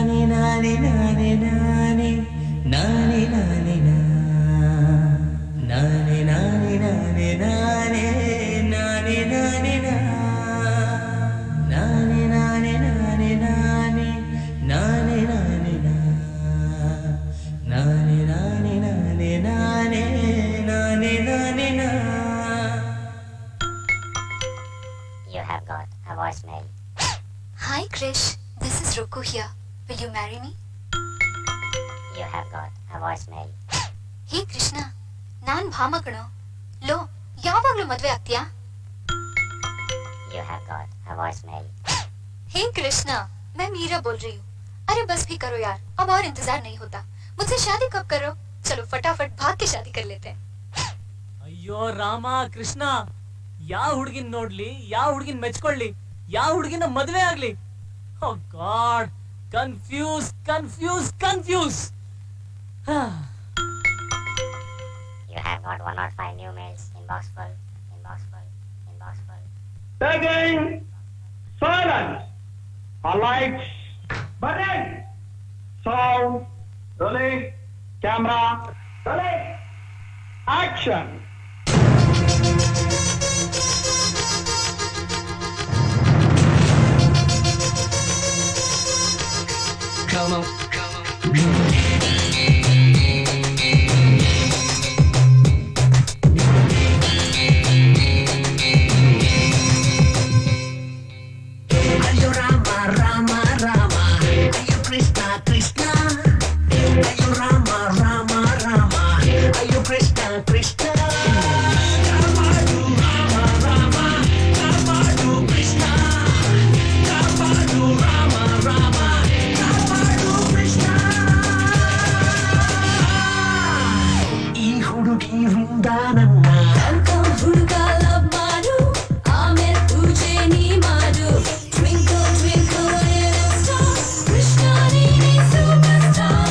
ನಾನೇ ನಾನೇ ನಾನೇ ನಾನೇ ನಾನೇ ನಾನೇ ನಾ ನಾನೇ ನಾನೇ ನಾನೇ ನಾನೇ ನಾನೇ ನಾನೇ ನಾ ನಾನೇ ನಾನೇ ನಾನೇ ನಾನೇ ನಾನೇ ನಾನೇ ನಾ ನಾನೇ ನಾನೇ ನಾನೇ ನಾನೇ ನಾನೇ ನಾನೇ ನಾ You have got a voicemail. Hi, Krish. This is Roku here. Will you marry me? You have got a voicemail. ಹೇ ಕೃಷ್ಣ ನಾನ್ ಭಾಮ ಕಣೋ ಲೋ ಯಾವಾಗ್ಲೂ ಮದ್ವೆ ಆಗ್ತೀಯಾ You have got a voicemail. हे कृष्णा मैं मीरा बोल रही हूँ अरे बस भी करो यार अब और इंतजार नहीं होता मुझसे शादी कब करो चलो फटाफट भाग के शादी कर लेते हैं ಅಯ್ಯೋ ರಾಮ ಕೃಷ್ಣ ಯಾವ ಹುಡುಗಿನ ನೋಡ್ಲಿ ಯಾವ ಹುಡುಗಿನ ಮೆಚ್ಕೊಳ್ಳಿ ಯಾವ ಹುಡುಗಿನ ಮದ್ವೆ ಆಗ್ಲಿ oh God confuse confuse confuse You have got 105 new mails. Inbox full. Inbox full. Inbox full. Taking silence. Our lights, button, sound, rolling, camera, rolling, action. Come on. అయ్యో రామ రామ రామ అయ్యో కృష్ణ కృష్ణ అయ్యో రామ రామ రామ అయ్యో కృష్ణ కృష్ణ కాపాడు రామ రామ కాపాడు కృష్ణ కాపాడు రామ రామ కాపాడు కృష్ణ ఈ ಹುಡುಗಿ ವೃಂದಾನನ್ನ ಹುಡುಗ ಲವ್ ಮಾಡು ಆಮೇಲೆ ಪೂಜೆ ನೀ ಮಾಡು twinkle twinkle little star Krishna ನೀನೇ ಸೂಪರ್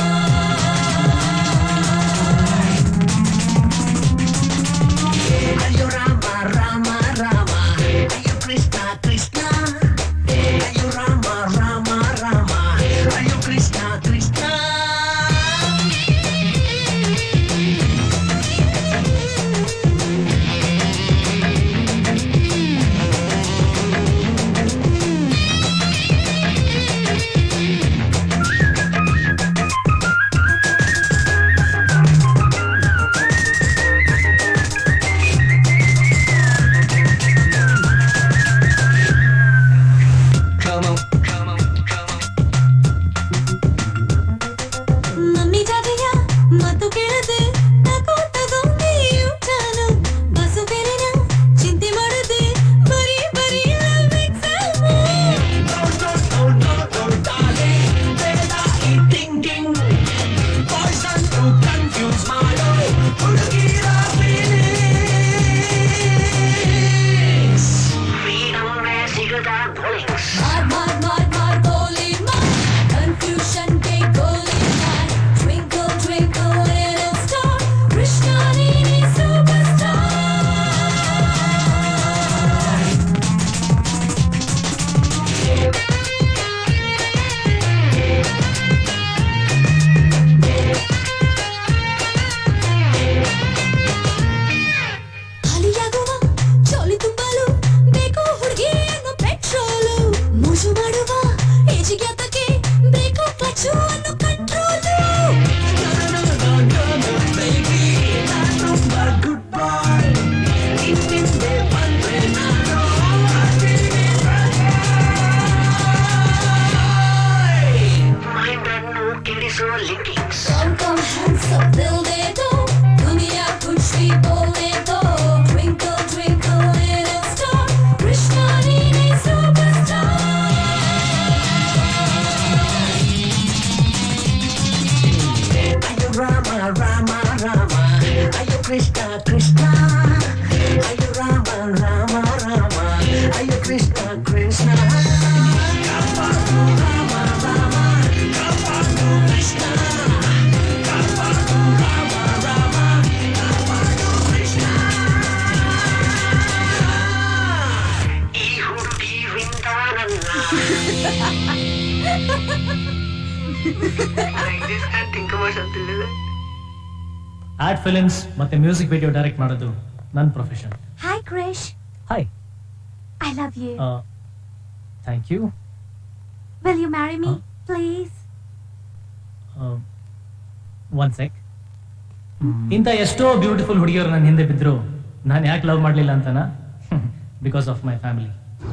అయ్యో రామ రామ రామ అయ్యో కృష్ణ కృష్ణ అయ్యో రామ రామ రామ అయ్యో Krishna Krishna Come on. Come on. Come on. Mummy ಜಾದೆಯ ಮಾತು ಕೇಳದೆ ತಗೋ ತಗೋ ನೀಯು ಚಾನು ಬಸು ಬೇರೆನ ಚಿಂತೆ ಮಾಡದೆ ಬರೀ ಬರೀ love exam. No, no, no, no, no, darling. ಬೇಡ ಈ thinking. Poison to confuse ಮಾಡೋ ಹುಡುಗಿರ feelings. Freedom ಏ ಸಿಗದ bullets. ಮಾರ್ ಮಾರ್ ಮಾರ್ ಮಾರ್ ಗೋಲಿ ಮಾರ್ ಕನ್ಫ್ಯೂಷನ್ ಗೆ ಗೋಲಿ ಮಾರ್ twinkle twinkle little star Krishna ನೀನೇ ಸೂಪರ್ ಖಾಲಿಯಾಗುವ ಚೋಲಿ ತುಂಬಲು ಬೇಕು ಹುಡುಗಿ ಅನ್ನೋ ಪೆಟ್ರೋಲು ಮೋಜು ಮಾಡುವ ಏಜಿಗೆ ಅದಕ್ಕೆ ಬೇಕು ಕ್ಲಚು ಅನ್ನೋ control come come hands up दिल दे दो दुनिया कुछ भी बोले दो twinkle twinkle little star Krishna नीने superstar అయ్యో రామ రామ రామ అయ్యో కృష్ణ కృష్ణ అయ్యో రామ రామ రామ అయ్యో కృష్ణ కృష్ణ కాపాడు రామ రామ కాపాడు కృష్ణ కాపాడు రామ రామ కాపాడు కృష్ణ ఈ ಹುಡುಗಿ ವಿಂದಾನನ್ನ I just can't think about something like that. Ad films ಮತ್ತೆ ಮ್ಯೂಸಿಕ್ ವಿಡಿಯೋ ಡೈರೆಕ್ಟ್ ಮಾಡೋದು ನನ್ನ profession Hi, Krish. Hi I love you. Thank you Will you marry me, Huh? please? One sec ಇಂಥ ಎಷ್ಟೋ ಬ್ಯೂಟಿಫುಲ್ ಹುಡುಗಿಯರು ನನ್ನ ಹಿಂದೆ ಬಿದ್ರು ನಾನು ಯಾಕೆ ಲವ್ ಮಾಡಲಿಲ್ಲ ಅಂತನ ಬಿಕಾಸ್ ಆಫ್ ಮೈ ಫ್ಯಾಮಿಲಿ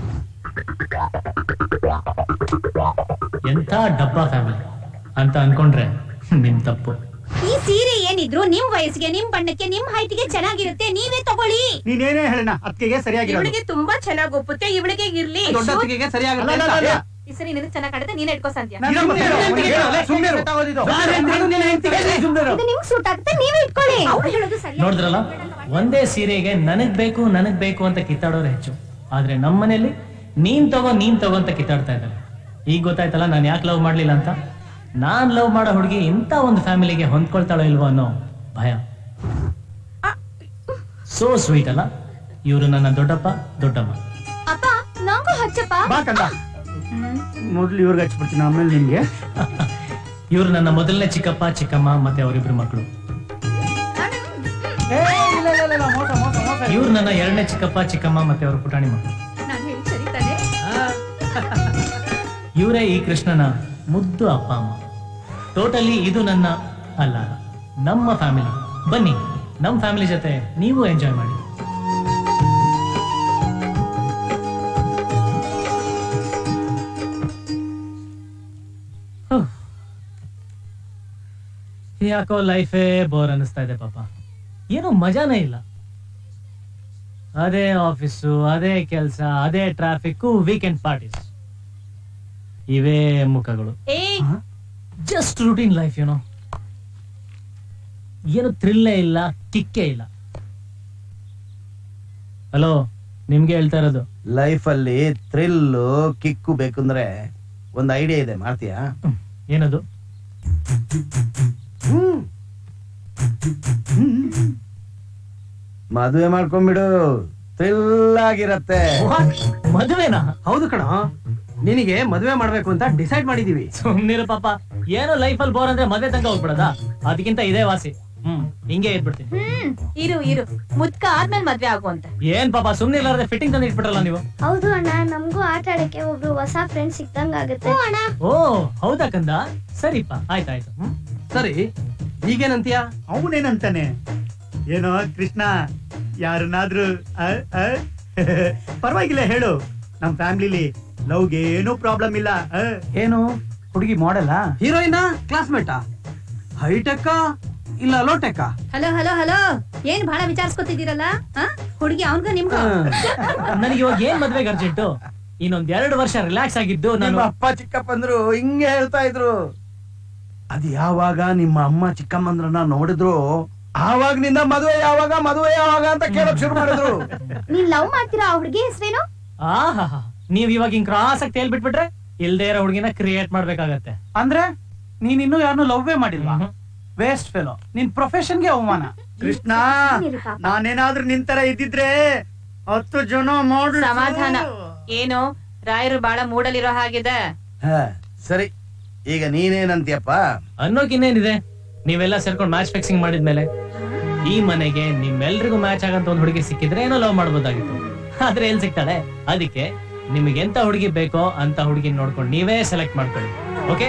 ಎಂಥ ಡಬ್ಬ ಫ್ಯಾಮಿಲಿ ಅಂತ ಅನ್ಕೊಂಡ್ರೆ ನಿಮ್ ತಪ್ಪು ಈ ಸೀರೆ ಏನಿದ್ರು ನಿಮ್ ವಯಸ್ಸಿಗೆ ನಿಮ್ ಬಣ್ಣಕ್ಕೆ ನಿಮ್ ಹೈಟ್ಗೆ ಚೆನ್ನಾಗಿರುತ್ತೆ ನೀವೇ ತಗೊಳ್ಳಿ ನೀನೇನೇ ಹೇಳೋಣ ಅದಕ್ಕೆ ಸರಿಯಾಗಿರೋದು ಇವಳಿಗೆ ತುಂಬಾ ಚೆನ್ನಾಗಿ ಒಪ್ಪುತ್ತೆ ಇವಳಿಗೆ ಇರ್ಲಿ ದೊಡ್ಡ ಹೊತ್ತಿಗೆಗೆ ಸರಿಯಾಗುತ್ತೆ ಅಂತ. ಈ ಸರಿ ನಿನಗೆ ಚೆನ್ನಾಗಿ ಕಾಣುತ್ತೆ ನೀನ್ ಇಟ್ಕೋ ಸಂಧ್ಯಾ ನಾನು ಸುಮ್ನೆ ಇರು, ಸುಮ್ನೆ ಇರು, ಸುಮ್ನೆ ಇರು. ನಾನು ನಿನ್ನ ಹೆಂಡ್ತಿಗೆ ಸುಮ್ನೆ ಇರು. ಇದು ನಿಮ್ಗೆ ಸೂಟ್ ಆಗುತ್ತೆ ನೀವೇ ಇಟ್ಕೊಳ್ಳಿ ಅವ್ರು ಹೇಳೋದು ಸರಿ ನೋಡಿದ್ರಲ್ಲ ಒಂದೇ ಸೀರೆಗೆ ನನಗ್ ಬೇಕು ನನಗ್ ಬೇಕು ಅಂತ ಕಿತ್ತಾಡೋರು ಹೆಚ್ಚು ಆದ್ರೆ ನಮ್ಮ ಮನೇಲಿ ನೀನ್ ತಗೋ ನೀನ್ ತಗೋ ಅಂತ ಕಿತ್ತಾಡ್ತಾ ಇದ್ದಾರೆ ಈಗ ಗೊತ್ತಾಯ್ತಲ್ಲ ನಾನು ಯಾಕೆ ಲವ್ ಮಾಡ್ಲಿಲ್ಲ ಅಂತ ನಾನ್ ಲವ್ ಮಾಡೋ ಹುಡುಗಿ ಇಂಥ ಒಂದು ಫ್ಯಾಮಿಲಿಗೆ ಹೊಂದ್ಕೊಳ್ತಾಳೋ ಇಲ್ವೋ ಅನ್ನೋ ಭಯ ಸೋ ಸ್ವೀಟ್ ಅಲ್ಲ ಇವರು ನನ್ನ ದೊಡ್ಡಪ್ಪ ದೊಡ್ಡಮ್ಮ ಅಪ್ಪ ನಂಗೂ ಹಚ್ಚಪ್ಪ ಬಾ ಕಂದ ಮೊದ್ಲು ಇವ್ರಿಗೆ ಹಚ್ಬಿಡ್ತೀನಿ ಆಮೇಲೆ ನಿಮ್ಗೆ ಇವರು ನನ್ನ ಮೊದಲನೇ ಚಿಕ್ಕಪ್ಪ ಚಿಕ್ಕಮ್ಮ ಮತ್ತೆ ಅವರಿಬ್ರು ಮಕ್ಕಳು ಏ, ಇಲ್ಲ, ಇಲ್ಲ, ಇಲ್ಲ, ಇಲ್ಲ, ಮೋಸ ಮೋಸ ಮೋಸ ಇವ್ರು ನನ್ನ ಎರಡನೇ ಚಿಕ್ಕಪ್ಪ ಚಿಕ್ಕಮ್ಮ ಮತ್ತೆ ಅವ್ರ ಪುಟಾಣಿ ಮಕ್ಕಳು ನಾನು ಹೇಳಿ ಸರಿ ತಾನೆ ಇವರೇ ಈ ಕೃಷ್ಣನ ಮುದ್ದು ಅಪ್ಪ ಅಮ್ಮ ಟೋಟಲಿ ಇದು ನನ್ನ ಅಲ್ಲ ಅಲ್ಲ, ನಮ್ಮ ಫ್ಯಾಮಿಲಿ ಬನ್ನಿ ನಮ್ಮ ಫ್ಯಾಮಿಲಿ ಜೊತೆ ನೀವು ಎಂಜಾಯ್ ಮಾಡಿ ಹುಹ್. ಯಾಕೋ ಲೈಫೇ ಬೋರ್ ಅನ್ನಿಸ್ತಾ ಇದೆ ಪಾಪ ಏನೋ ಮಜಾನೇ ಇಲ್ಲ ಅದೇ ಆಫೀಸು ಅದೇ ಕೆಲಸ ಅದೇ ಟ್ರಾಫಿಕ್ ವೀಕೆಂಡ್ ಪಾರ್ಟೀಸ್ ಇವೇ ಮುಖಗಳು ಏ ಜಸ್ಟ್ ರೂಟೀನ್ ಲೈಫ್ ಏನೋ ಏನು ಥ್ರಿಲ್ಲೇ ಇಲ್ಲ ಕಿಕ್ಕೇ ಇಲ್ಲ ಹಲೋ ನಿಮ್ಗೆ ಹೇಳ್ತಾ ಇರೋದು ಲೈಫ್ ಅಲ್ಲಿ ಥ್ರಿಲ್ಲು ಕಿಕ್ಕು ಬೇಕಂದ್ರೆ ಒಂದ್ ಐಡಿಯಾ ಇದೆ ಮಾಡ್ತೀಯಾ ಹ್ಮ್. ಏನದು ಮದುವೆ ಮಾಡ್ಕೊಂಡ್ಬಿಡು ಥ್ರಿಲ್ ಆಗಿರತ್ತೆ ಮದುವೆನಾ ಹೌದು ಕಣ ನಿನಗೆ ಮದುವೆ ಮಾಡ್ಬೇಕು ಅಂತ ಡಿಸೈಡ್ ಮಾಡಿದೀವಿ ಸುಮ್ನಿರು ಪಾಪ ಏನೋ ಲೈಫ್ ಅಲ್ಲಿ ಬೋರ್ ಅಂದ್ರೆ ಮದ್ವೆ ತನಕ ಹೋಗ್ಬಿಡದ ಅದಕ್ಕಿಂತ ಇದೇ ವಾಸಿ ಹ್ಮ್ ಹಿಂಗೆ ಇದ್ಬಿಡ್ತೀನಿ ಹ್ಮ್ ಇರು ಇರು ಮುದ್ಕ ಆದ್ಮೇಲೆ ಮದ್ವೆ ಆಗುವಂತ ಏನ್ ಪಾಪ ಸುಮ್ನೆ ಇಲ್ಲಾರ್ದೆ ಫಿಟ್ಟಿಂಗ್ ತಂದು ಇಟ್ಬಿಟ್ರಲ್ಲ ನೀವು ಹೌದು ಅಣ್ಣ ನಮಗೂ ಆಟ ಆಡಕ್ಕೆ ಒಬ್ರು ಹೊಸ ಫ್ರೆಂಡ್ ಸಿಕ್ದಂಗ ಆಗುತ್ತೆ ಅಣ್ಣ ಓ ಹೌದಾ ಕಂದ ಸರಿಪ್ಪ ಆಯ್ತಾಯ್ತು ಹ್ಮ್ ಸರಿ ಈಗೇನಂತೀಯ ಅವನೇನಂತಾನೆ ಏನೋ ಕೃಷ್ಣ ಯಾರನ್ನಾದ್ರೂ ಆ, ಆ? ಪರವಾಗಿಲ್ಲ ಹೇಳು ನಮ್ ಫ್ಯಾಮಿಲಿಲಿ ಲವ್ಗೆ ಏನೂ ಪ್ರಾಬ್ಲಮ್ ಇಲ್ಲ ಏನು ಹುಡುಗಿ ಮಾಡೆಲ್ಲ ಹೀರೋಯಿನ ಕ್ಲಾಸ್ಮೇಟಾ ಹೈಟೆಕ್ಕ ಇಲ್ಲ ಲೋಟೆಕ್ಕ ಹಲೋ ಹಲೋ ಹಲೋ ಏನ್ ಬಹಳ ವಿಚಾರಿಸ್ಕೊತಿದ್ದೀರಲ್ಲ ಹುಡುಗಿ ಅವನ್ಗ ನಿಮ್ಗ ನನಗೆ ಇವಾಗ ಏನ್ ಮದ್ವೆಗೆ ಅರ್ಜೆಂಟು ಇನ್ನೊಂದ್ ಎರಡು ವರ್ಷ ರಿಲ್ಯಾಕ್ಸ್ ಆಗಿದ್ದು ನಾನು ನಿಮ್ಮ ಅಪ್ಪ ಚಿಕ್ಕಪ್ಪಂದ್ರು ಹಿಂಗೆ ಹೇಳ್ತಾ ಇದ್ರು ಅದ್ ಯಾವಾಗ ನಿಮ್ಮ ಅಮ್ಮ ಚಿಕ್ಕಮ್ಮಂದ್ರನ್ನ ನೋಡಿದ್ರು ಆವಾಗ್ನಿಂದ ಮದುವೆ ಯಾವಾಗ ಮದುವೆ ಯಾವಾಗ ಅಂತ ಕೇಳಕ್ ಶುರು ಮಾಡಿದ್ರು ನೀನ್ ಲವ್ ಮಾಡ್ತೀರಾ ಆ ಹುಡುಗಿ ಹೆಸರೇನು ಆಹಾ ನೀವ್ ಇವಾಗ ಹಿಂಗ್ ಕ್ರಾಸ್ ಆಗಿ ತೇಲ್ಬಿಟ್ಬಿಟ್ರೆ ಇಲ್ದೇ ಇರೋ ಹುಡುಗಿನ ಕ್ರಿಯೇಟ್ ಮಾಡ್ಬೇಕಾಗತ್ತೆ ಅಂದ್ರೆ ನೀನ್ ಇನ್ನೂ ಯಾರನ್ನು ಲವ್ವೇ ಮಾಡಿಲ್ವಾ ಮ್ಹೂ. ವೇಸ್ಟ್ ಫೆಲೋ ನಿನ್ ಪ್ರೊಫೆಷನ್ಗೆ ಅವಮಾನ ಕೃಷ್ಣ ಸುಮ್ನಿರು ಪಾಪ. ನಾನೇನಾದ್ರೂ ನಿನ್ ತರ ಇದ್ದಿದ್ರೆ ಹತ್ತು ಜನ ಮಾಡು ಸಮಾಧಾನ ಏನು ರಾಯರು ಬಾಳ ಮೂಡಲಿರೋ ಹಾಗಿದೆ ಹ, ಸರಿ ಈಗ ನೀನೇನಂತೀಯಪ್ಪ ಅನ್ನೋಕಿನ್ನೇನಿದೆ ನೀವೆಲ್ಲ ಸೇರ್ಕೊಂಡು ಮ್ಯಾಚ್ ಫಿಕ್ಸಿಂಗ್ ಮಾಡಿದ್ಮೇಲೆ ಈ ಮನೆಗೆ ನಿಮ್ಮೆಲ್ರಿಗೂ ಮ್ಯಾಚ್ ಆಗಂತ ಒಂದ್ ಹುಡುಗಿ ಸಿಕ್ಕಿದ್ರೆ ಏನೋ ಲವ್ ಮಾಡ್ಬೋದಾಗಿತ್ತು ಆದ್ರೆ ಎಲ್ ಸಿಗ್ತಾಳೆ ಅದಕ್ಕೆ ನಿಮಗೆ ಎಂತ ಹುಡುಗಿ ಬೇಕೋ ಅಂತ ಹುಡುಗಿ ನೋಡ್ಕೊಂಡು ನೀವೇ ಸೆಲೆಕ್ಟ್ ಮಾಡ್ಕೊಳ್ಳಿ ಓಕೆ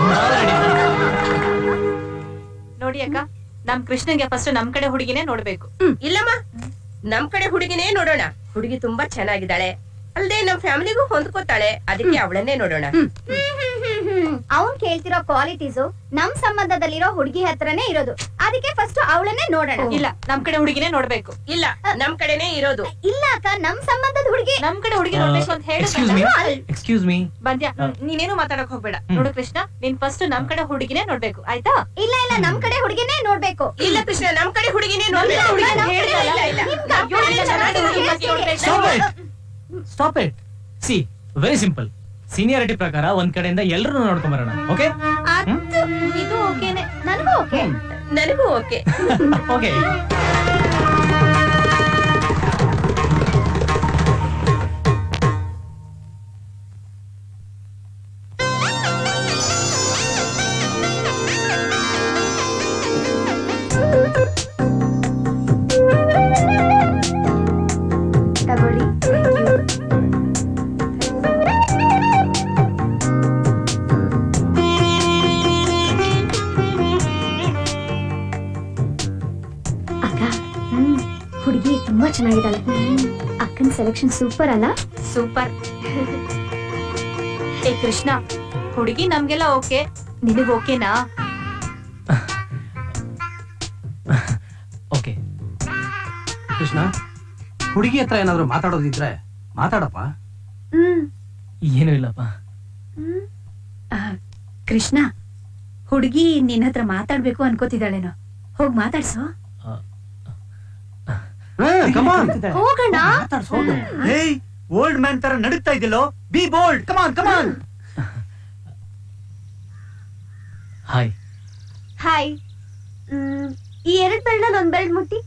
ನೋಡಿ ಅಕ್ಕ ನಮ್ ಕೃಷ್ಣನ್ಗೆ ಫಸ್ಟ್ ನಮ್ ಕಡೆ ಹುಡುಗಿನೇ ನೋಡ್ಬೇಕು ಇಲ್ಲಮ್ಮ ನಮ್ ಕಡೆ ಹುಡುಗಿನೇ ನೋಡೋಣ ಹುಡುಗಿ ತುಂಬಾ ಚೆನ್ನಾಗಿದ್ದಾಳೆ ಅಲ್ದೆ ನಮ್ ಫ್ಯಾಮಿಲಿಗೂ ಹೊಂದ್ಕೋತಾಳೆ ಅದಕ್ಕೆ ಅವಳನ್ನೇ ನೋಡೋಣ ಅವ್ನ್ ಕೇಳ್ತಿರೋ ಕ್ವಾಲಿಟೀಸು ನಮ್ ಸಂಬಂಧದಲ್ಲಿರೋ ಹುಡುಗಿ ಹತ್ರನೇ ಇರೋದು ಅದಕ್ಕೆ ಫಸ್ಟ್ ಅವಳನ್ನೇ ನೋಡೋಣ ಇಲ್ಲ ನಮ್ ಕಡೆ ಹುಡುಗಿನೇ ನೋಡ್ಬೇಕು ಇಲ್ಲ ನಮ್ ಕಡೆನೇ ಇರೋದು ಇಲ್ಲ ಅಕ್ಕ ನಮ್ ಸಂಬಂಧದ ಹುಡುಗಿ ನಮ್ ಕಡೆ ಹುಡುಗಿ ನೋಡ್ಬೇಕು ಅಂತ ಎಕ್ಸ್ಕ್ಯೂಸ್ ಮೀ ಹೇಳಿ ಎಕ್ಸ್ಕ್ಯೂಸ್ ಮೀ ಬಂದ್ಯಾ ನೀನೇನು ಮಾತಾಡಕ್ ಹೋಗ್ಬೇಡ ಹ್ಮ್. ನೋಡು ಕೃಷ್ಣ ನೀನ್ ಫಸ್ಟ್ ನಮ್ ಕಡೆ ಹುಡುಗಿನೇ ನೋಡ್ಬೇಕು ಆಯ್ತಾ ಇಲ್ಲ ಇಲ್ಲ ನಮ್ ಕಡೆ ಹುಡುಗಿನೇ ನೋಡ್ಬೇಕು ಇಲ್ಲ ಕೃಷ್ಣ ನಮ್ ಕಡೆ ಹುಡುಗಿನೇ ನೋಡ್ಬೇಕು ಹುಡುಗಿ ಇಲ್ಲ, ಹೇಳ್ದೆ ಅಲ್ಲ. ಇಲ್ಲ, ಇಲ್ಲ. ನಿಮ್ಗೆ ಅಪ್ಪ ಇವ್ಳನ್ನೇ ಅಮ್ಮ ಚೆನ್ನಾಗಿ ಹುಡುಗಿ ಹೇಳ್ತೀನಿ. ನೋಡ್ಬೇಕು. Stop it stop it see very simple seniority ಪ್ರಕಾರ ಒಂದ್ ಕಡೆಯಿಂದ ಎಲ್ಲರೂ ನೋಡ್ಕೊಂಡ್ ಬರೋಣ ಓಕೆ ಅದು ಇದು ಓಕೆನೆ ನನಗೂ ಓಕೆ ನನಗೂ ಓಕೆ ಓಕೆ ತುಂಬಾ ಚೆನ್ನಾಗಿದ್ದಾಳೆ ಅಕ್ಕನ ಸೆಲೆಕ್ಷನ್ ಸೂಪರ್ ಅಲ್ಲ ಸೂಪರ್ ಏ ಕೃಷ್ಣ ಹುಡುಗಿ ನಮ್ಗೆಲ್ಲ ಓಕೆ ನಿನಗ್ ಓಕೆನಾ ಓಕೆ ಕೃಷ್ಣ ಹುಡುಗಿ ಹತ್ರ ಏನಾದ್ರು ಮಾತಾಡೋದಿದ್ರೆ ಮಾತಾಡಪ್ಪ ಹ್ಮ್ ಏನೂ ಇಲ್ಲಪ್ಪ ಆ, ಕೃಷ್ಣ ಹುಡುಗಿ ನಿನ್ನ ಹತ್ರ ಮಾತಾಡ್ಬೇಕು ಅನ್ಕೋತಿದ್ದಾಳೇನೋ ಹೋಗ್ ಮಾತಾಡ್ಸೋ ಹೋಗೋಣ ಹೇಯ್ ಓಲ್ಡ್ ಮ್ಯಾನ್ ತರ ನಡುತ್ತಾ ಇದ್ದಿಲ್ಲೋ be bold come on come on hi hi ಈ ಎರಡ್ ಬೆರಳಲ್ಲಿ ಒಂದ್ ಬೆರಳು ಮುಟ್ಟಿ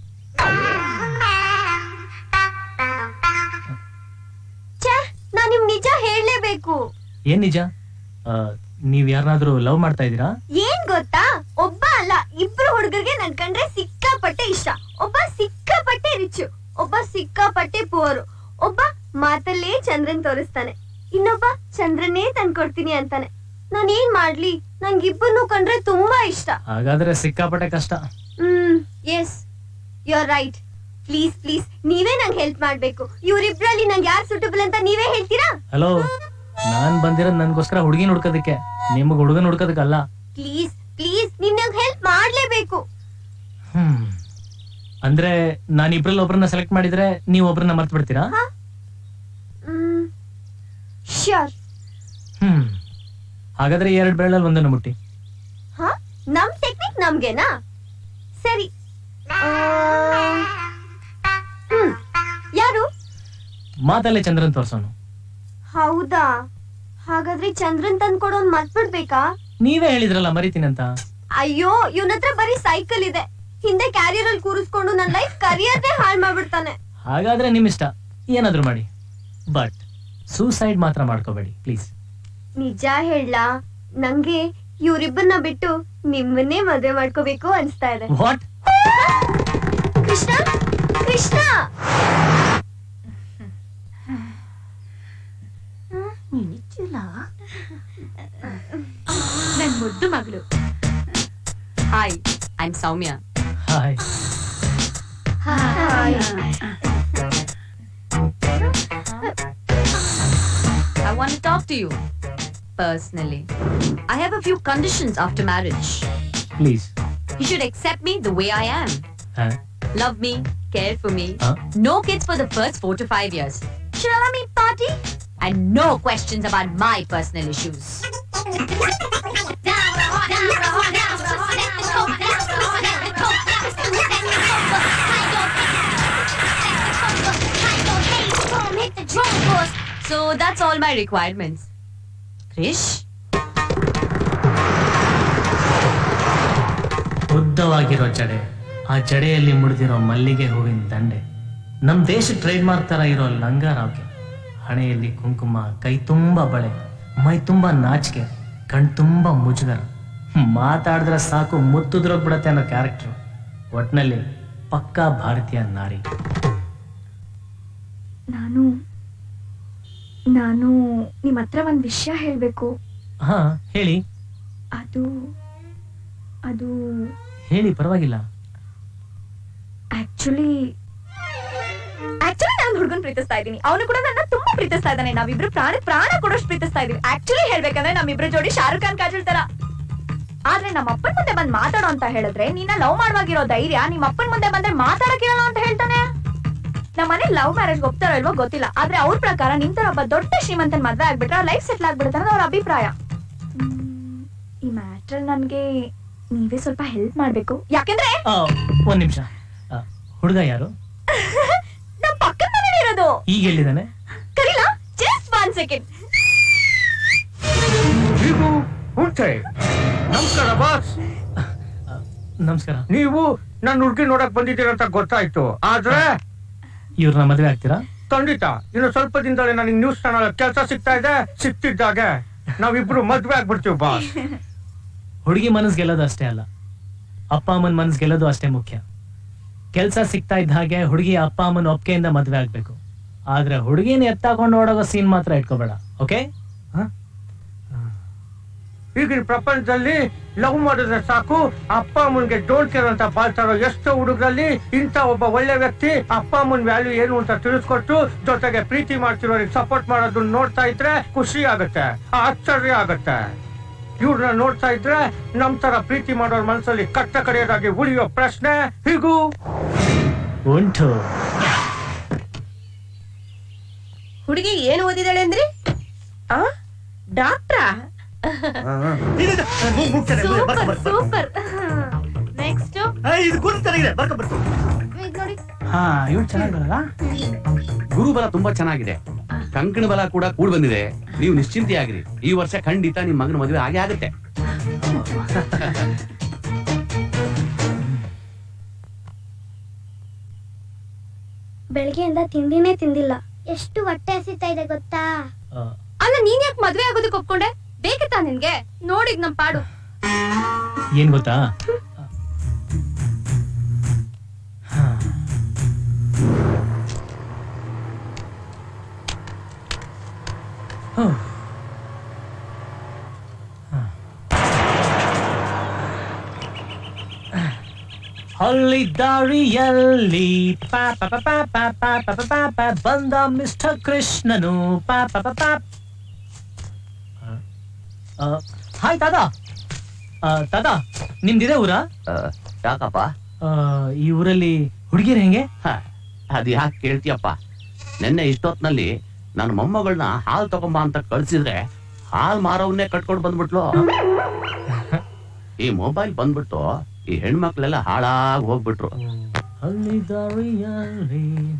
ಛೇ ನಾನ್ ನಿಮ್ ನಿಜ ಹೇಳಲೇಬೇಕು ಏನ್ ನಿಜ ಆ, ನೀವ್ ಯಾರನ್ನಾದ್ರೂ ಲವ್ ಮಾಡ್ತಾ ಇದ್ದೀರಾ ಏನ್ ಗೊತ್ತಾ ಒಬ್ಬ ಅಲ್ಲ ಇಬ್ರು ಹುಡುಗರಿಗೆ ನನ್ ಕಂಡ್ರೆ ಸಿಕ್ಕಾಪಟ್ಟೆ ಇಷ್ಟ ಒಬ್ಬ ಸಿಕ್ಕಾಪಟ್ಟೆ ರಿಚ್ ಒಬ್ಬ ಸಿಕ್ಕಾಪಟ್ಟೆ ಪೋರು ಒಬ್ಬ ಮಾತಲ್ಲೇ ಚಂದ್ರನ್ ತೋರಿಸ್ತಾನೆ ಇನ್ನೊಬ್ಬ ಚಂದ್ರನೇ ತಂದ್ಕೊಡ್ತೀನಿ ಅಂತಾನೆ ನಾನ್ ಏನ್ ಮಾಡ್ಲಿ ನಂಗಿಬ್ಬರನ್ನು ಕಂಡ್ರೆ ತುಂಬಾ ಇಷ್ಟ ಹಾಗಾದ್ರೆ ಸಿಕ್ಕಾಪಟ್ಟೆ ಕಷ್ಟ hmm yes you are right please please ನೀವೇ ನಂಗೆ ಹೆಲ್ಪ್ ಮಾಡ್ಬೇಕು ಇವ್ರಿಬ್ರಲ್ಲಿ ನಂಗೆ ಯಾರು ಸೂಟಬಲ್ ಅಂತ ನೀವೇ ಹೇಳ್ತೀರಾ ಹಲೋ ನಾನ್ ಬಂದಿರೋದ್ ನನ್ಗೋಸ್ಕರ ಹುಡುಗಿನ ಹುಡ್ಕೋದಕ್ಕೆ ನಿಮ್ಗ್ ಹುಡುಗನ್ ಹುಡ್ಕೋದಕ್ಕಲ್ಲ ಪ್ಲೀಸ್ ಪ್ಲೀಸ್ ನೀವ್ ನಂಗೆ ಹೆಲ್ಪ್ ಮಾಡ್ಲೇಬೇಕು ಹ್ಮ್ ಅಂದ್ರೆ ನಾನ್ ಇಬ್ರಲ್ಲಿ ಒಬ್ರನ್ನ ಸೆಲೆಕ್ಟ್ ಮಾಡಿದ್ರೆ ನೀವ್ ಒಬ್ರನ್ನ ಮರ್ತ್ ಬಿಡ್ತೀರಾ ಹ್ಮ್ ಶ್ಯೂರ್ ಹ್ಮ್ ಹಾಗಾದ್ರೆ ಎರಡ್ ಬೆರಳಲ್ಲಿ ಒಂದನ್ನು ಮುಟ್ಟಿ ಹಾ ನಮ್ ಟೆಕ್ನಿಕ್ ನಮ್ಗೆನಾ ಸರಿ ಆ, ಹ್ಮ್ ಯಾರು ಮಾತಲ್ಲೇ ಚಂದ್ರನ್ ತೋರ್ಸೋನು ಹೌದಾ ಹಾಗಾದ್ರೆ ಚಂದ್ರನ್ ತಂದ್ ಕೊಡೋನ್ ಮರ್ತ್ಬಿಡ್ಬೇಕಾ ನೀವೇ ಹೇಳಿದ್ರಲ್ಲ ಮರಿತೀನಿ ಅಂತ ಅಯ್ಯೋ ಇವನ ಹತ್ರ ಬರೀ ಸೈಕಲ್ ಇದೆ ಹಿಂದೆ ಕ್ಯಾರಿಯರ್ ಅಲ್ಲಿ ಕೂರಿಸ್ಕೊಂಡು ನನ್ ಲೈಫ್ ಕರಿಯರ್ನೇ ಹಾಳ್ ಮಾಡ್ಬಿಡ್ತಾನೆ ಹಾಗಾದ್ರೆ ನಿಮ್ ಇಷ್ಟ ಏನಾದ್ರೂ ಮಾಡಿ ಬಟ್ ಸೂಸೈಡ್ ಮಾತ್ರ ಮಾಡ್ಕೋಬೇಡಿ ಪ್ಲೀಸ್ ನಿಜ ಹೇಳ ನಂಗೆ ಇವ್ರಿಬ್ಬರನ್ನ ಬಿಟ್ಟು ನಿಮ್ಮನ್ನೇ ಮದ್ವೆ ಮಾಡ್ಕೋಬೇಕು ಅನ್ಸ್ತಾ ಇದೆ ವಾಟ್ ಕೃಷ್ಣ ಕೃಷ್ಣ ನನ್ ಮುದ್ದು ಮಗಳು hi I am Soumya hi I want to talk to you personally. I have a few conditions after marriage. Please You should accept me the way I am. Love me, care for me. Huh? No kids for the first four to five years. Should allow me party? And no questions about my personal issues. So that's all my requirements. Krish? ಉದ್ದವಾಗಿರೋ ಜಡೆ ಆ ಜಡೆಯಲ್ಲಿ ಮುಡಿದಿರೋ ಮಲ್ಲಿಗೆ ಹೂವಿನ ದಂಡೆ ನಮ್ ದೇಶ trade mark ತರ ಇರೋ ಲಂಗಾರಾವ್ಗೆ ಹಣೆಯಲ್ಲಿ ಕುಂಕುಮ ಕೈ ತುಂಬಾ ಬಳೆ ಮೈ ತುಂಬಾ ನಾಚಿಕೆ ಕಣ್ ತುಂಬಾ ಮುಜುಗರ ಮಾತಾಡಿದ್ರೆ ಸಾಕು ಮುತ್ತುದ್ರೋಗ್ಬಿಡತ್ತೆ ಅನ್ನೋ ಕ್ಯಾರೆಕ್ಟರ್ ಒಟ್ನಲ್ಲಿ ಪಕ್ಕಾ ಭಾರತೀಯ ನಾರಿ ನಾನು ನಾನು ನಿಮ್ ಹತ್ರ ಒಂದ್ ವಿಷಯ ಹೇಳ್ಬೇಕು ಹಾ ಹೇಳಿ ಅದು ಅದು ಹೇಳಿ ಪರವಾಗಿಲ್ಲ ಆಕ್ಚುಲಿ ಆಕ್ಚುಲಿ ನಾನು ಹುಡುಗನ್ ಪ್ರೀತಿಸ್ತಾ ಇದ್ದೀನಿ ಅವನು ಕೂಡ ನನ್ನ ತುಂಬಾ ಪ್ರೀತಿಸ್ತಾ ಇದ್ದಾನೆ ನಾವಿಬ್ರು ಪ್ರಾಣ ಪ್ರಾಣ ಕೊಡೋಷ್ಟು ಪ್ರೀತಿಸ್ತಾ ಇದೀವಿ ಆಕ್ಚುಲಿ ಹೇಳ್ಬೇಕಂದ್ರೆ ನಮ್ಮಿಬ್ರು ಜೋಡಿ ಶಾರುಖ್ ಖಾನ್ ಕಾಜಲ್ ತರ ಆದ್ರೆ ನಮ್ಮ ಅಪ್ಪನ ಮುಂದೆ ಬಂದ್ ಮಾತಾಡೋ ಅಂತ ಹೇಳಿದ್ರೆ ನಿನ್ನ ಲವ್ ಮಾಡುವಾಗಿರೋ ಧೈರ್ಯ ನಿಮ್ಮ ಅಪ್ಪನ ಮುಂದೆ ಬಂದ್ರೆ ಮಾತಾಡಕ್ಕಿರಲ್ಲ ಅಂತ ಹೇಳ್ತಾನೆ ನಮ್ಮ ಮನೆ ಲವ್ ಮ್ಯಾರೇಜ್ ಒಪ್ತಾರೋ ಇಲ್ವೋ ಗೊತ್ತಿಲ್ಲ ಆದ್ರೆ ಅವ್ರ ಪ್ರಕಾರ ನಿಮ್ ತರ ಒಬ್ಬ ದೊಡ್ಡ ಶ್ರೀಮಂತನ್ ಮದ್ವೆ ಆಗ್ಬಿಟ್ರೆ ಲೈಫ್ ಸೆಟ್ಲ್ ಆಗ್ಬಿಡುತ್ತೆ ಅನ್ನೋದು ಅವ್ರ ಅಭಿಪ್ರಾಯ ಈ ಮ್ಯಾಟ್ರಲ್ ನನ್ಗೆ ನೀವೇ ಸ್ವಲ್ಪ ಹೆಲ್ಪ್ ಮಾಡ್ಬೇಕು ಯಾಕೆಂದ್ರೆ ಆ, ಒಂದ್ ನಿಮಿಷ ಹುಡುಗ ಯಾರು ನಮ್ ಪಕ್ಕದ ಮನೇಲಿ ಇರೋದು ಈಗ ಹೇಳಿದಾನೆ ಕರೀಲ ಜಸ್ಟ್ ಒನ್ ಸೆಕೆಂಡ್ ನೀವು ಹುಂಚೆ ನಮಸ್ಕಾರ ಬಾಸ್ ನಮಸ್ಕಾರ ನೀವು ನನ್ನ ಹುಡುಗಿ ನೋಡಕ್ ಬಂದಿದ್ದೀರ ಅಂತ ಗೊತ್ತಾಯ್ತು ಆದ್ರೆ ಇವ್ರನ್ನ ಮದುವೆ ಆಗ್ತೀರಾ ಖಂಡಿತ ಇನ್ನು ಸ್ವಲ್ಪ ದಿನದಲ್ಲಿ ನನಗೆ ನ್ಯೂಸ್ ಚಾನಲ್ ಕೆಲಸ ಸಿಗ್ತಾ ಇದೆ ಸಿಕ್ತಿದ್ದಾಗೆ ನಾವಿಬ್ರು ಮದ್ವೆ ಆಗ್ಬಿಡ್ತೀವಿ ಬಾಸ್ ಹುಡುಗಿ ಮನಸ್ ಗೆಲ್ಲೋದು ಅಷ್ಟೇ ಅಲ್ಲ ಅಪ್ಪ ಅಮ್ಮನ ಮನಸ್ ಗೆಲ್ಲೋದು ಅಷ್ಟೇ ಮುಖ್ಯ ಕೆಲ್ಸ ಸಿಗ್ತಾ ಇದ್ದ ಹಾಗೆ ಹುಡುಗಿ ಅಪ್ಪ ಅಮ್ಮನ ಒಪ್ಪಿಗೆಯಿಂದ ಮದ್ವೆ ಆಗ್ಬೇಕು ಆದ್ರೆ ಹುಡುಗಿನ ಎತ್ತಾಕೊಂಡು ಓಡೋಗೋ ಸೀನ್ ಮಾತ್ರ ಇಟ್ಕೋಬೇಡ ಓಕೆ ಈಗಿನ ಪ್ರಪಂಚದಲ್ಲಿ ಲವ್ ಮಾಡಿದ್ರೆ ಸಾಕು ಅಪ್ಪ ಅಮ್ಮನ್ಗೆ ಡೋಂಟ್ ಕೇರ್ ಅಂತ ಬಾಳ್ತಾರೋ ಎಷ್ಟೋ ಹುಡುಗರಲ್ಲಿ ಇಂಥ ಒಬ್ಬ ಒಳ್ಳೆ ವ್ಯಕ್ತಿ ಅಪ್ಪ ಅಮ್ಮನ್ ವ್ಯಾಲ್ಯೂ ಏನು ಅಂತ ತಿಳಿಸ್ಕೊಟ್ಟು ಜೊತೆಗೆ ಪ್ರೀತಿ ಮಾಡ್ತಿರೋರಿಗೆ ಸಪೋರ್ಟ್ ಮಾಡೋದನ್ನ ನೋಡ್ತಾ ಇದ್ರೆ ಖುಷಿ ಆಗುತ್ತೆ ಆಶ್ಚರ್ಯ ಆಗುತ್ತೆ ಇವ್ರನ್ನ ನೋಡ್ತಾ ಇದ್ರೆ ನಮ್ ತರ ಪ್ರೀತಿ ಮಾಡೋರ್ ಮನಸ್ಸಲ್ಲಿ ಕಟ್ಟ ಕಡೆಯದಾಗಿ ಉಳಿಯೋ ಪ್ರಶ್ನೆ ಹೀಗೂ ಉಂಟು ಹುಡುಗಿ ಏನು ಓದಿದಾಳೆ ಅಂದ್ರಿ ಆ ಡಾಕ್ಟ್ರಾ ಸೂಪರ್ ಸೂಪರ್ ನೆಕ್ಸ್ಟ್ ಇದು ಗುರು ಚೆನ್ನಾಗಿದೆ ಬರ್ಕ ಬರ್ಕೊ ನೋಡಿ ಹಾ ಇವ್ರು ಚೆನ್ನಾಗಲ್ಲ ಗುರುಬಲ ತುಂಬಾ ಚೆನ್ನಾಗಿದೆ ಕಂಕಣ ಬಲ ಕೂಡ ಕೂಡ್ ಬಂದಿದೆ ನೀವು ನಿಶ್ಚಿಂತೆಯಾಗಿರಿ ಈ ವರ್ಷ ಖಂಡಿತ ನಿಮ್ ಮಗನ ಮದುವೆ ಆಗೇ ಆಗುತ್ತೆ ಬೆಳಗ್ಗೆಯಿಂದ ತಿಂಡಿನೇ ತಿಂದಿಲ್ಲ ಎಷ್ಟು ಹೊಟ್ಟೆ ಹಸಿತಾ ಇದೆ ಗೊತ್ತಾ ಅಲ್ಲ ನೀನ್ ಯಾಕೆ ಮದ್ವೆ ಆಗೋದಕ್ಕೆ ಒಪ್ಕೊಂಡೆ ಬೇಕಿತ್ತಾ ನಿನ್ಗೆ ನೋಡಿದ್ ನಮ್ ಪಾಡು ಏನ್ ಗೊತ್ತಾ ಹಳ್ಳಿ ದಾರಿಯಲ್ಲಿ ಪಾ ಪಾ ಪಾ ಪಾ ಪಾ ಪಾ ಪಾ ಪಾ ಪಾ ಪಾ ಬಂದ ಮಿಸ್ಟರ್ ಕೃಷ್ಣನು ಪಾ ಪಾ ಪಾ ಪಾ ಆ, ಹಾಯ್ ತಾತ ಆ, ತಾತ ನಿಮ್ದಿದೆ ಊರ ಯಾಕಪ್ಪ ಆ, ಈ ಊರಲ್ಲಿ ಹುಡುಗಿರ ಹೆಂಗೆ ಅದ್ ಯಾಕೆ ಕೇಳ್ತೀಯಪ್ಪ ನಿನ್ನೆ ಇಷ್ಟೊತ್ನಲ್ಲಿ ನನ್ನ ಮೊಮ್ಮಗಳನ್ನ ಹಾಲ್ ತಗೊಂಬ ಅಂತ ಕಳ್ಸಿದ್ರೆ ಹಾಲ್ ಮಾರವನ್ನೇ ಕಟ್ಕೊಂಡು ಬಂದ್ಬಿಟ್ಲು ಈ ಮೊಬೈಲ್ ಬಂದ್ಬಿಟ್ಟು ಈ ಹೆಣ್ಮಕ್ಳೆಲ್ಲ ಹಾಳಾಗಿ ಹೋಗ್ಬಿಟ್ರು ಹಳ್ಳಿ ದಾರಿಯಲ್ಲಿ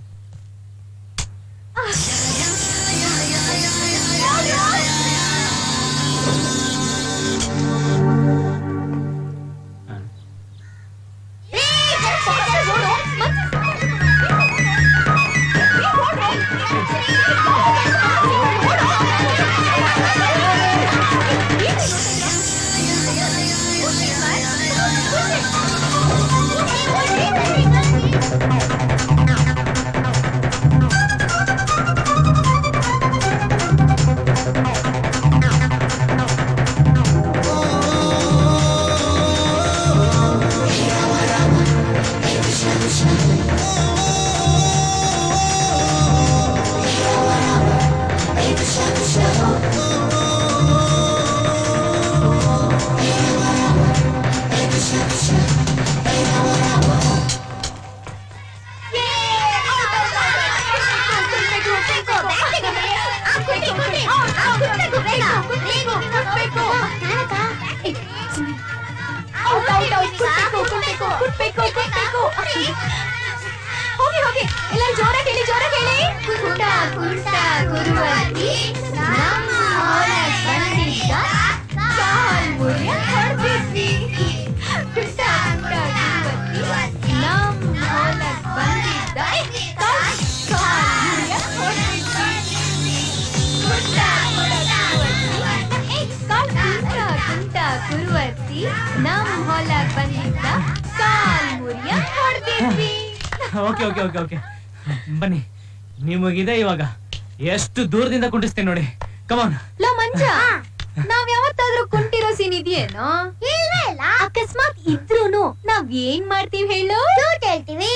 ಹೋಗಿ ಹೋಗಿ ಎಲ್ಲ ಜೋರಾಗಿ ಹೇಳಿ ಜೋರಾಗಿ ಹೇಳಿ ಕುಂಟ ಕುಂಟ ಗುರುವತಿ ನಮ್ಮ ಹೊರಗ್ ಬಂದಿದ್ದ ಕಾಲ್ ಮುರಿಯ ಹೊಡ್ದಿದ್ವಿ. ಕುಂಟ ಕುಂಟ ಗುರುವತಿ ನಮ್ಮ ಹೊರಗ್ ಬಂದಿದ್ದ ಕಾಲ್ ಕಾಲ್ ಮುರಿಯ ಹೊಡ್ದಿದ್ವಿ. ಕುಂಟ ಕುಂಟ ಗುರುವತಿ, ಕಾಲ್ ಕುಂಟ ಕುಂಟ ಗುರುವತಿ ನಮ್ಮ ಹೊಲಕ್ ಬಂದಿದ್ದ ಕಾಲ್ ಮುರಿಯ ಹೊಡ್ದಿದ್ವಿ ಓಕೆ ಓಕೆ ಓಕೆ ಓಕೆ ಬನ್ನಿ ನಿಮಗಿದೆ ಇವಾಗ ಎಷ್ಟು ದೂರದಿಂದ ಕುಂಟಿಸ್ತೇನೆ ನೋಡಿ ಕಮಾನ್ ಲೋ ಮಂಜ ನಾವ್ ಯಾವತ್ತಾದ್ರೂ ಕುಂಟಿರೋ ಸೀನ್ ಇದೆಯೇನೋ ಇಲ್ವೇ ಇಲ್ಲ ಅಕಸ್ಮಾತ್ ಇದ್ರೂನು ನಾವ್ ಏನ್ ಮಾಡ್ತೀವಿ ಹೇಳು ಜೋಟ್ ಹೇಳ್ತೀವಿ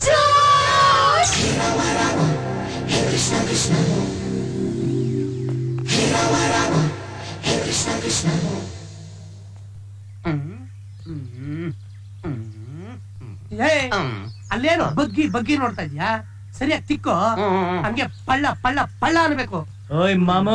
ಜೋಶ್! ಏ ಅಲ್ಲೇನು ಬಗ್ಗಿ ಬಗ್ಗಿ ನೋಡ್ತಾ ಇದ್ಯಾ ಸರಿಯಾಗಿ ತಿಕ್ಕೋ ಹಂಗೆ ಪಳ್ಳ ಪಳ್ಳ ಪಳ್ಳ ಅನ್ಬೇಕು ಓಯ್ ಮಾಮು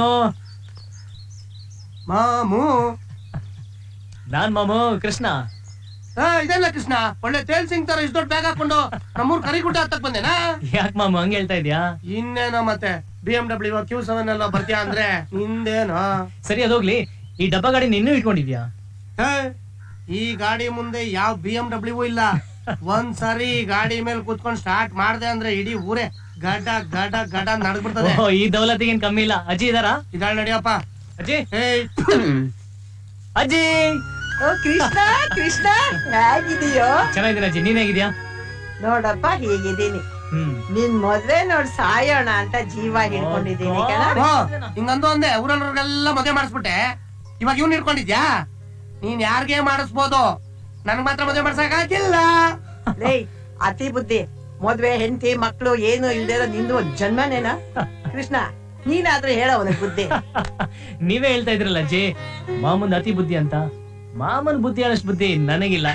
ಮಾಮು ನಾನ್ ಮಾಮು ಕೃಷ್ಣ ಆ, ಇದೆಲ್ಲ ಕೃಷ್ಣ ಒಳ್ಳೆ ತೇಲ್ ಸಿಂಗ್ ತರ ಇಷ್ಟು ದೊಡ್ಡ ಬ್ಯಾಗ್ ಹಾಕೊಂಡು ನಮ್ಮೂರ್ ಕರಿಗುಡ್ಡ ಹತ್ತಕ್ ಬಂದೇನಾ ಯಾಕೆ ಮಾಮು ಹಂಗೆ ಹೇಳ್ತಾ ಇದ್ಯಾ ಇನ್ನೇನೋ ಮತ್ತೆ B M W Q seven ಎಲ್ಲ ಬರ್ತೀಯಾ ಅಂದ್ರೆ ನಿಂದೇನೋ ಸರಿ ಅದೋಗ್ಲಿ ಈ ಡಬ್ಬ ಗಾಡಿ ನಿನ್ನೂ ಇಟ್ಕೊಂಡಿದ್ಯಾ ಹೇ, ಈ ಗಾಡಿ ಮುಂದೆ ಯಾವ ಬಿ ಎಂ ಡಬ್ಲ್ಯೂ ಇಲ್ಲ ಒಂದ್ ಸಾರಿ ಈ ಗಾಡಿ ಮೇಲೆ ಕೂತ್ಕೊಂಡ್ ಸ್ಟಾರ್ಟ್ ಮಾಡ್ದೆ ಅಂದ್ರೆ ಇಡೀ ಊರೇ ಗಡ ಗಡ ಗಡ ನಡ್ಬಿಡ್ತದೆ ಓಹೋ ಈ ದೌಲತಿಗೇನ್ ಕಮ್ಮಿ ಇಲ್ಲ ಅಜ್ಜಿ ಇದಾರಾ ಇದಾಳ್ ನಡಿಯಪ್ಪ ಅಜ್ಜಿ ಏಯ್ ಅಜ್ಜಿ ಓ ಕೃಷ್ಣ ಕೃಷ್ಣ ಹೇಗಿದೀಯೋ ಚೆನ್ನಾಗಿದ್ದೀನಿ ಅಜ್ಜಿ ನೀನ್ ಹೇಗಿದ್ಯಾ ನೋಡಪ್ಪ ಹೀಗಿದ್ದೀನಿ ಹ್ಮ್ ನಿನ್ ಮದ್ವೆ ನೋಡ್ ಸಾಯೋಣ ಅಂತ ಜೀವ ಹಿಡ್ಕೊಂಡಿದ್ದೀನಿ ಕಣ ಓ, ಹಿಂಗಂದು ಅಂದೆ ಊರಲ್ರಿಗೆಲ್ಲ ಮದುವೆ ಮಾಡಿಸ್ಬಿಟ್ಟೆ ಇವಾಗ ಇವ್ನ ಹಿಡ್ಕೊಂಡಿದ್ಯಾ ನೀನ್ ಯಾರಿಗೆ ಮಾಡಿಸ್ಬೋದು ನನ್ಗ್ ಮಾತ್ರ ಮದುವೆ ಮಾಡ್ಸಕ್ಕಾಗಿಲ್ಲ ಲೇ ಅತಿ ಬುದ್ಧಿ ಮದ್ವೆ ಹೆಂಡತಿ ಮಕ್ಳು ಏನು ಇಲ್ದಿರೋ ನಿಂದು ಒಂದ್ ಜನ್ಮನೇನಾ ಕೃಷ್ಣ ನೀನಾದ್ರೂ ಹೇಳ ಅವನಿಗೆ ಬುದ್ಧಿ ನೀವೇ ಹೇಳ್ತಾ ಇದ್ರಲ್ಲ ಅಜ್ಜಿ ಮಾಮನ್ ಅತಿ ಬುದ್ಧಿ ಅಂತ ಮಾಮನ್ ಬುದ್ಧಿ ಹೇಳಷ್ಟು ಬುದ್ಧಿ ನನಗಿಲ್ಲ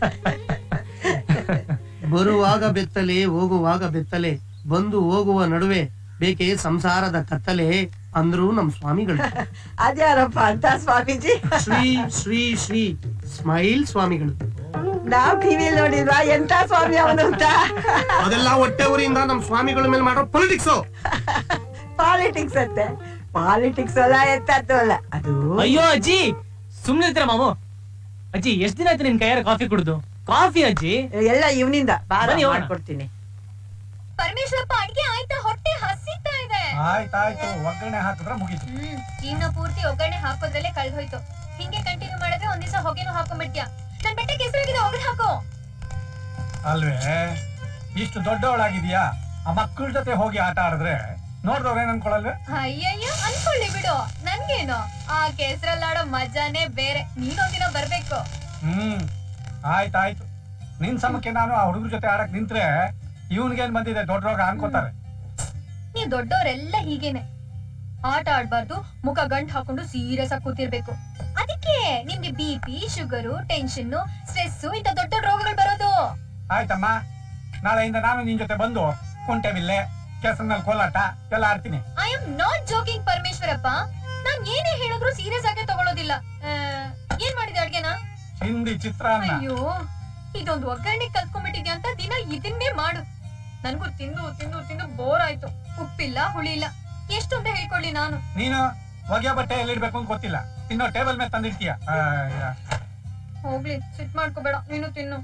ಬರುವಾಗ ಬೆತ್ತಲೆ ಹೋಗುವಾಗ ಬೆತ್ತಲೆ ಬಂದು ಹೋಗುವ ನಡುವೆ ಬೇಕೆ ಸಂಸಾರದ ಕತ್ತಲೆ ಅಂದ್ರು ನಮ್ ಸ್ವಾಮಿಗಳು ಅದ್ಯಾರಪ್ಪ ಅಂತ ಸ್ವಾಮೀಜಿ ಶ್ರೀ ಶ್ರೀ ಶ್ರೀ ಸ್ಮೈಲ್ ಸ್ವಾಮಿಗಳು ನಾವ್ ಟಿವಿಯಲ್ಲಿ ನೋಡಿಲ್ವಾ ಎಂತ ಸ್ವಾಮಿ ಅವನು ಅಂತ ಅದೆಲ್ಲ ಹೊಟ್ಟೆ ಊರಿಂದ ನಮ್ ಸ್ವಾಮಿಗಳ ಮೇಲೆ ಮಾಡೋ ಪೊಲಿಟಿಕ್ಸ್ ಪಾಲಿಟಿಕ್ಸ್ ಅಂತೆ ಪಾಲಿಟಿಕ್ಸ್ ಅಲ್ಲ ಎಂತದ್ದು ಅಲ್ಲ ಅದು ಅಯ್ಯೋ ಅಜ್ಜಿ ಸುಮ್ನಿರ್ತೀರ ಮಾಮು ಅಜ್ಜಿ ಎಷ್ಟ್ ದಿನ ಆಯ್ತು ನಿನ್ ಕೈಯಾರ ಕಾಫಿ ಕುಡ್ದು ಕಾಫಿ ಅಜ್ಜಿ ಎಲ್ಲ ಇವನಿಂದ ಬಾರ ಬನ್ನಿ ಹೋಗೋಣ. ಮಾಡ್ಕೊಡ್ತೀನಿ ಪರಮೇಶ್ವರಪ್ಪ ಅಡ್ಗೆ ಆಯ್ತಾ ಹೊಟ್ಟೆ ಹಸಿತಾ ಇದೆ ಆಯ್ತಾಯ್ತು ಒಗ್ಗರಣೆ ಹಾಕಿದ್ರೆ ಮುಗೀತು ಹ್ಮ್ ಜೀವನ ಪೂರ್ತಿ ಒಗ್ಗರಣೆ ಹಾಕೋದ್ರಲ್ಲೇ ಕಳ್ದೋಯ್ತು ಹಿಂಗೆ ಕಂಟಿನ್ಯೂ ಮಾಡಿದ್ರೆ ಒಂದ್ ದಿವಸ ಹೊಗೆನೂ ಹಾಕೊಂಡ್ಬಿಡ್ತೀಯ ನನ್ ಬೆಟ್ಟ ಕೆಸರಾಗಿದೆ ಒಗ್ಗರಣೆ ಹಾಕೋ ಅಲ್ವೇ ಇಷ್ಟು ದೊಡ್ಡವಳಾಗಿದ್ಯಾ ಆ ಮಕ್ಕಳ ಜೊತೆ ಹೋಗಿ ಆಟ ಆಡಿದ್ರೆ ನೋಡ್ದವ್ರ ಏನ್ ಅನ್ಕೊಳಲ್ವೇ ಅಯ್ಯಯ್ಯೋ ಅನ್ಕೊಳ್ಳಿ ಬಿಡು ನನ್ಗೇನು ಆ ಕೆಸರಲ್ಲಾಡೋ ಮಜಾನೇ ಬೇರೆ ನೀನೊಂದಿನ ಬರ್ಬೇಕು ಹ್ಮ್ ಆಯ್ತಾಯ್ತು ನಿನ್ ಸಮಕ್ಕೆ ನಾನು ಆ ಹುಡುಗರ ಜೊತೆ ಆಡಕ್ ನಿಂತ್ರೆ ಇವನ್ಗೇನ್ ಬಂದಿದೆ ದೊಡ್ಡ ರೋಗ ಅನ್ಕೋತಾರೆ ನೀವ್ ದೊಡ್ಡವರೆಲ್ಲ ಹೀಗೇನೆ ಆಟ ಆಡ್ಬಾರ್ದು ಮುಖ ಗಂಟ್ ಹಾಕೊಂಡು ಸೀರಿಯಸ್ ಆಗಿ ಕೂತಿರ್ಬೇಕು ಅದಕ್ಕೆ ನಿಮ್ಗೆ B P sugar tension stress ಇಂತ ದೊಡ್ಡ ದೊಡ್ಡ ರೋಗಗಳು ಬರೋದು ಆಯ್ತಮ್ಮ ನಾಳೆಯಿಂದ ನಾನು ನಿನ್ ಜೊತೆ ಬಂದು ಕುಂಟೆ ಬಿಲ್ಲೆ ಕೆಸರಿನಲ್ಲಿ ಕೋಲಾಟ ಎಲ್ಲ ಆಡ್ತೀನಿ I am not joking Parameshwarappa ನಾನ್ ಏನೇ ಹೇಳಿದ್ರು ಸೀರಿಯಸ್ ಆಗಿ ತಗೊಳ್ಳೋದಿಲ್ಲ ಆ, ಏನ್ ಮಾಡಿದೆ ಅಡ್ಗೆನ ಹಿಂದಿ ಚಿತ್ರಾನ್ನ ಅಯ್ಯೋ ಇದೊಂದು ಒಗ್ಗರಣೆ ಕಲ್ತ್ಕೊಂಡ್ಬಿಟ್ಟಿದ್ಯಾ ಅಂತ ದಿನ ಇದನ್ನೇ ಮಾಡು ನನ್ಗೂ ತಿಂದು ತಿಂದು ತಿಂದು ಬೋರ್ ಆಯ್ತು ಉಪ್ಪಿಲ್ಲ ಹುಳಿ ಇಲ್ಲ ಎಷ್ಟು ಅಂತ ಹೇಳ್ಕೊಳ್ಳಿ ನಾನು ನೀನು ಒಗೆ ಬಟ್ಟೆ ಎಲ್ಲಿಡ್ಬೇಕು ಅಂತ ಗೊತ್ತಿಲ್ಲ ತಿನ್ನೋ ಟೇಬಲ್ ಮೇಲೆ ತಂದಿರ್ತೀಯ ಹೋಗ್ಲಿ ಸಿಟ್ ಮಾಡ್ಕೋಬೇಡ ನೀನು ತಿನ್ನು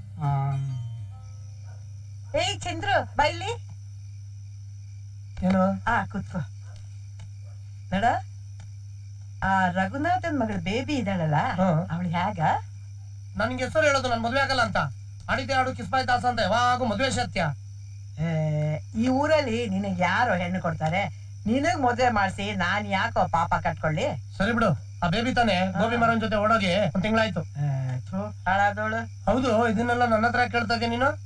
ಏಯ್ ಚಂದ್ರು ಬೈಲಿ ಏನು ಆ ಕೂತ್ಕೋ ನೋಡ ಆ ರಘುನಾಥನ್ ಮಗಳ ಬೇಬಿ ಇದ್ದಾಳಲ್ಲ ಅವಳು ಹೇಗ ನನ್ಗೆ ಹೆಸರು ಹೇಳೋದು ನನ್ ಮದ್ವೆ ಆಗಲ್ಲ ಅಂತ ಆಡಿದ್ದೆ ಆಡು ಕಿಸ್ಬಾಯ್ ದಾಸ ಅಂತ ಯಾವಾಗೂ ಮದ್ವೆ ಸತ್ಯ ಏ, ಈ ಊರಲ್ಲಿ ನಿನಗೆ ಯಾರು ಹೆಣ್ಣು ಕೊಡ್ತಾರೆ ನಿನಗ್ ಮದ್ವೆ ಮಾಡ್ಸಿ ನಾನ್ ಯಾಕೋ ಪಾಪ ಕಟ್ಕೊಳ್ಳಿ ಸರಿ ಬಿಡು ಆ ಬೇಬಿ ತಾನೆ ಗೋಬಿ ಮರನ್ ಜೊತೆ ಓಡೋಗಿ ಒಂದ್ ತಿಂಗಳಾಯ್ತು ಹಾಳಾದವಳು ಹೌದು ಇದನ್ನೆಲ್ಲ ನನ್ನ ಹತ್ರ ಕೇಳ್ತಾ ಇದೀಯ ನೀನು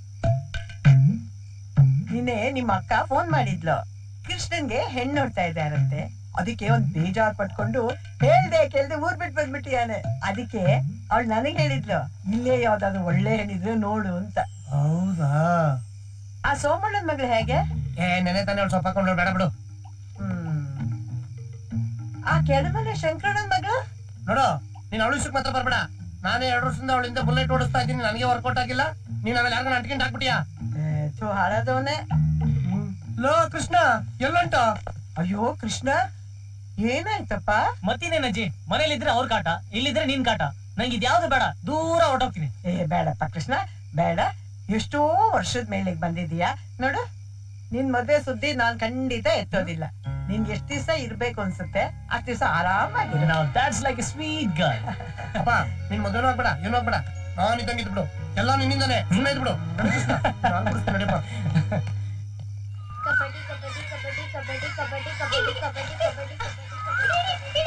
ನಿನ್ನೆ ನಿಮ್ಮ ಅಕ್ಕ ಫೋನ್ ಮಾಡಿದ್ಲು ಕೃಷ್ಣನ್ಗೆ ಹೆಣ್ಣು ನೋಡ್ತಾ ಇದ್ದಾರಂತೆ ಅದಕ್ಕೆ ಒಂದ್ ಬೇಜಾರ್ ಪಟ್ಕೊಂಡು ಹೇಳ್ದೆ ಕೇಳ್ದೆ ಊರ್ ಬಿಟ್ಟು ಬಂದ್ಬಿಟ್ಟಿಯಾನೆ ಅದಕ್ಕೆ ಅವಳು ನನಗ್ ಹೇಳಿದ್ಲು ಇಲ್ಲೇ ಯಾವ್ದಾದ್ರು ಒಳ್ಳೆ ಹೆಣ್ಣಿದ್ರೆ ನೋಡು ಅಂತ ಹೌದಾ ಆ ಸೋಮಣ್ಣನ್ ಮಗಳು ಹೇಗೆ ಏ ನೆನೆ ತಾನೆ ಅವ್ಳು ಸೊಪ್ಪ ಹಾಕೊಂಡು ಬೇಡ ಬಿಡು ಆ ಕೆಳಮನೆ ಶಂಕರಣ್ಣನ್ ಮಗಳು ನೋಡು ನೀನ್ ಅವಳು ವಿಷಯಕ್ಕೆ ಮಾತ್ರ ಬರ್ಬೇಡ ನಾನೇ ಎರಡು ವರ್ಷದಿಂದ ಅವಳಿಂದ ಬುಲೆಟ್ ಓಡಿಸ್ತಾ ಇದ್ದೀನಿ ನನಗೆ ವರ್ಕೌಟ್ ಆಗಿಲ್ಲ ನೀನ್ ಆಮೇಲೆ ಯಾರಿಗಾನ ಅಂಟ್ಕೊಂಡು ಹಾಕ್ಬಿಟ್ಟಿಯಾ ಥು ಹಾಳಾದವನೇ ಲೋ ಕೃಷ್ಣ ಎಲ್ಲಂಟ ಅಯ್ಯೋ ಕೃಷ್ಣ ಏನಾಯ್ತಪ್ಪ ಮತ್ತಿನೇನಜ್ಜಿ ಮನೇಲಿದ್ರೆ ಅವ್ರ ಕಾಟ ಇಲ್ಲಿದ್ರೆ ನಿನ್ ಕಾಟ ನಂಗೆ ಇದ್ಯಾವ್ದು ಬೇಡ ದೂರ ಹೊರಟೋಗ್ತೀನಿ ಏ ಬೇಡಪ್ಪ ಕೃಷ್ಣ ಬೇಡ ಎಷ್ಟೋ ವರ್ಷದ ಮೇಲೆ ಬಂದಿದೀಯಾ ನೋಡು ನಿನ್ ಮದ್ವೆ ಸುದ್ದಿ ನಾನ್ ಖಂಡಿತ ಎತ್ತೋದಿಲ್ಲ ನಿನ್ಗೆ ಎಷ್ಟ್ ದಿವಸ ಇರ್ಬೇಕು ಅನ್ಸುತ್ತೆ ಅಷ್ಟ್ ದಿವಸ ಆರಾಮಾಗಿ ದಾಟ್ಸ್ ಲೈಕ್ ಸ್ವೀಟ್ ಗರ್ಲ್ ಅಪ್ಪ ನಿನ್ ಮದುವೆನೂ ಆಗ್ಬೇಡ ಏನೂ ಆಗ್ಬೇಡ ನಾನು ಇದ್ದಂಗೆ ಇದ್ಬಿಡು ಎಲ್ಲ ನಿನ್ನಿಂದಾನೆ ಸುಮ್ಮನೆ ಇದ್ಬಿಡು ನಡಿ ಕೃಷ್ಣ ನಾನ್ ಬಿಡಿಸ್ತೀನಿ ನಡಿಯಪ್ಪ ಕಬಡ್ಡಿ ಕಬಡ್ಡಿ ಕಬಡ್ಡಿ ಕಬಡ್ಡಿ ಕಬಡ್ಡಿ ಕಬಡ್ಡಿ ಕಬಡ್ಡಿ ಕಬಡ್ಡಿ ಕಬಡ್ಡಿ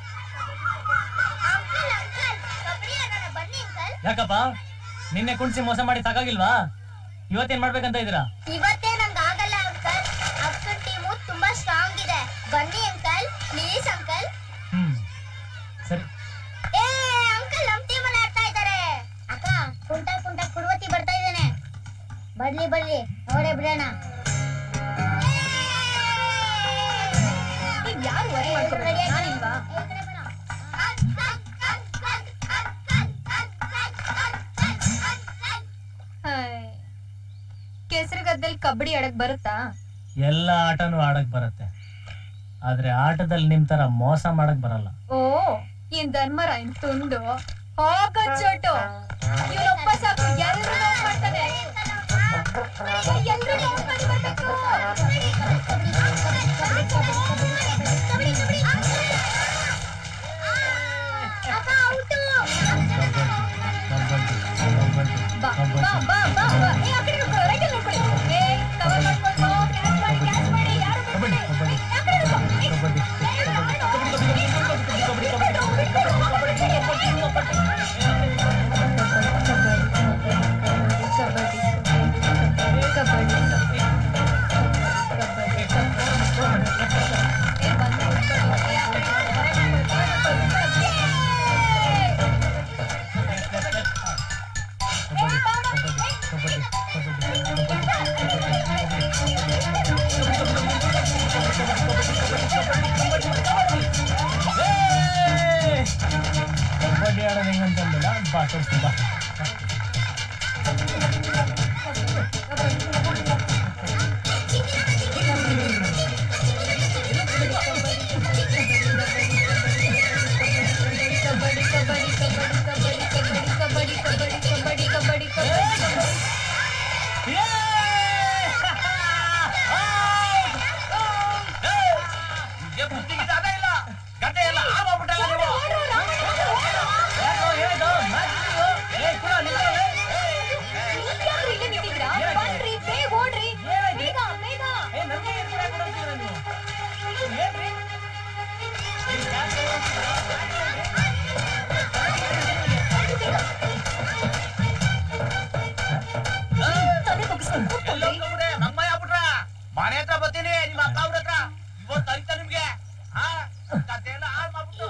ಅಂಕಲ್ ಅಂಕಲ್ ಕಬಡ್ಡಿ ಆಡೋಣ ಬನ್ನಿ ಅಂಕಲ್ ಯಾಕಪ್ಪ ನಿನ್ನೆ ಕುಣ್ಸಿ ಮೋಸ ಮಾಡಿ ಸಾಕಾಗಿಲ್ವಾ ಇವತ್ತೇನ್ ಮಾಡ್ಬೇಕಂತ ಇದೀರಾ ಇವತ್ತೇ ನಂಗೆ ಆಗಲ್ಲ ಅಂಕಲ್ ಅಕ್ಕನ ಟೀಮು ತುಂಬಾ ಸ್ಟ್ರಾಂಗ್ ಇದೆ ಬನ್ನಿ ಅಂಕಲ್ ಪ್ಲೀಸ್ ಅಂಕಲ್ ಹ್ಮ್ ಸರಿ ಏ ಅಂಕಲ್ ನಮ್ ಟೀಮಲ್ಲಿ ಆಡ್ತಾ ಇದ್ದಾರೆ ಅಕ್ಕ ಕುಂಟ ಕುಂಟ ಕುರುವತಿ ಬರ್ತಾ ಇದ್ದಾನೆ ಬರ್ಲಿ ಬರ್ಲಿ ನೋಡೇ ಬಿಡೋಣ ನೀವ್ ಯಾರು ವರಿ ಮಾಡ್ಕೋಬೇಡಿ ನಾನಿಲ್ವಾ ಹಾಯ್. ಕೆಸರು ಗದ್ದಲ್ಲಿ ಕಬಡ್ಡಿ ಆಡಕ್ ಬರುತ್ತಾ ಎಲ್ಲ ಆಟನೂ ಆಡಕ್ ಬರುತ್ತೆ ಆದ್ರೆ ಆಟದಲ್ಲಿ ನಿಮ್ ತರ ಮೋಸ ಮಾಡಕ್ ಬರಲ್ಲ ಓ ಏನ್ ಧರ್ಮರಾಯನ್ ತುಂಡು ಹೋಗ ಚೋಟು ಇವನೊಬ್ಬ ಸಾಕು ಎಲ್ಲರೂ ನೋಡ್ ಮಾಡ್ತಾನೆ ಎಲ್ರೂ ನೋಡ್ ಮಾಡಿ ಬರ್ಬೇಕು ಬಾ ಬಾ ಬಾ ಬಾ ಬಾ ಏ ಆ ಕಡೆ ನೋಡ್ಕೊಳ್ಳೋ ರೈಟ್ ನೋಡ್ಕೊಳ್ಳಿ ಏ ಕವರ್ ಮಾಡ್ಕೊಂಡು ಕ್ಯಾಚ್ ಮಾಡಿ ಕ್ಯಾಚ್ ಮಾಡಿ ಯಾರು ಬಿಡ್ಬೇಡಿ ಏ, ಆ ಕಡೆ ನೋಡ್ಕೊ. ಏ, ಮಾಡೋದು ಹೆಂಗಂತಂದಿಲ್ಲ ಬಾ ತೋರಿಸ್ತೀನಿ ಬಾ ಮನೆ ಹತ್ರ ಬರ್ತೀನಿ ನಿಮ್ಮ ಅಕ್ಕ ಅವ್ರ ಹತ್ರ ಇವತ್ತು ಐತ ನಿಮ್ಗೆ ಹಾ ಕತೆ ಎಲ್ಲ ಹಾಳು ಮಾಡ್ಬಿಟ್ಟು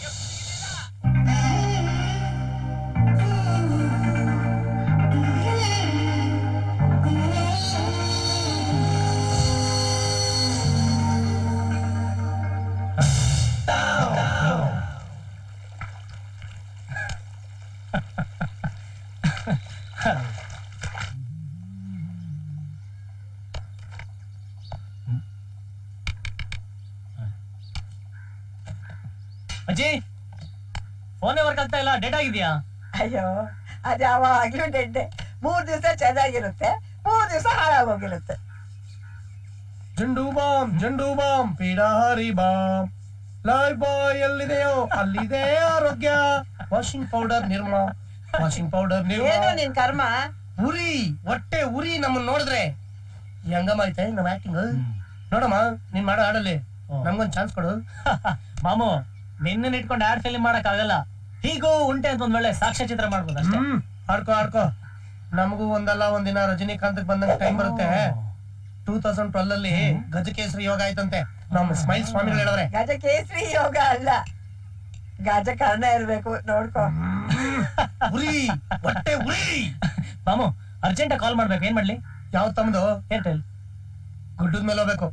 ಅಜ್ಜಿ ಫೋನೇ ವರ್ಕ್ ಆಗ್ತಾ ಇಲ್ಲ ಡೇಟ್ ಆಗಿದ್ಯಾ ಅಯ್ಯೋ ಅದು ಯಾವಾಗ್ಲೂ ಡೆಡ್ಡೆ ಮೂರ್ ದಿವಸ ಚೆನ್ನಾಗಿರುತ್ತೆ ಮೂರ್ ದಿವಸ ಹಾಳಾಗೋಗಿರುತ್ತೆ ಜಂಡು ಬಾಮ್ ಜಂಡು ಬಾಮ್ ಪೀಡಾರಿ ಬಾಮ್ ಲೈಫ್ ಬಾಯ್ ಎಲ್ಲಿದೆಯೋ ಅಲ್ಲಿದೆ ಆರೋಗ್ಯ washing powder Nirma washing powder ಏನು ನಿರ್ಮಾ ನಿನ್ ಕರ್ಮ ಉರಿ ಹೊಟ್ಟೆ ಉರಿ ನಮ್ಮನ್ನ ನೋಡಿದ್ರೆ ಈ ಹಂಗಮ್ಮ ಐತೆ ನಮ್ಮ ಆಕ್ಟಿಂಗ್ ನೋಡಮ್ಮ ನೀನ್ ಮಾಡೋ ಹಾಡಲ್ಲಿ ನಮ್ಗೊಂದ್ ಚಾನ್ಸ್ ಕೊಡು ಮಾಮು ನಿನ್ನ ಇಟ್ಕೊಂಡು ಆಡ್ ಫಿಲ್ಮ್ ಮಾಡಕ್ ಆಗಲ್ಲ ಹೀಗೂ ಉಂಟೆ ಅಂತ ಒಂದ್ ಒಳ್ಳೆ ಸಾಕ್ಷ್ಯ ಚಿತ್ರ ಮಾಡ್ಬೋದು ಅಷ್ಟೇ ಹ್ಮ್ ಆಡ್ಕೋ ಆಡ್ಕೋ ನಮಗೂ ಒಂದಲ್ಲ ಒಂದಿನ ರಜನಿಕಾಂತ್ ಬಂದಂಗ ಟೈಮ್ ಬರುತ್ತೆ ಟೂ ತೌಸಂಡ್ ಟ್ವೆಲ್ ಅಲ್ಲಿ ಗಜಕೇಸರಿ ಯೋಗ ಆಯ್ತಂತೆ ನಮ್ಮ ಸ್ಮೈಲ್ ಸ್ವಾಮಿಗಳು ಹೇಳವ್ರೆ ಗಜ ಕೇಸರಿ ಯೋಗ ಅಲ್ಲ ಗಜ ಕರ್ಣ ಇರ್ಬೇಕು ನೋಡ್ಕೋ ಉರಿ ಹೊಟ್ಟೆ ಉರಿ ಮಾಮು ಅರ್ಜೆಂಟ್ ಕಾಲ್ ಮಾಡ್ಬೇಕು ಏನ್ ಮಾಡ್ಲಿ ಯಾವ ತಮ್ದು ಏರ್ಟೆಲ್ ಗುಡ್ಡದ ಮೇಲೆ ಹೋಗ್ಬೇಕು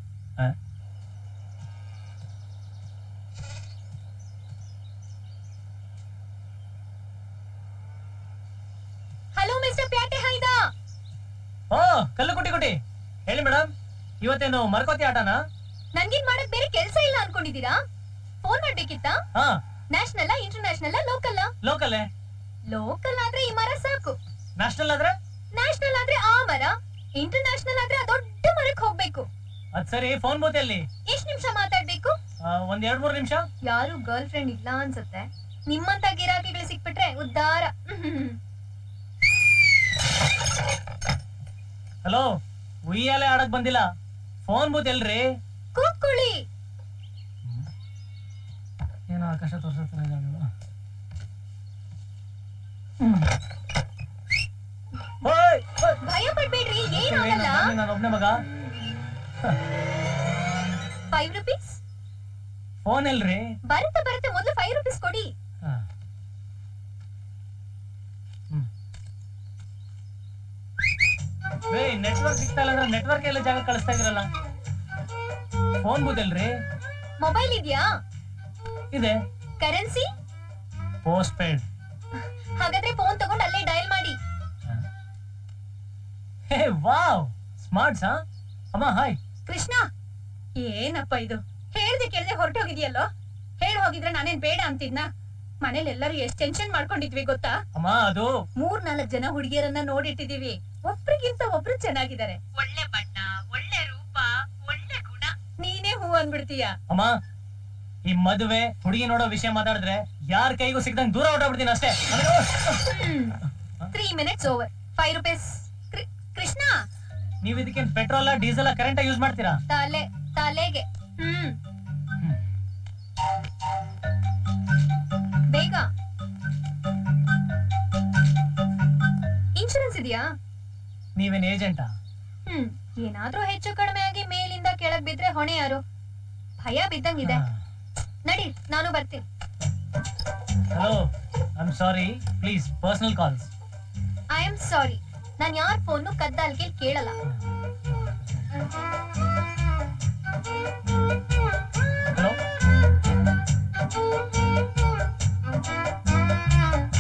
ಹಲೋ ಮಿಸ್ಟರ್ ಪ್ಯಾಟೆ ಹೈದಾ ಓ ಕಲ್ಲು ಕುಟಿ ಕುಟಿ ಹೇಳಿ ಮೇಡಮ್ ಇವತ್ತೇನು ಮರ್ಕೋತಿ ಆಟನಾ ನನ್ಗೇನ್ ಮಾಡಕ್ ಬೇರೆ ಕೆಲ್ಸ ಇಲ್ಲ ಅನ್ಕೊಂಡಿದೀರಾ ಫೋನ್ ಮಾಡ್ಬೇಕಿತ್ತಾ ಹಾ national international local local local ಆದ್ರೆ ಈ ಮರ ಸಾಕು ನ್ಯಾಷನಲ್ ಆದ್ರೆ ನ್ಯಾಷನಲ್ ಆದ್ರೆ ಆ ಮರ ಇಂಟರ್ನ್ಯಾಷನಲ್ ಆದ್ರೆ ಆ ದೊಡ್ಡ ಮರಕ್ ಹೋಗ್ಬೇಕು ಅದ್ ಸರಿ ಫೋನ್ ಬೂತಲ್ಲಿ ಎಷ್ಟ್ ನಿಮಿಷ ಮಾತಾಡ್ಬೇಕು ಒಂದ್ ಎರಡ್ ಮೂರ್ ನಿಮಿಷ ಯಾರು ಗರ್ಲ್ ಫ್ರೆಂಡ್ ಇಲ್ಲ ಅನ್ಸುತ್ತೆ ನಿಮ್ಮಂತ ಗಿರಾಕಿಗಳು ಸಿಕ್ಬಿಟ್ರೆ ಉದ್ಧಾರ ಹಲೋ ಉಯ್ಯಾಲೆ ಆಡಕ್ ಬಂದಿಲ್ಲ ಫೋನ್ ಬೂತ್ ಎಲ್ರಿ ಕೂತ್ಕೊಳ್ಳಿ ಏನೋ ಆಕಾಶ ತೋರ್ಸತ್ರ ಭಯ ಪಡ್ಬೇಡ್ರಿ ಏನಾಗಲ್ಲ ನಾನು ಒಬ್ನೇ ಮಗ ಫೈವ್ ರುಪೀಸ್ ಫೋನ್ ಎಲ್ರಿ ಬರುತ್ತೆ ಬರುತ್ತೆ ಮೊದಲು ಫೈವ್ ರುಪೀಸ್ ಕೊಡಿ ಏ ನೆಟ್ವರ್ಕ್ ಸಿಗ್ತಾ ಇಲ್ಲ ಅಂದ್ರೆ ನೆಟ್ವರ್ಕ್ ಎಲ್ಲ ಜಾಗ ಕಳಿಸ್ತಾ ಇದ್ರಲ್ಲ ಫೋನ್ ಬೂತ್ ಎಲ್ರಿ ಮೊಬೈಲ್ ಇದೆಯಾ ಇದೆ ಕರೆನ್ಸಿ ಪೋಸ್ಟ್ ಪೇಡ್ ಹಾಗಾದ್ರೆ ಫೋನ್ ತಗೊಂಡು ಅಲ್ಲೇ ಡಯಲ್ ಮಾಡಿ ಹೇ ವಾವ್ ಸ್ಮಾರ್ಟ್ಸ್ ಹಾ ಅಮ್ಮ ಹಾಯ್ ಕೃಷ್ಣ ಏನಪ್ಪ ಇದು ಹೇಳ್ದೆ ಕೇಳ್ದೆ ಹೊರಟೋಗಿದ್ಯಲ್ಲೋ ಹೇಳಿ ಹೋಗಿದ್ರೆ ನಾನೇನ್ ಬೇಡ ಅಂತಿದ್ನಾ ಮನೇಲಿ ಎಲ್ಲರೂ ಎಷ್ಟ್ ಟೆನ್ಷನ್ ಮಾಡ್ಕೊಂಡಿದ್ವಿ ಗೊತ್ತಾ ಅಮ್ಮ ಅದು ಮೂರ್ ನಾಲ್ಕ್ ಜನ ಹುಡುಗಿಯರನ್ನ ನೋಡಿಟ್ಟಿದೀವಿ ಒಬ್ರಿಗಿಂತ ಒಬ್ರು ಚೆನ್ನಾಗಿದ್ದಾರೆ ಒಳ್ಳೆ ಬಣ್ಣ ಒಳ್ಳೆ ರೂಪ ಒಳ್ಳೆ ಗುಣ ನೀನೇ ಹೂ ಅನ್ಬಿಡ್ತೀಯ ಅಮ್ಮ ಈ ಮದುವೆ ಹುಡುಗಿ ನೋಡೋ ವಿಷಯ ಮಾತಾಡಿದ್ರೆ ಯಾರ ಕೈಗೂ ಸಿಗ್ದಂಗ್ ದೂರ ಹೊರಟೋಗ್ಬಿಡ್ತೀನಿ ಅಷ್ಟೇ three minutes over five rupees Krishna ನೀವ್ ಇದಕ್ಕೆ ಪೆಟ್ರೋಲ್ ಡೀಸೆಲ್ ಕರೆಂಟ್ ಯೂಸ್ ಮಾಡ್ತೀರಾ ತಲೆ ತಲೆಗೆ ಹ್ಮ್ ಬೇಗ ಇನ್ಶೂರೆನ್ಸ್ ಇದೆಯಾ ನೀವೇನ್ ಏಜೆಂಟಾ ಹ್ಮ್ ಏನಾದ್ರೂ ಹೆಚ್ಚು ಕಡಿಮೆ ಆಗಿ ಮೇಲಿಂದ ಕೆಳಗ್ ಬಿದ್ರೆ ಹೊಣೆ ಯಾರು ಭಯ ಬಿದ್ದಂಗಿದೆ ನಡಿ ನಾನು ಬರ್ತೀನಿ hello I am sorry please personal calls I am sorry ನಾನ್ ಯಾರ್ ಫೋನ್ ಕದ್ದಾಲ್ಗೆ ಕೇಳಲ್ಲ ಹಲೋ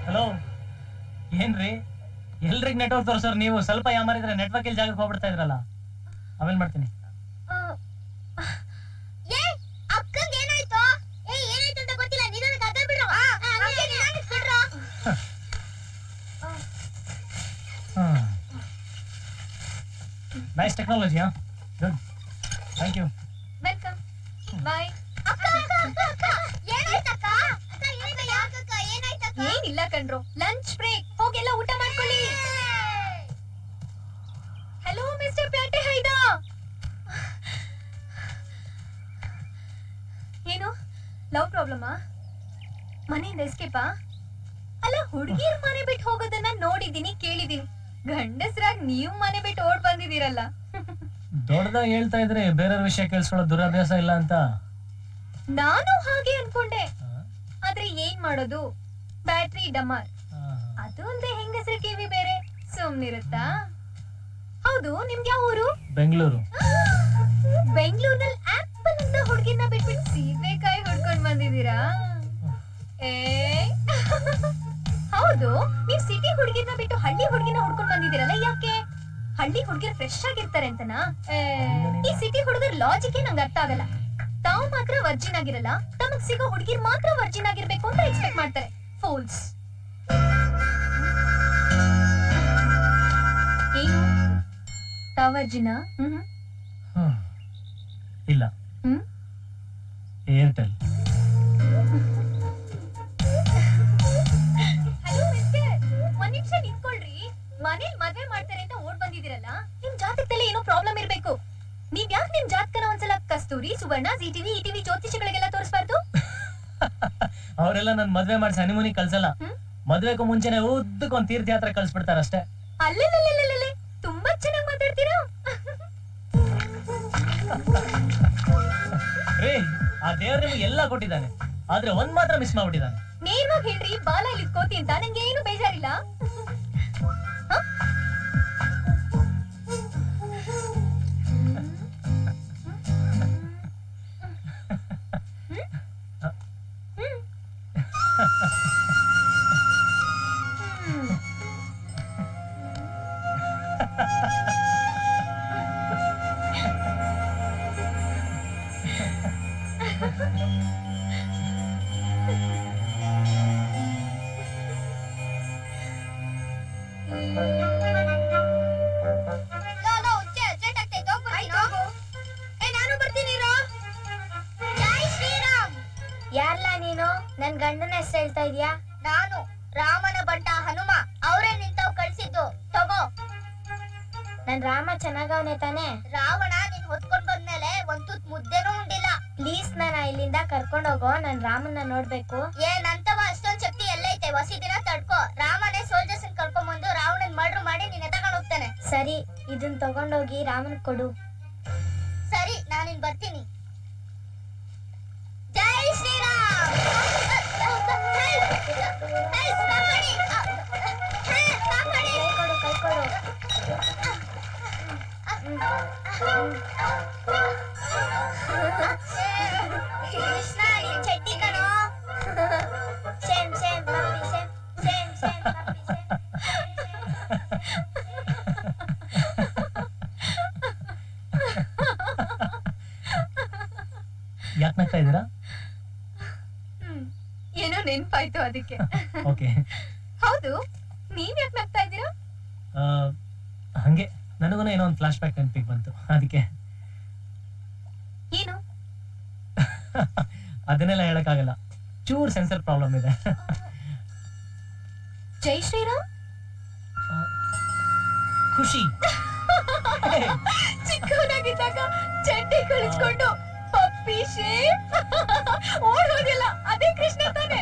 ಹಲೋ ಏನ್ರಿ ಎಲ್ರಿಗ್ ನೆಟ್ವರ್ಕ್ ತೋರ್ಸೋರ್ ನೀವು ಸ್ವಲ್ಪ ಯಾಮಾರಿದ್ರೆ ನೆಟ್ವರ್ಕ್ ಇಲ್ಲಿ ಜಾಗಕ್ಕೆ ಹೋಗ್ಬಿಡ್ತಾ ಇದ್ರಲ್ಲ ಆಮೇಲೆ ಮಾಡ್ತೀನಿ ಏ ಅಕ್ಕಂಗೆ ಏನಾಯ್ತು ಏ ಏನಾಯ್ತು ಅಂತ ಗೊತ್ತಿಲ್ಲ ನಿಧಾನಕ್ಕೆ ಅದ ಬಿಡ್ರು ಹಂಗೆ ನಿಧಾನಕ್ಕೆ ಬಿಡ್ರು ನೈಸ್ ಟೆಕ್ನಾಲಜಿ ಹಾ good thank you welcome bye ಅಕ್ಕ ಅಕ್ಕ ಅಕ್ಕ ಅಕ್ಕ ಏನಾಯ್ತಕ್ಕ ಅಕ್ಕ ಏನಾಯ್ತು ಯಾಕಕ್ಕ ಏನಾಯ್ತಕ್ಕ ಏನಿಲ್ಲ ಕಣ್ರು ಲಂಚ್ ಬ್ರೇಕ್ ಹೋಗೆಲ್ಲ ಊಟ ಮಾಡ್ಕೊಳ್ಳಿ ಹಲೋ ಮಿಸ್ಟರ್ ಪ್ಯಾಟೆ ಹೈದ ಏನು ಲವ್ ಪ್ರಾಬ್ಲಮಾ ಮನೆಯಿಂದ ಎಸ್ಕೇಪಾ ಅಲ್ಲ ಹುಡುಗಿಯರ್ ಮನೆ ಬಿಟ್ಟು ಹೋಗೋದನ್ನ ನೋಡಿದೀನಿ ಕೇಳಿದೀನಿ ಗಂಡಸ್ರಾಗ್ ನೀವು ಮನೆ ಬಿಟ್ಟು ಓಡ್ ಬಂದಿದ್ದೀರಲ್ಲ ದೊಡ್ಡದಾಗಿ ಹೇಳ್ತಾ ಇದ್ರೆ ಬೇರೆಯವ್ರ ವಿಷಯ ಕೇಳಿಸ್ಕೊಳ್ಳೋ ದುರಭ್ಯಾಸ ಇಲ್ಲ ಅಂತ ನಾನು ಹಾಗೆ ಅನ್ಕೊಂಡೆ ಆದ್ರೆ ಏನ್ ಮಾಡೋದು ಬ್ಯಾಟ್ರಿ ಡಮರ್ ಅದು ಅಲ್ದೆ ಹೆಂಗಸ್ರ ಕಿವಿ ಬೇರೆ ಸುಮ್ನಿರುತ್ತಾ ಹೌದು ನಿಮ್ಗೆ ಯಾವ ಊರು ಬೆಂಗಳೂರು ಬೆಂಗಳೂರಿನಲ್ಲಿ ಆಪಲ್ ಅಂತ ಹುಡುಗಿನ ಬಿಟ್ಬಿಟ್ಟು ಸೀಬೆಕಾಯಿ ಹುಡ್ಕೊಂಡ್ ಬಂದಿದ್ದೀರಾ ಏ ಹೌದು ನೀವ್ ಸಿಟಿ ಹುಡುಗಿನ ಬಿಟ್ಟು ಹಳ್ಳಿ ಹುಡುಗಿನ ಹುಡ್ಕೊಂಡ್ ಬಂದಿದ್ದೀರಲ್ಲ ಯಾಕೆ ಹಳ್ಳಿ ಹುಡುಗಿರ್ ಫ್ರೆಶ್ ಆಗಿರ್ತಾರೆ ಅಂತನಾ ಏ, ಈ ಸಿಟಿ ಹುಡುಗರ್ ಲಾಜಿಕ್ ನಂಗೆ ಅರ್ಥ ಆಗಲ್ಲ ತಾವು ಮಾತ್ರ ವರ್ಜಿನ್ ಆಗಿರಲ್ಲ ತಮಗ್ ಸಿಗೋ ಹುಡುಗಿರ್ ಮಾತ್ರ ವರ್ಜಿನ್ ಆಗಿರ್ಬೇಕು ಅಂತ ಎಕ್ಸ್ಪೆಕ್ಟ್ ಮಾಡ್ತಾರೆ ಫೋಲ್ಸ್ ಏನು ತಾವ್ ವರ್ಜಿನ ಹ್ಮ್ ಇಲ್ಲ ಹ್ಮ್ ಏರ್ಟೆಲ್ ಹಲೋ ಮಿಸ್ಟರ್ ಒಂದ್ ನಿಮಿಷ ನಿಂತ್ಕೊಳ್ರಿ ಮನೇಲಿ ಮದ್ವೆ ಮಾಡ್ತಾರೆ ಅಂತ ಓಡ್ ಬಂದಿದ್ದೀರಲ್ಲ ನಿಮ್ ಜಾತಕದಲ್ಲಿ ಏನೋ ಪ್ರಾಬ್ಲಮ್ ಇರ್ಬೇಕು ನೀವ್ ಯಾಕೆ ನಿಮ್ ಜಾತಕನ ಒಂದ್ಸಲ Kasturi Suvarna Zee TV E TV ಜ್ಯೋತಿಷಿಗಳಿಗೆಲ್ಲ ತೋರಿಸ್ಬಾರ್ದು ಅವರೆಲ್ಲ ನನ್ ಮದ್ವೆ ಮಾಡಿಸಿ ಹನಿಮೂನಿ ಕಳ್ಸಲ್ಲ ಮದ್ವೆಗೂ ಮುಂಚೆನೆ ಉದ್ದಕ್ಕೆ ಒಂದ್ ತೀರ್ಥಯಾತ್ರೆ ಕಳ್ಸ್ಬಿಡ್ತಾರ ಅಷ್ಟೇ ಅಲ್ಲೇ ತುಂಬಾ ಚೆನ್ನಾಗಿ ಮಾತಾಡ್ತೀರಾ ರೀ ಆ ದೇವ್ರ ನಿಮ್ಗೆ ಎಲ್ಲ ಕೊಟ್ಟಿದ್ದಾನೆ ಆದ್ರೆ ಒಂದ್ ಮಾತ್ರ ಮಿಸ್ ಮಾಡ್ಬಿಟ್ಟಿದ್ದಾನೆ ನೇರವಾಗಿ ಹೇಳ್ರಿ ಬಾಲ ಇಲ್ಲಿ ಕೋತಿ ಅಂತ ನಂಗೆ ಏನು ಬೇಜಾರಿಲ್ಲ ಹ? ಲೋ, ಲೋ, ಉಚ್ಚೆ, ಅರ್ಜೆಂಟ್ ಆಗ್ತೈತೆ, ಹೋಗ್ಬಿಡ್ತೀನಿ, ಹೋಗು. ಏ, ನಾನು ಬರ್ತೀನಿ ಇರು. ಜೈ ಶ್ರೀರಾಮ್ ಯಾರ್ಲಾ ನೀನು ನನ್ ಗಂಡನ ಹೆಸರು ಹೇಳ್ತಾ ಇದೀಯಾ ನಾನು ರಾಮನ ಬಂಟ ಹನುಮ ಅವರೇ ನಿಂತವ್ ಕಳ್ಸಿದ್ದು ತಗೋ ನನ್ ರಾಮ ಚೆನ್ನಾಗವನೆ ತಾನೆ ರಾವಣ ನೀನ್ ಹೊತ್ಕೊಂಡ್ ಬಂದ್ಮೇಲೆ ಒಂದ್ ತುತ್ ಮುದ್ದೆನೂ ಉಂಡಿಲ್ಲ ಪ್ಲೀಸ್ ನನ್ನ ಇಲ್ಲಿಂದ ಕರ್ಕೊಂಡ್ ಹೋಗೋ ನನ್ ರಾಮನ್ನ ನೋಡ್ಬೇಕು ಏ ನಂತವ ಅಷ್ಟೊಂದ್ ಶಕ್ತಿ ಎಲ್ಲೈತೆ ವಸಿ ದಿನ ತಡ್ಕೋ ರಾಮನೇ ಸೋಲ್ಜರ್ಸ್ ಕರ್ಕೊಂಡ್ ಬಂದು ರಾವಣನ್ ಮರ್ಡ್ರ್ ಮಾಡಿ ನಿನ್ನ ತಗೊಂಡ್ ಹೋಗ್ತಾನೆ ಸರಿ ಇದನ್ ತಗೊಂಡೋಗಿ ರಾಮನ್ ಕೊಡು ಸರಿ ನಾನಿನ್ ಬರ್ತೀನಿ ಜೈ ಶ್ರೀರಾಮ್ ಕೈ ಕೊಡು ಕೈ ಕೊಡು ಕೃಷ್ಣ ನೀನ್ ಚಟ್ಟಿ ಕಣೋ same same puppy same same same puppy same ಯಾಕೆ ನಗ್ತಾ ಇದ್ದೀರಾ ಹ್ಮ್. ಏನೋ ನೆನ್ಪಾಯ್ತು ಅದಕ್ಕೆ ಓಕೆ ಹೌದು ನೀವ್ ಯಾಕೆ ನಗ್ತಾ ಇದ್ದೀರಾ ಹಂಗೆ ನನಗೂ ಏನೋ ಒಂದು ಫ್ಲಾಶ್ ಬ್ಯಾಕ್ ನೆನಪಿಗೆ ಬಂತು ಅದಕ್ಕೆ ಏನು ಅದನ್ನೆಲ್ಲ ಹೇಳಕ್ಕಾಗಲ್ಲ ಚೂರ್ ಸೆನ್ಸರ್ ಪ್ರಾಬ್ಲಮ್ ಇದೆ ಜೈ ಶ್ರೀರಾಮ್ ಖುಷಿ ಚಿಕ್ಕವನಾಗಿದ್ದಾಗ ಚಡ್ಡಿ ಕಳಿಸ್ಕೊಂಡು ಪಪ್ಪಿ ಶೇಪ್ ಓಡ್ ಹೋದಿಲ್ಲ ಅದೇ ಕೃಷ್ಣ ತಾನೆ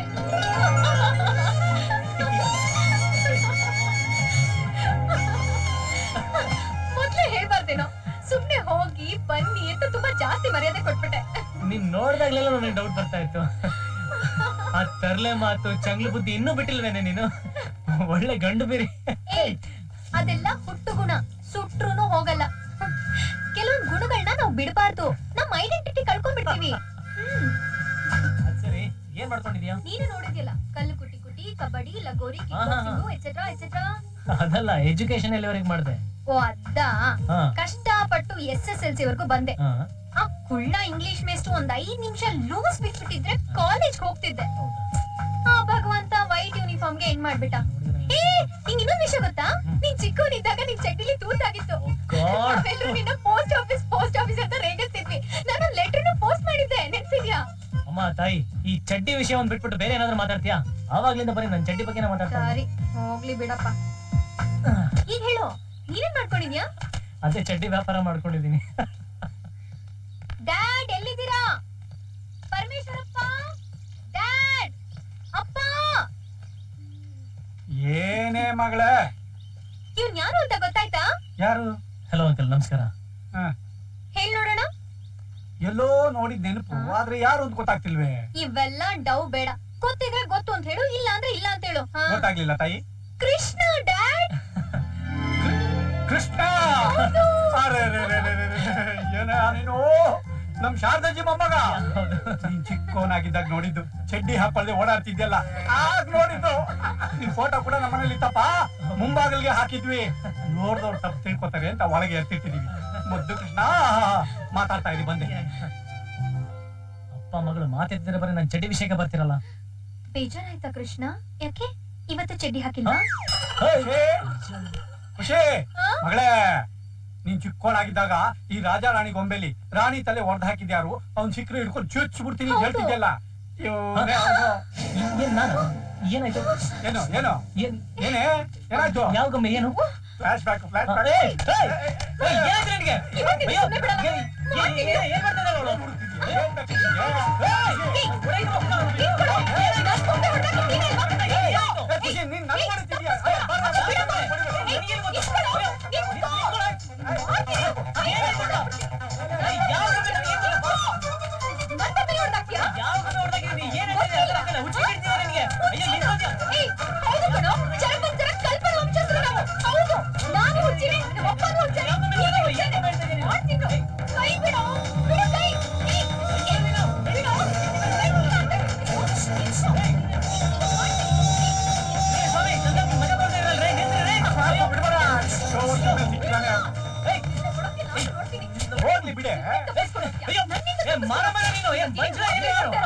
ಮೊದ್ಲೇ ಹೇಳ್ಬಾರ್ದೇನೋ ಸುಮ್ನೆ ಹೋಗಿ ಬನ್ನಿ ಅಂತ ತುಂಬಾ ಜಾಸ್ತಿ ಮರ್ಯಾದೆ ಕೊಟ್ಬಿಟ್ಟೆ ನೀನ್ ನೋಡ್ದಾಗ್ಲೆಲ್ಲ ನನಗೆ ಡೌಟ್ ಬರ್ತಾ ಇತ್ತು ಆ ತರ್ಲೆ ಮಾತು ಚಂಗ್ಲು ಬುದ್ಧಿ ಇನ್ನೂ ಬಿಟ್ಟಿಲ್ವೇನೆ ನೀನು ಒಳ್ಳೆ ಗಂಡು ಬೇರಿ ಏಯ್ ಅದೆಲ್ಲ ಹುಟ್ಟು ಗುಣ ಸುಟ್ರುನು ಹೋಗಲ್ಲ ಕೆಲವೊಂದ್ ಗುಣಗಳನ್ನ ನಾವು ಬಿಡಬಾರ್ದು ನಮ್ ಐಡೆಂಟಿಟಿ ಕಳ್ಕೊಂಡ್ಬಿಡ್ತೀವಿ ಹ್ಮ್ ಅದ್ ಸರಿ ಏನ್ ಮಾಡ್ಕೊಂಡಿದ್ಯಾ ನೀನು ನೋಡಿದ್ಯಲ್ಲ ಕಲ್ಲು ಕುಟ್ಟಿ ಕುಟ್ಟಿ ಕಬಡ್ಡಿ ಕಬಡ್ಡಿ ಲಗೋರಿ ಹಾ, ಹಾ, ಹಾ. ಎಕ್ಸೆಟ್ರಾ ಎಕ್ಸೆಟ್ರಾ ಅದಲ್ಲ ಎಜುಕೇಶನ್ ಎಲ್ಲಿವರೆಗೆ ಮಾಡಿದೆ ಓ ಅದ ಹಾ. ಕಷ್ಟಪಟ್ಟು ಎಸ್ ಎಸ್ ಎಲ್ ಸಿ ವರ್ಗೂ ಬಂದೆ ಹಾ. ಆ ಕುಳ್ಳ ಇಂಗ್ಲಿಷ್ ಮೇಸ್ಟ್ರು ಒಂದ್ ಐದ್ ನಿಮಿಷ ಲೂಸ್ ಬಿಟ್ಬಿಟ್ಟಿದ್ರೆ ಕಾಲೇಜ್ ಹೋಗ್ತಿದ್ದೆ ಆ ಭಗವಂತ ವೈಟ್ ಯೂನಿಫಾರ್ಮ್ ಗೆ ಏನ್ ಮಾಡ್ಬಿಟ್ಟ ಏ ನಿಂಗ್ ಇನ್ನೊಂದ್ ವಿಷಯ ಗೊತ್ತಾ ನೀನ್ ಚಿಕ್ಕವನಿದ್ದಾಗ ನಿನ್ ಚಡ್ಡಿಲಿ ತೂತಾಗಿತ್ತು God. ನಾವೆಲ್ಲರೂ ನಿನ್ನ ಪೋಸ್ಟ್ ಆಫೀಸ್ ಪೋಸ್ಟ್ ಆಫೀಸ್ ಅಂತ ರೇಗಿಸ್ತಿದ್ವಿ ನಾನು ಲೆಟರ್ ಪೋಸ್ಟ್ ಮಾಡಿದ್ದೆ ನೆನ್ಪಿದ್ಯಾ ಅಮ್ಮ ತಾಯಿ ಈ ಚಡ್ಡಿ ವಿಷಯ ಒಂದ್ ಬಿಟ್ಬಿಟ್ಟು ಬೇರೆ ಏನಾದ್ರು ಮಾತಾಡ್ತೀಯಾ ಆವಾಗ್ಲಿಂದ ಬರೀ ನನ್ ಚಡ್ಡಿ ಬಗ್ಗೆನೇ ಮಾತಾಡ್ತಾ ಸರಿ ಹೋಗ್ಲಿ ಬಿಡಪ್ಪ ಈಗ ಹೇಳು ನೀನೇನ್ ಮಾಡ್ಕೊಂಡಿದ್ಯಾ ಅದೇ ಚಡ್ಡಿ ವ್ಯಾಪಾರ ಮಾಡ್ಕೊಂಡಿದೀನಿ ಡ್ಯಾಡ್ ಎಲ್ಲಿದ್ದೀರಾ ಪರಮೇಶ್ವರಪ್ಪ ಡ್ಯಾಡ್ ಅಪ್ಪ ಏನೇ ಮಗಳೇ ಇವ್ನ್ ಯಾರು ಅಂತ ಗೊತ್ತಾಯ್ತಾ ಯಾರು ಹಲೋ ಅಂಕಲ್ ನಮಸ್ಕಾರ ಹೇಳ್ ನೋಡೋಣ ಎಲ್ಲೋ ನೋಡಿದ್ ನೆನಪು ಆದ್ರೆ ಯಾರು ಅಂತ ಗೊತ್ತಾಗ್ತಿಲ್ವೇ ಇವೆಲ್ಲ ಡವ್ ಬೇಡ ಗೊತ್ತಿದ್ರೆ ಗೊತ್ತು ಅಂತ ಹೇಳು ಇಲ್ಲ ಅಂದ್ರೆ ಇಲ್ಲ ಅಂತ ಹೇಳು ಹಾ. ಗೊತ್ತಾಗ್ಲಿಲ್ಲ ತಾಯಿ ಕೃಷ್ಣ ಡ್ಯಾಡ್ ಕೃಷ್ಣ ಅರೆ ರೇ ರೇ ರೇ ರೇ ರೇ. ಏನ ನೀನು ನಮ್ ಶಾರದಾಜಿ ಮೊಮ್ಮಗ ನೀನ್ ಚಿಕ್ಕೋನಾಗಿದ್ದಾಗ ನೋಡಿದ್ದು ಚಡ್ಡಿ ಹಾಕೊಳ್ದೆ ಓಡಾಡ್ತಿದ್ಯಲ್ಲ ಆಗ ನೋಡಿದ್ದು ನಿನ್ ಫೋಟೋ ಕೂಡ ನಮ್ಮ ಮನೇಲಿ ಇತ್ತಪ್ಪ ಮುಂಬಾಗಿಲ್ಗೆ ಹಾಕಿದ್ವಿ ನೋಡ್ದವ್ರು ತಪ್ಪು ತಿಳ್ಕೊತಾರೆ ಅಂತ ಒಳಗೆ ಎತ್ತಿಟ್ಟಿದೀವಿ ಮುದ್ದು ಕೃಷ್ಣ ಮಾತಾಡ್ತಾ ಇರಿ ಬಂದೆ ಅಪ್ಪ ಮಗಳು ಮಾತಾಡ್ತಿದ್ರೆ ಬರೀ ನನ್ ಚಡ್ಡಿ ವಿಷಯಕ್ಕೆ ಬರ್ತಿರಲ್ಲ ಬೇಜಾರಾಯ್ತಾ ಕೃಷ್ಣ ಯಾಕೆ ಇವತ್ತು ಚಡ್ಡಿ ಹಾಕಿಲ್ವಾ ಖುಷಿ ಖುಷಿ ಮಗಳೇ ನೀನ್ ಚಿಕ್ಕೋಳಾಗಿದ್ದಾಗ ಈ ರಾಜ ರಾಣಿ ಗೊಂಬೆಲಿ ರಾಣಿ ತಲೆ ಹೊಡೆದ್ ಹಾಕಿದ್ಯಾರು ಅವ್ನ್ ಸಿಕ್ಕರೆ ಹಿಡ್ಕೊಂಡು ಚುಚ್ಚ್ ಬಿಡ್ತೀನಿ ಅಂತ ಹೇಳ್ತಿದ್ಯಲ್ಲ ಇವ್ನೇ ಅವ್ನು. ಏನ್ ನಾನು ಏನಾಯ್ತು ಏನು ಏನು ಏನ್ ಏನೇ ಏನಾಯ್ತು ಯಾವ ಗೊಂಬೆ ಏನು ಫ್ಲಾಶ್ ಬ್ಯಾಕ್ ಫ್ಲಾಶ್ ಏಯ್, ಬ್ಯಾಕ್ ಏಯ್, ಏಯ್, ಏನಾಯ್ತು ನಿನ್ಗೆ? ಅಯ್ಯೋ, ಏನ್- ಏನ್- ಏನ್- ಏನ್ ಮಾಡ್ತಾ ಇದ್ದಾಳೆ ಅವಳು? ಖುಷಿ ನೀನ್ ನನ್ ಮಾಡ್ತಿದ್ಯಾ ಅಯ್ಯ, ಬರ್ರ, ಬರ್ರ, ಬರ್ರ, ಬರ್ರ, ಬರ್ರ. ಯಾವ ಗೊಂಬೆ ಹೊಡ್ದಾಕಿದೀನಿ? ಏನ್ ಹೇಳ್ತಿದ್ದೆ? ಅದ್ರ ಹಾಕಲ್ಲ, ಹುಚ್ಚು ಹಿಡ್ದಿದೆ ನಿನ್ಗೆ. ಅಯ್ಯೋ, ಏನ್ ಮಾಡ್ತೀಯ? ಏಯ್, ಹೌದು ಕಣೋ, ಚರ್ಮಂತರ ಕಲ್ಪನ ವಂಶಸ್ಥರು ನಾವು. ಹೌದು, ನಾನು ಹುಚ್ಚಿನಿ, ನಮ್ಮ ಅಪ್ಪನೂ ಹುಚ್ಚನೇ, ನೀನು ಹುಚ್ಚನೇ. ಮಾಡ್ತಿದ್ರು. ಕೈ ಬಿಡು, ಬಿಡು ಕೈ. ಏಯ್, ಏಯ್, ಬಿಡು, ಬಿಡು. ಏ, ಸ್ವಾಮಿ, ನನ್ನ ಮಗ ಬರ್ತಾ ಇರಲ್ರೇ, ನಿಂತ್ರೆ, ಅಯ್ಯೋ, ಬಿಡ್ಬೇಡ. ಎಷ್ಟೋ ವರ್ಷದಿಂದ ಸಿಕ್ಕಿದಾನೆ. ಹೋಗ್ಲಿ ಬಿಡೆ ಅಯ್ಯೋ, ಏ, ಮಾರ ಮಾರ ನೀನು, ಏನ್ ಬಂಜ್ರ ಏನು ನೀನು?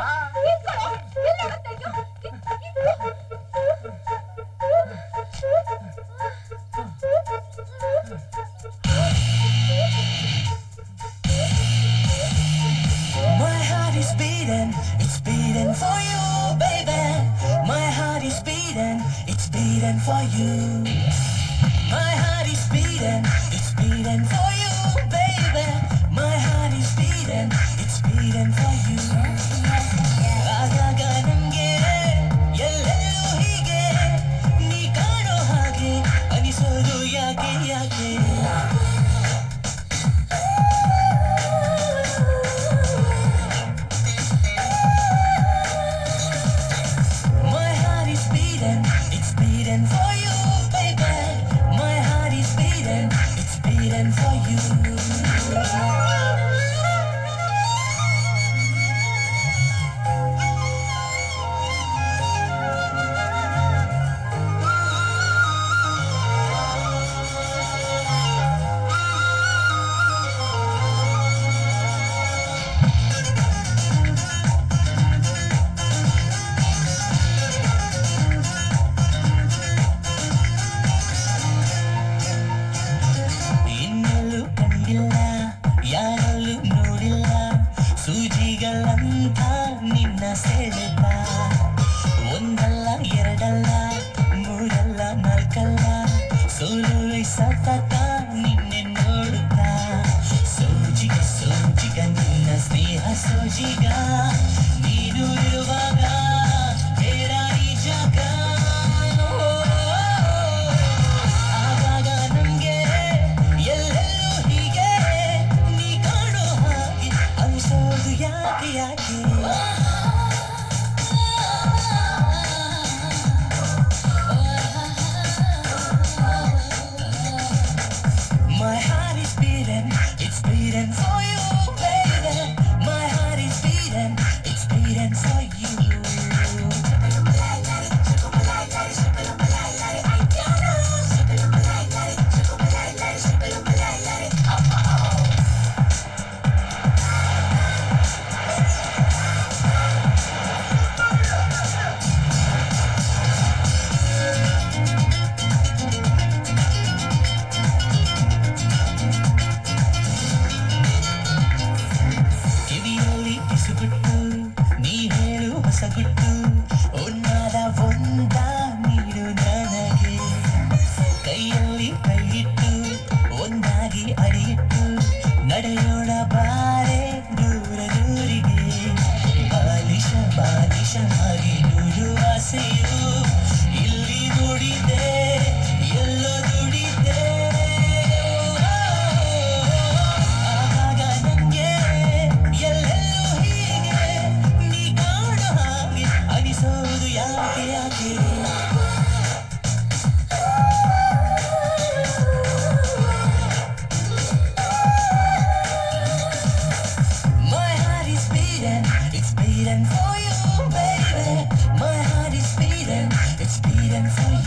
My heart is beating, it's beating for you, baby. My heart is beating, it's beating for you. My heart is beating, it's beating for you, baby. My heart is beating, it's beating for you. ಆಗಾಗ ನಂಗೆ ಎಲ್ಲೆಲ್ಲೂ ಹೀಗೆ ನೀ ಕಾಣೋ ಹಾಗೆ ಅನಿಸೋದು ಯಾಕೆ ಯಾಕೆ My heart is beating, it's beating for you, baby. My heart is beating, it's beating for you. ಇನ್ನೆಲ್ಲೂ ಕಂಡಿಲ್ಲ ಯಾರಲ್ಲೂ ನೋಡಿಲ್ಲ ಸೂಜಿಗಳಂತ ನಿನ್ನ ಸೆಳೆತ ಒಂದಲ್ಲ ಎರಡಲ್ಲ ಮೂರಲ್ಲ ನಾಲ್ಕಲ್ಲ ಸೋಲುವೆ ಸತತ ನಿನ್ನೆ ನೋಡುತ್ತಾ ಸೋಜಿಗ ಸೋಜಿಗ ನಿನ್ನ ಸ್ನೇಹ ಸೋಜಿಗ ನೀನು ಇರುವಾಗ ಬೇಡ ಈ ಜಾಗ ಆಗಾಗ ನಂಗೆ ಎಲ್ಲೆಲ್ಲೂ ಹೀಗೆ ನೀ ಕಾಣೋ ಹಾಗೆ ಅನಿಸೋದು ಯಾಕೆ ಯಾಕೆ My heart is beating, it's beating for you, baby. My heart is beating.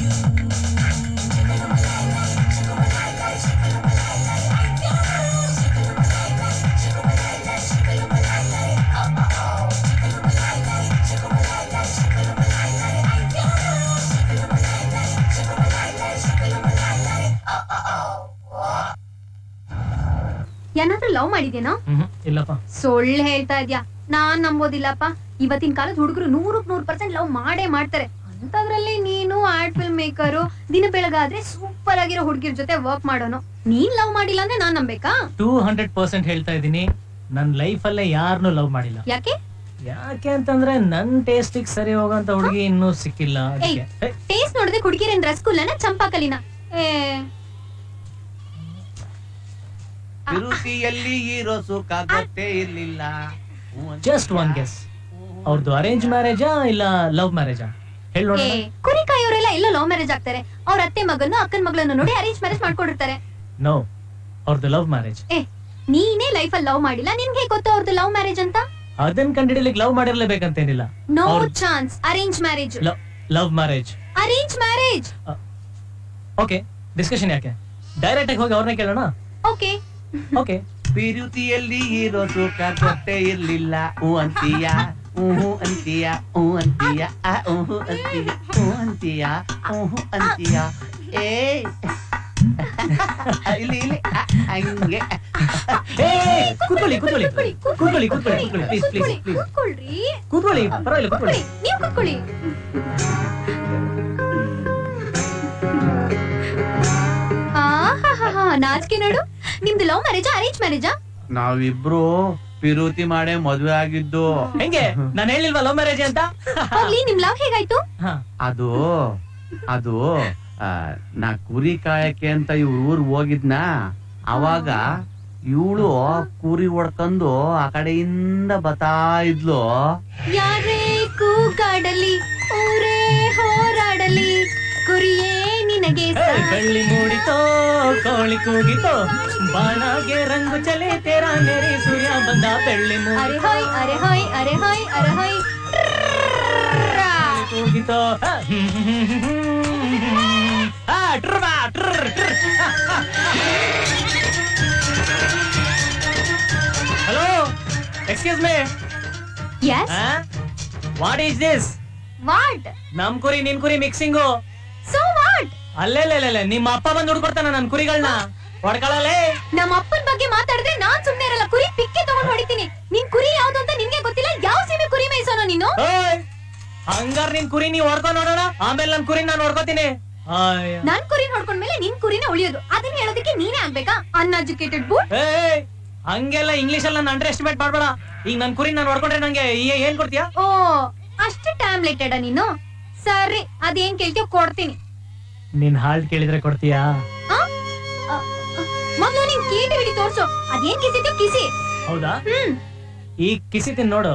ಏನಾದ್ರೂ ಲವ್ ಮಾಡಿದ್ಯೇನೋ ಹ್ಮ್ ಇಲ್ಲಪ್ಪ ಸುಳ್ಳು ಹೇಳ್ತಾ ಇದ್ಯಾ ನಾನ್ ನಂಬೋದಿಲ್ಲಪ್ಪ ಇವತ್ತಿನ ಕಾಲದ ಹುಡುಗರು ನೂರಕ್ ನೂರ್ ಪರ್ಸೆಂಟ್ ಲವ್ ಮಾಡೇ ಮಾಡ್ತಾರೆ ಅಂತದ್ರಲ್ಲಿ ನೀನು ಆರ್ಟ್ ಫಿಲ್ಮ್ ಮೇಕರು ದಿನ ಬೆಳಗಾದ್ರೆ ಸೂಪರ್ ಆಗಿರೋ ಹುಡುಗಿರ್ ಜೊತೆ ವರ್ಕ್ ಮಾಡೋನು ನೀನ್ ಲವ್ ಮಾಡಿಲ್ಲ ಅಂದ್ರೆ ನಾನ್ ನಂಬೇಕಾ ಟೂ ಹಂಡ್ರೆಡ್ ಪರ್ಸೆಂಟ್ ಹೇಳ್ತಾ ಇದ್ದೀನಿ ನನ್ ಲೈಫ್ ಅಲ್ಲೇ ಯಾರನ್ನೂ ಲವ್ ಮಾಡಿಲ್ಲ ಯಾಕೆ ಯಾಕೆ ಅಂತಂದ್ರೆ ನನ್ ಟೇಸ್ಟಿಗೆ ಸರಿ ಹೋಗೋಂತ ಹುಡುಗಿ ಇನ್ನೂ ಸಿಕ್ಕಿಲ್ಲ ಏಯ್ ಅದಕ್ಕೆ ಟೇಸ್ಟ್ ನೋಡಿದ್ರೆ ಹುಡುಗಿರೇನ್ ರಸಗುಲ್ಲನ ಚಂಪಾಕಲಿನ ಏ ತಿರುತಿಯಲ್ಲಿ ಇರೋ ಸುಖ ಗೊತ್ತೇ ಇರ್ಲಿಲ್ಲ ಜಸ್ಟ್ ಒನ್ ಗೆಸ್ ಅವ್ರದ್ದು ಅರೇಂಜ್ ಮ್ಯಾರೇಜಾ ಇಲ್ಲ ಲವ್ ಮ್ಯಾರೇಜಾ ಹೇಳಿ ಏ ನೋಡೋಣ ಕುರಿ ಕಾಯೋರೆಲ್ಲ ಎಲ್ಲ ಲವ್ ಮ್ಯಾರೇಜ್ ಆಗ್ತಾರೆ ಅವ್ರ ಅತ್ತೆ ಮಗನ್ನು ಅಕ್ಕನ ಮಗಳನ್ನು ನೋಡಿ ಅರೇಂಜ್ ಮ್ಯಾರೇಜ್ ಮಾಡ್ಕೊಂಡಿರ್ತಾರೆ ನೋ ಅವ್ರದ್ದು ಲವ್ ಮ್ಯಾರೇಜ್ ಏ ನೀನೇ ಲೈಫ್ ಅಲ್ಲಿ ಲವ್ ಮಾಡಿಲ್ಲ ನಿನ್ಗೆ ಗೊತ್ತು ಅವ್ರದ್ದು ಲವ್ ಮ್ಯಾರೇಜ್ ಅಂತ ಅದನ್ನ ಕಂಡಿಡಿಲಿಕ್ಕೆ ಲವ್ ಮಾಡಿರ್ಲೇಬೇಕಂತೇನಿಲ್ಲ no chance arrange marriage love marriage arrange marriage okay discussion ಯಾಕೆ ಡೈರೆಕ್ಟ್ ಆಗಿ ಹೋಗಿ ಅವ್ರನ್ನೇ ಕೇಳೋಣ ಓಕೆ ಓಕೆ ಪ್ರೀತಿಯಲ್ಲಿ ಇರೋ ಸುಖ ಗೊತ್ತೇ ಇರ್ಲಿಲ್ಲ ಹೂ ಅಂತೀಯ ಹೂ ಅಂತೀಯ ಹೂ ಅಂತೀಯ ಆ ಹೂ ಅಂತೀಯ ಹೂ ಅಂತೀಯ ಹೂ ಅಂತೀಯ ಏ ಇಲ್ಲಿ ಇಲ್ಲಿ ಆ, ಹಂಗೆ ಕೂತ್ಕೊಳ್ಳಿ ಕೂತ್ಕೊಳ್ಳಿ ಕೂತ್ಕೊಳ್ಳಿ ಕೂತ್ಕೊಳ್ಳಿ ಕೂತ್ಕೊಳ್ಳಿ ಪ್ಲೀಸ್ ಪ್ಲೀಸ್ ಪ್ಲೀಸ್ ಕೂತ್ಕೊಳ್ರಿ ಕೂತ್ಕೊಳ್ಳಿ ಪರವಾಗಿಲ್ಲ ಕೂತ್ಕೊಳ್ಳಿ ನೀವ್ ಕೂತ್ಕೊಳ್ಳಿ ಆಹಾಹಾಹಾ, ನಾಚಿಕೆ ನೋಡು ನಿಮ್ದು ಲವ್ ಮ್ಯಾರೇಜಾ ಅರೇಂಜ್ ಮ್ಯಾರೇಜಾ ನಾವಿಬ್ರು ಪಿರುತಿ ಮಾಡೇ ಮದ್ವೆ ಆಗಿದ್ದು ಹೆಂಗೆ ನಾನು ಹೇಳಿಲ್ವಾ ಲವ್ ಮ್ಯಾರೇಜ್ ಅಂತ ಹೋಗ್ಲಿ ನಿಮ್ ಲವ್ ಹೇಗಾಯ್ತು ಅದು ಅದು ಆ, ನಾ ಕುರಿ ಕಾಯಕ್ಕೆ ಅಂತ ಇವ್ರ ಊರ್ ಹೋಗಿದ್ನ ಅವಾಗ ಇವಳು ಕುರಿ ಹೊಡ್ಕೊಂಡು ಆ ಕಡೆಯಿಂದ ಬತಾ ಇದ್ಲು ಯಾರೇ ಕೂಗಾಡಲಿ ಊರೇ ಹೋರಾಡಲಿ ಕುರಿಯೇ ನಿನಗೆ ಏಯ್, ಬೆಳ್ಳಿ ಮೂಡಿತೋ ಕೋಳಿ ಕೂಗಿತೋ ಬಾಣಾಗೆ ರಂಗು ಚಲೆ ತೇರಾ ನೆರೆ ಸೂರ್ಯ ಬಂದ ಬೆಳ್ಳಿ ಅರೆ ಹೋಯ್ ಅರೆ ಹೋಯ್ ಅರೆ ಹೋಯ್ ಅರೆ ಹೋಯ್ ಕೂಗಿತೋ ಆ, ಟ್ರ್ ಬಾ, ಟ್ರ್, ಟ್ರ್. Hello excuse me yes what is this what ನಮ್ ಕುರಿ ನಿನ್ ಕುರಿ ಮಿಕ್ಸಿಂಗು ಸೊ ವಾಟ್ ಅಲ್ಲೇಲೆ ನಿಮ್ಮ ಅಪ್ಪ ಬಂದು ಹುಡ್ಕೊಡ್ತಾನ ನನ್ ಕುರಿಗಳನ್ನ ಹೊಡ್ಕೊಳ್ಳಲೇ ನಮ್ಮ ಅಪ್ಪನ ಬಗ್ಗೆ ಮಾತಾಡಿದ್ರೆ ನಾನ್ ಸುಮ್ನೆ ಇರಲ್ಲ ಕುರಿ ಪಿಕ್ಕೆ ತಗೊಂಡ್ ಹೊಡಿತೀನಿ ನಿನ್ ಕುರಿ ಯಾವ್ದು ಅಂತ ನಿನ್ಗೆ ಗೊತ್ತಿಲ್ಲ ಯಾವ ಸೀಮೆ ಕುರಿ ಮೇಯ್ಸೋನೋ ನೀನು ಓಯ್ ಹಂಗಾರ್ ನಿನ್ ಕುರಿ ನೀವ್ ಹೊಡ್ಕೊಂಡ್ ನೋಡೋಣ ಆಮೇಲೆ ನನ್ ಕುರಿ ನಾನು ಹೊಡ್ಕೋತೀನಿ ಆಯ್ಯ. ನನ್ ಕುರಿ ನೋಡ್ಕೊಂಡ್ಮೇಲೆ ನಿನ್ ಕುರಿನೇ ಉಳಿಯೋದು ಅದನ್ನ ಹೇಳೋದಕ್ಕೆ ನೀನೇ ಆಗ್ಬೇಕಾ ಅನ್ಎಜುಕೇಟೆಡ್ ಬೂಟ್ ಏಯ್ ಹಂಗೆಲ್ಲ ಇಂಗ್ಲಿಷ್ ಅಲ್ಲಿ ಅಂಡರ್ ಎಸ್ಟಿಮೇಟ್ ಮಾಡ್ಬೇಡ ಈಗ ನನ್ ಕುರಿ ನಾನು ಹೊಡ್ಕೊಂಡ್ರೆ ನಂಗೆ ಏ- ಏನ್ ಕೊಡ್ತೀಯಾ ಓ ಅಷ್ಟು ಟ್ಯಾಮ್ಲೆಟೆಡ ನೀನು ಸರಿ ಅದೇನ್ ಕೇಳ್ತೀಯೋ ಕೊಡ್ತೀನಿ ನಿನ್ ಹಾಲ್ಟ್ ಕೇಳಿದ್ರೆ ಕೊಡ್ತೀಯಾ ಆ? ಆ, ಆ, ಮೊದ್ಲು ನಿನ್ ಕೀಟಿ ಹಿಡಿ ತೋರ್ಸು ಅದೇನ್ ಕಿಸಿದ್ಯೋ ಕಿಸಿ ಹೌದಾ ಹ್ಮ್ ಈಗ ಕಿಸಿತೀನಿ ನೋಡು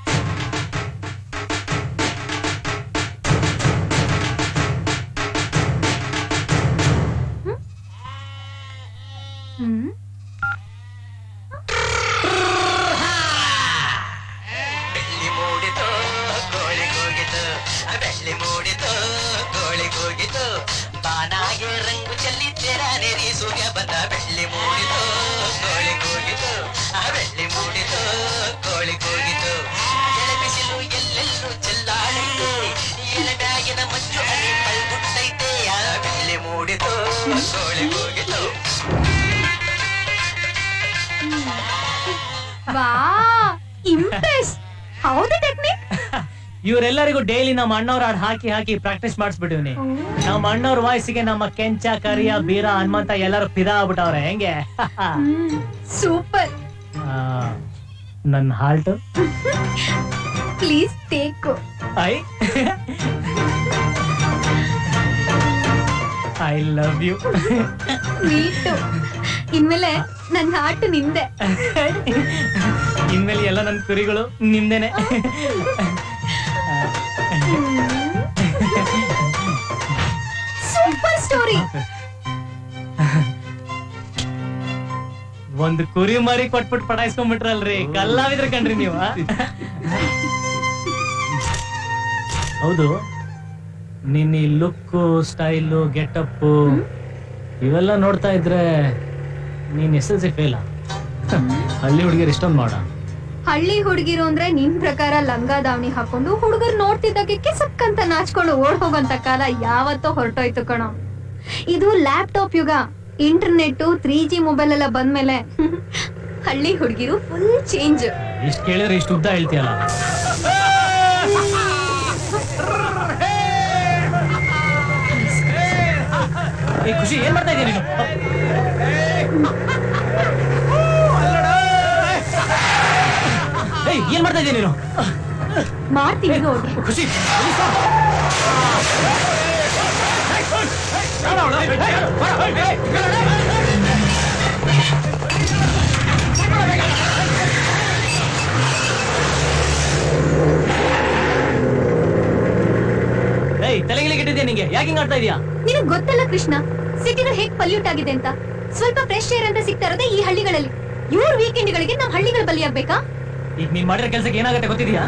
ಹ್ಮ್ ಬೆಳ್ಳಿ ಮೂಡಿತು ಕೋಳಿ ಕೂಗಿತು ಬೆಳ್ಳಿ ಮೂಡಿತು ಕೋಳಿ ಕೂಗಿತು ಬಾನಾಗೆ ರಂಗು ಚೆಲ್ಲಿದ್ದೇರ ನೆರಿ ಸೂರ್ಯ ಬಂದ ಬೆಳ್ಳಿ ಮೂಡಿತು ಕೋಳಿ ಕೂಗಿತು ಆ ಬೆಳ್ಳಿ ಮೂಡಿತು ಕೋಳಿ ಕೂಗಿತು ಎಳೆ ಬಿಸಿಲು ಎಲ್ಲೆಲ್ಲೂ ಚೆಲ್ಲಾಡೈತೆ ಎಲೆ ಬ್ಯಾಗಿನ ಮಂಜು ಹನಿ ಪಲ್ಗುಟ್ಟೈತೆ ಆ ಬೆಳ್ಳಿ ಮೂಡಿತು ಕೋಳಿ ಕೂಗಿತು ವಾ ಇಂಪ್ರೆಸ್ ಹೌದು ಟೆಕ್ನಿಕ್ ಇವರೆಲ್ಲರಿಗೂ ಡೈಲಿ ನಮ್ಮ ಅಣ್ಣವ್ರ ಹಾಡ್ ಹಾಕಿ ಹಾಕಿ ಪ್ರಾಕ್ಟೀಸ್ ಮಾಡಿಸ್ಬಿಟ್ಟಿವ್ನಿ ನಮ್ಮ ಅಣ್ಣವ್ರ ವಾಯ್ಸಿಗೆ ನಮ್ಮ ಕೆಂಚ ಕರಿಯ ಬೀರ ಹನುಮಂತ ಎಲ್ಲರೂ ಫಿದಾ ಆಗ್ಬಿಟ್ಟವ್ರೆ ಹೆಂಗೆ ಸೂಪರ್ ಆ, ನನ್ halt please take I I love you me too ಇನ್ಮೇಲೆ ನನ್ ಹಾರ್ಟ್ ನಿಂದೆ ಇನ್ಮೇಲೆ ಎಲ್ಲ ನನ್ನ ಕುರಿಗಳು ನಿಮ್ದೇನೆ ಸೂಪರ್ ಸ್ಟೋರಿ ಒಂದು ಕುರಿ ಮರಿ ಕೊಟ್ಬಿಟ್ಟು ಪಟಾಯಿಸ್ಕೊಂಡ್ಬಿಟ್ರಲ್ರಿ ಕಲ್ಲಾವಿದ್ರ ಕಣ್ರಿ ನೀವು ಆ? ಹೌದು ನಿನ್ನ ಈ ಲುಕ್ ಸ್ಟೈಲು ಗೆಟಪ್ ಇವೆಲ್ಲ ನೋಡ್ತಾ ಇದ್ರೆ ನೀನ್ ಎಸ್ ಎಲ್ ಸಿ ಫೇಲ ಹಳ್ಳಿ ಹುಡುಗಿಯರು ಇಷ್ಟೊಂದು ಮಾಡ ಹಳ್ಳಿ ಹುಡುಗಿರು ಅಂದ್ರೆ ನಿನ್ ಪ್ರಕಾರ ಲಂಗ ದಾವಣಿ ಹಾಕೊಂಡು ಹುಡುಗರು ನೋಡ್ತಿದ್ದಕ್ಕೆ ಸಕ್ಕಂತ ನಾಚ್ಕೊಂಡು ಓಡ್ ಹೋಗೋಂತ ಕಾಲ ಯಾವತ್ತೋ ಹೊರಟೋಯ್ತು ಕಣೋ ಇದು ಲ್ಯಾಪ್ಟಾಪ್ ಯುಗ ಇಂಟರ್ನೆಟ್ ತ್ರೀ ಜಿ ಮೊಬೈಲ್ ಎಲ್ಲ ಬಂದ್ಮೇಲೆ ಹಳ್ಳಿ ಹುಡುಗಿರು ಫುಲ್ ಚೇಂಜ್ ಇಷ್ಟು ಕೇಳಿದ್ರೆ ಇಷ್ಟು ಉದ್ದ ಹೇಳ್ತೀಯಲ್ಲ ಏ ಖುಷಿ ಏನ್ ಮಾಡ್ತಾ ಇದೀಯ ನೀನು ಏಯ್ ಏನ್ ಮಾಡ್ತಾ ಇದೀಯ ನೀನು ಮಾಡ್ತೀನಿ ನೋಡಿ ಖುಷಿ ಏಯ್ ತಲೆಗಿಲಿ ಕೆಟ್ಟಿದ್ಯಾ ನಿಂಗೆ ಯಾಕೆ ಹಿಂಗ್ ಆಡ್ತಾ ಇದೀಯಾ ನಿನಗ್ ಗೊತ್ತಲ್ಲ ಕೃಷ್ಣ ಸಿಟಿನ ಹೇಗ್ ಪಲ್ಯೂಟ್ ಆಗಿದೆ ಅಂತ ಸ್ವಲ್ಪ ಫ್ರೆಶ್ ಏರ್ ಅಂತ ಸಿಗ್ತಾ ಇರೋದೇ ಈ ಹಳ್ಳಿಗಳಲ್ಲಿ ಇವ್ರ ವೀಕೆಂಡ್ಗಳಿಗೆ ನಮ್ ಹಳ್ಳಿಗಳು ಬಲಿಯಾಗ್ಬೇಕಾ ಈಗ ನೀನ್ ಮಾಡಿರೋ ಕೆಲ್ಸಕ್ಕೆ ಏನಾಗತ್ತೆ ಗೊತ್ತಿದ್ಯಾ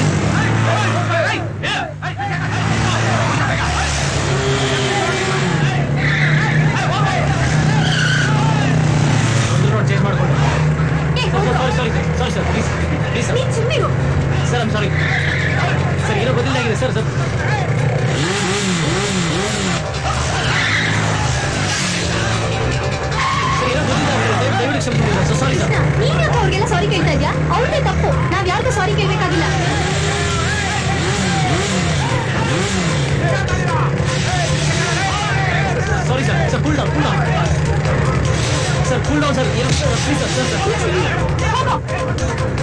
ಚೇಂಜ್ ಮಾಡ್ಕೊಂಡು sorry sorry sorry sir please please sir ನೀನ್ ಸುಮ್ಮನಿರು ಸರ್ ಐಮ್ ಸಾರಿ ಸರ್ ಏನೋ ಗೊತ್ತಿಲ್ಲಾಗಿದೆ ಸರ್ ಸರ್ ಏನೋ ಗೊತ್ತಿಲ್ಲ ದಯವಿಟ್ಟು ಕ್ಷಮಿಸಿ ಸರ್ ಸಾರಿ ಸರ್ ನೀನ್ ಯಾಕೆ ಅವ್ರಿಗೆಲ್ಲ ಸಾರಿ ಕೇಳ್ತಾ ಇದ್ಯಾ ಅವ್ರದೇ ತಪ್ಪು ನಾವ್ ಯಾರಿಗೂ ಸಾರಿ ಕೇಳ್ಬೇಕಾಗಿಲ್ಲ sorry sir sir cool down cool down sir cool down sir ಏನು please sir sir sir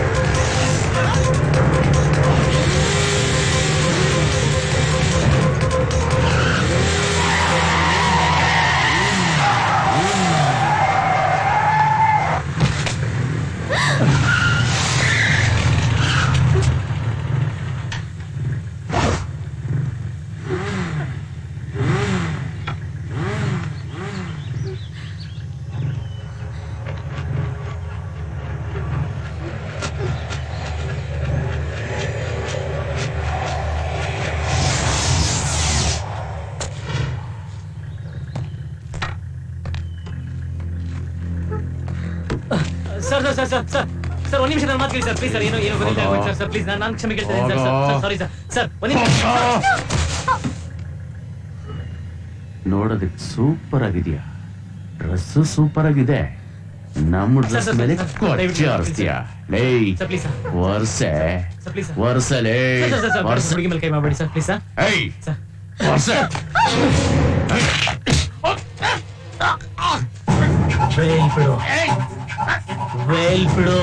sir sir sir sir sir sir ಒಂದ್ ನಿಮಿಷ ನನ್ನ ಮಾತು ಕೇಳಿ ಸರ್ ಪ್ಲೀಸ್ ಸರ್ ಏನೋ ಏನೋ ಗೊತ್ತಿಲ್ಲ ಹೋಗೋ. ಸರ್ ಸರ್ ಪ್ಲೀಸ್ ನಾನು ನಾನು ಕ್ಷಮೆ ಕೇಳ್ತಾ ಇದ್ದೀನಿ ಸರ್ ಹೋಗೋ. ಸರ್ ಸಾರಿ ಸರ್ ಸರ್ ಒಂದ್ ನಿಮಿಷ ನೋಡೋದಕ್ಕೆ ಸೂಪರ್ ಆಗಿದ್ಯಾ ಡ್ರೆಸ್ ಸೂಪರ್ ಆಗಿದೆ ನಮ್ಮ ಸರ್, ಡ್ರೆಸ್ ಸರ್, ಮೇಲೆ ಸರ್, ಕೊಚ್ಚಿ ದಯವಿಟ್ಟು ಆರಿಸ್ತೀಯ ಲೇಯ್ ಸರ್ ಪ್ಲೀಸ್ ಸರ್ ವರ್ಷೆ ಸರ್ ಪ್ಲೀಸ್ ಸರ್ ವರ್ಷಲೇ ಸರ್ ಸರ್ ಸರ್ ವರ್ಷ ಹುಡುಗಿ ಮೇಲೆ ಕೈ ಮಾಡಬೇಡಿ ಸರ್ ಪ್ಲೀಸ್ ಸರ್ ಏಯ್ ಸರ್ ವರ್ಷ ವೇಲ್ ಬಿಡು ವೇಲ್ ಬಿಡು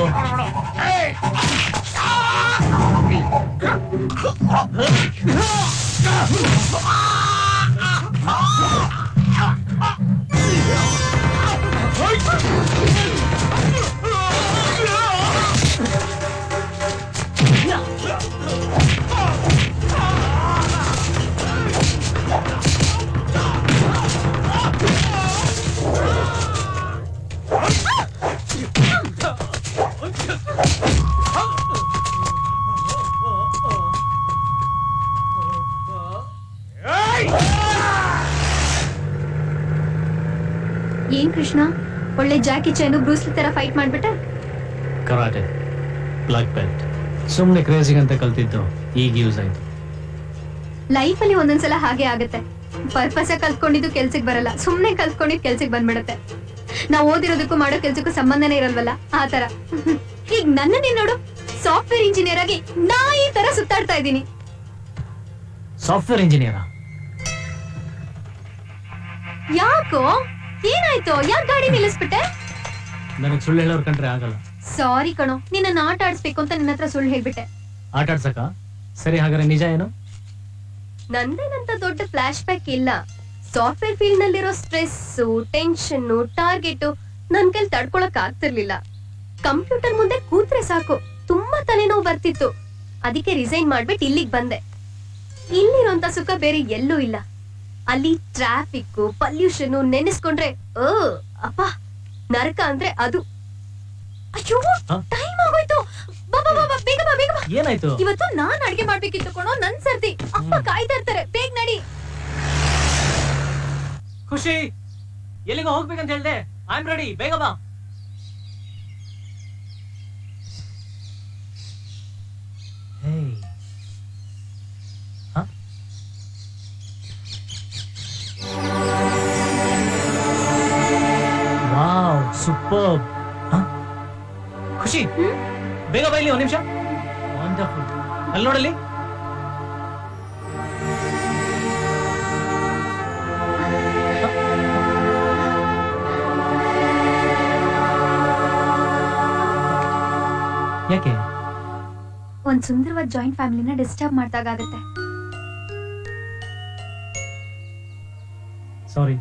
ಏನ್ ಕೃಷ್ಣ ಒಳ್ಳೆ ಜಾಕಿ ಚೈನು ಬ್ರೂಸ್ಲಿ ತರ ಫೈಟ್ ಮಾಡ್ಬಿಟ್ಟೆ ಕರಾಟೆ ಬ್ಲಾಕ್ ಬೆಲ್ಟ್ ಸುಮ್ಮನೆ ಕ್ರೇಜಿಗೆ ಅಂತ ಕಲ್ತಿದ್ದು ಈಗ ಯೂಸ್ ಆಯ್ತು ಲೈಫ್ ಅಲ್ಲಿ ಒಂದೊಂದ್ಸಲ ಹಾಗೆ ಆಗುತ್ತೆ ಪರ್ಪಸ್ ಕಲ್ತ್ಕೊಂಡಿದ್ದು ಕೆಲ್ಸಕ್ಕೆ ಬರಲ್ಲ ಸುಮ್ನೆ ಕಲ್ತ್ಕೊಂಡಿದ್ ಕೆಲ್ಸಕ್ಕೆ ಬಂದ್ಬಿಡತ್ತೆ ನಾವ್ ಓದಿರೋದಕ್ಕೂ ಮಾಡೋ ಕೆಲ್ಸಕ್ಕೂ ಸಂಬಂಧನೇ ಇರಲ್ವಲ್ಲ ಆ ತರ ಈಗ ನನ್ನನ್ನೇ ನೋಡು ಸಾಫ್ಟ್ವೇರ್ ಇಂಜಿನಿಯರ್ ಆಗಿ ನಾ ಈ ತರ ಸುತ್ತಾಡ್ತಾ ಇದ್ದೀನಿ ಸಾಫ್ಟ್ವೇರ್ ಇಂಜಿನಿಯರಾ ಯಾಕೋ ಏನಾಯ್ತು ಯಾಕೆ ಗಾಡಿ ನಿಲ್ಲಿಸ್ಬಿಟ್ಟೆ ನನಗೆ ಸುಳ್ಳು ಹೇಳೋರ್ ಕಂಡ್ರೆ ಆಗಲ್ಲ ಸಾರಿ ಕಣೋ ನಿನ್ನ ಆಟ ಆಡಿಸ್ಬೇಕು ಅಂತ ನಿನ್ನ ಹತ್ರ ಸುಳ್ಳು ಹೇಳ್ಬಿಟ್ಟೆ ಆಟ ಆಡ್ಸಕ್ಕ ಸರಿ ಹಾಗಾದ್ರೆ ನಿಜ ಏನು ನಂದೇನಂತ ದೊಡ್ಡ ಫ್ಲಾಶ್ ಬ್ಯಾಕ್ ಇಲ್ಲ ಸಾಫ್ಟ್ವೇರ್ ಫೀಲ್ಡ್ ನಲ್ಲಿರೋ ಸ್ಟ್ರೆಸ್ ಟೆನ್ಷನ್ ಟಾರ್ಗೆಟ್ ನನ್ ಕೈಲಿ ತಡ್ಕೊಳಕ್ ಆಗ್ತಿರ್ಲಿಲ್ಲ ಕಂಪ್ಯೂಟರ್ ಮುಂದೆ ಕೂತ್ರೆ ಸಾಕು ತುಂಬಾ ತಲೆನೋವು ಬರ್ತಿತ್ತು ಅದಕ್ಕೆ ರಿಸೈನ್ ಮಾಡ್ಬಿಟ್ಟು ಇಲ್ಲಿಗ್ ಬಂದೆ ಇಲ್ಲಿರೋಂತ ಸುಖ ಬೇರೆ ಎಲ್ಲೂ ಇಲ್ಲ ಅಲ್ಲಿ ಟ್ರಾಫಿಕ್ ಪಲ್ಯೂಷನ್ ನೆನೆಸ್ಕೊಂಡ್ರೆ ಓ ಅಪ್ಪ ನರಕ ಅಂದ್ರೆ ಅದು ಅಯ್ಯೋ ಟೈಮ್ ಆಗೋಯ್ತು ಬಾ ಬಾ, ಬಾ, ಬಾ, ಬೇಗ ಬಾ ಬೇಗ ಬಾ ಏನಾಯ್ತು ಇವತ್ತು ನಾನ್ ಅಡ್ಗೆ ಮಾಡ್ಬೇಕಿತ್ತು ಕಣೋ ನನ್ ಸರ್ದಿ ಅಪ್ಪ ಕಾಯ್ತಾ ಇರ್ತಾರೆ ಬೇಗ ನಡಿ ಖುಷಿ ಎಲ್ಲಿಗೋ ಹೋಗ್ಬೇಕಂತ ಹೇಳ್ದೆ ಐ ಆಮ್ ರೆಡಿ ಬೇಗ ಬಾ ಹೇಯ್ ಹ? ವಾವ್ ಸೂಪರ್ ಖುಷಿ ಬೇಗ ಬಾ ಇಲ್ಲಿ ಒಂದ್ ನಿಮಿಷ ವಂಡರ್ಫುಲ್ ಅಲ್ಲಿ ನೋಡಲ್ಲಿ ಯಾಕೆ ಒಂದ್ ಸುಂದರವಾದ ಜಾಯಿಂಟ್ ಫ್ಯಾಮಿಲಿನ ಡಿಸ್ಟರ್ಬ್ ಮಾಡ್ದಾಗತ್ತೆ ಸಾರಿ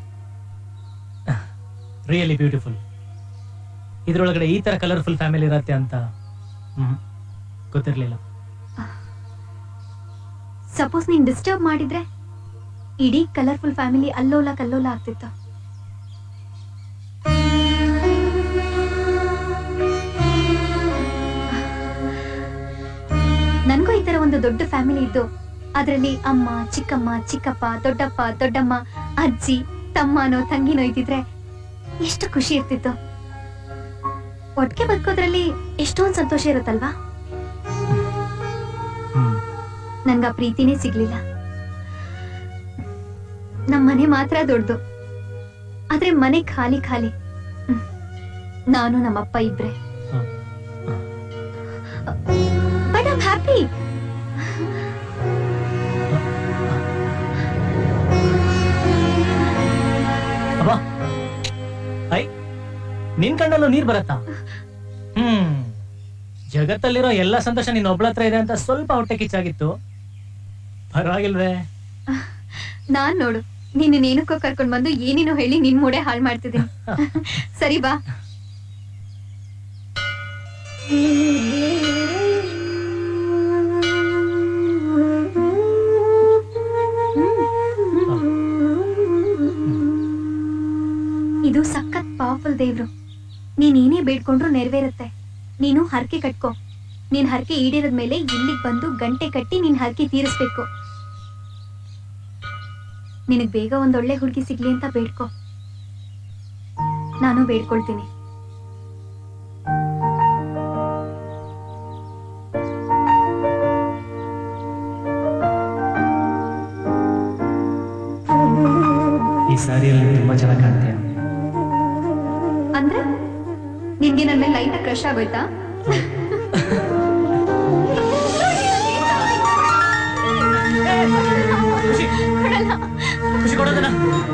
ರಿಯಲಿ ಬ್ಯೂಟಿಫುಲ್ ಇದ್ರೊಳಗಡೆ ಈ ತರ ಕಲರ್ಫುಲ್ ಫ್ಯಾಮಿಲಿ ಇರತ್ತೆ ಅಂತ ಹ್ಮ್ ಗೊತ್ತಿರ್ಲಿಲ್ಲ ಸಪೋಸ್ ನೀನ್ ಡಿಸ್ಟರ್ಬ್ ಮಾಡಿದ್ರೆ ಇಡೀ ಕಲರ್ಫುಲ್ ಫ್ಯಾಮಿಲಿ ಅಲ್ಲೋಲ ಕಲ್ಲೋಲ ಆಗ್ತಿತ್ತು ನನ್ಗೂ ಈ ತರ ಒಂದು ದೊಡ್ಡ ಫ್ಯಾಮಿಲಿ ಇದ್ದು ಅದರಲ್ಲಿ ಅಮ್ಮ ಚಿಕ್ಕಮ್ಮ ಚಿಕ್ಕಪ್ಪ ದೊಡ್ಡಪ್ಪ ದೊಡ್ಡಮ್ಮ ಅಜ್ಜಿ ತಮ್ಮನೋ ತಂಗಿನೋ ಇದ್ದಿದ್ರೆ ಎಷ್ಟು ಖುಷಿ ಇರ್ತಿತ್ತು ಒಟ್ಟಿಗೆ ಬದುಕೋದ್ರಲ್ಲಿ ಎಷ್ಟೊಂದು ಸಂತೋಷ ಇರುತ್ತಲ್ವಾ ನನ್ಗ ಆ ಪ್ರೀತಿನೇ ಸಿಗ್ಲಿಲ್ಲ ನಮ್ ಮನೆ ಮಾತ್ರ ದೊಡ್ಡದು ಆದ್ರೆ ಮನೆ ಖಾಲಿ ಖಾಲಿ ಹ್ಮ್. ನಾನು ನಮ್ಮಪ್ಪ ಇಬ್ರೆ ಬಟ್ ಐಮ್ ಹ್ಯಾಪಿ ಅಬ್ಬ ಐ ನಿನ್ ಕಣ್ಣಲ್ಲೂ ನೀರ್ ಬರತ್ತಾ ಹ್ಮ್ ಜಗತ್ತಲ್ಲಿರೋ ಎಲ್ಲ ಸಂತೋಷ ನಿನ್ನ ಒಬ್ಳ ಹತ್ರ ಇದೆ ಅಂತ ಸ್ವಲ್ಪ ಹೊಟ್ಟೆ ಕಿಚ್ಚಾಗಿತ್ತು ಪರವಾಗಿಲ್ವೇ ನಾನ್ ನೋಡು ನೀನು ನೇನಕ್ಕೋ ಕರ್ಕೊಂಡ್ ಬಂದು ಏನೇನೋ ಹೇಳಿ ನಿನ್ ಮೂಡೆ ಹಾಳು ಮಾಡ್ತಿದ್ದೀನಿ ಸರಿ ಬಾ ಇದು ಸಖತ್ ಪವರ್ಫುಲ್ ದೇವ್ರು ನೀನ್ ಏನೇ ಬೇಡ್ಕೊಂಡ್ರು ನೆರವೇರುತ್ತೆ ನೀನು ಹರಕೆ ಕಟ್ಕೋ ನೀನ್ ಹರಕೆ ಈಡೇರದ್ ಮೇಲೆ ಇಲ್ಲಿಗ್ ಬಂದು ಗಂಟೆ ಕಟ್ಟಿ ನೀನ್ ಹರಕೆ ತೀರಿಸ್ಬೇಕು ನಿನಗ್ ಬೇಗ ಒಂದೊಳ್ಳೆ ಹುಡುಗಿ ಸಿಗ್ಲಿ ಅಂತ ಬೇಡ್ಕೋ ನಾನು ಬೇಡ್ಕೊಳ್ತೀನಿ ಈ ಸಾರಿಯಲ್ಲಿ ತುಂಬಾ ಚೆನ್ನಾಗಿ ಕಾಣ್ತೀಯ ಅಂದ್ರೆ ನಿನ್ಗೆ ನನ್ ಮೇಲೆ ಲೈಟ್ ಕ್ರಶ್ ಆಗೋಯ್ತಾ ಕೊಡಲ್ಲ. ಖುಷಿ ಕೊಡೋದನ್ನ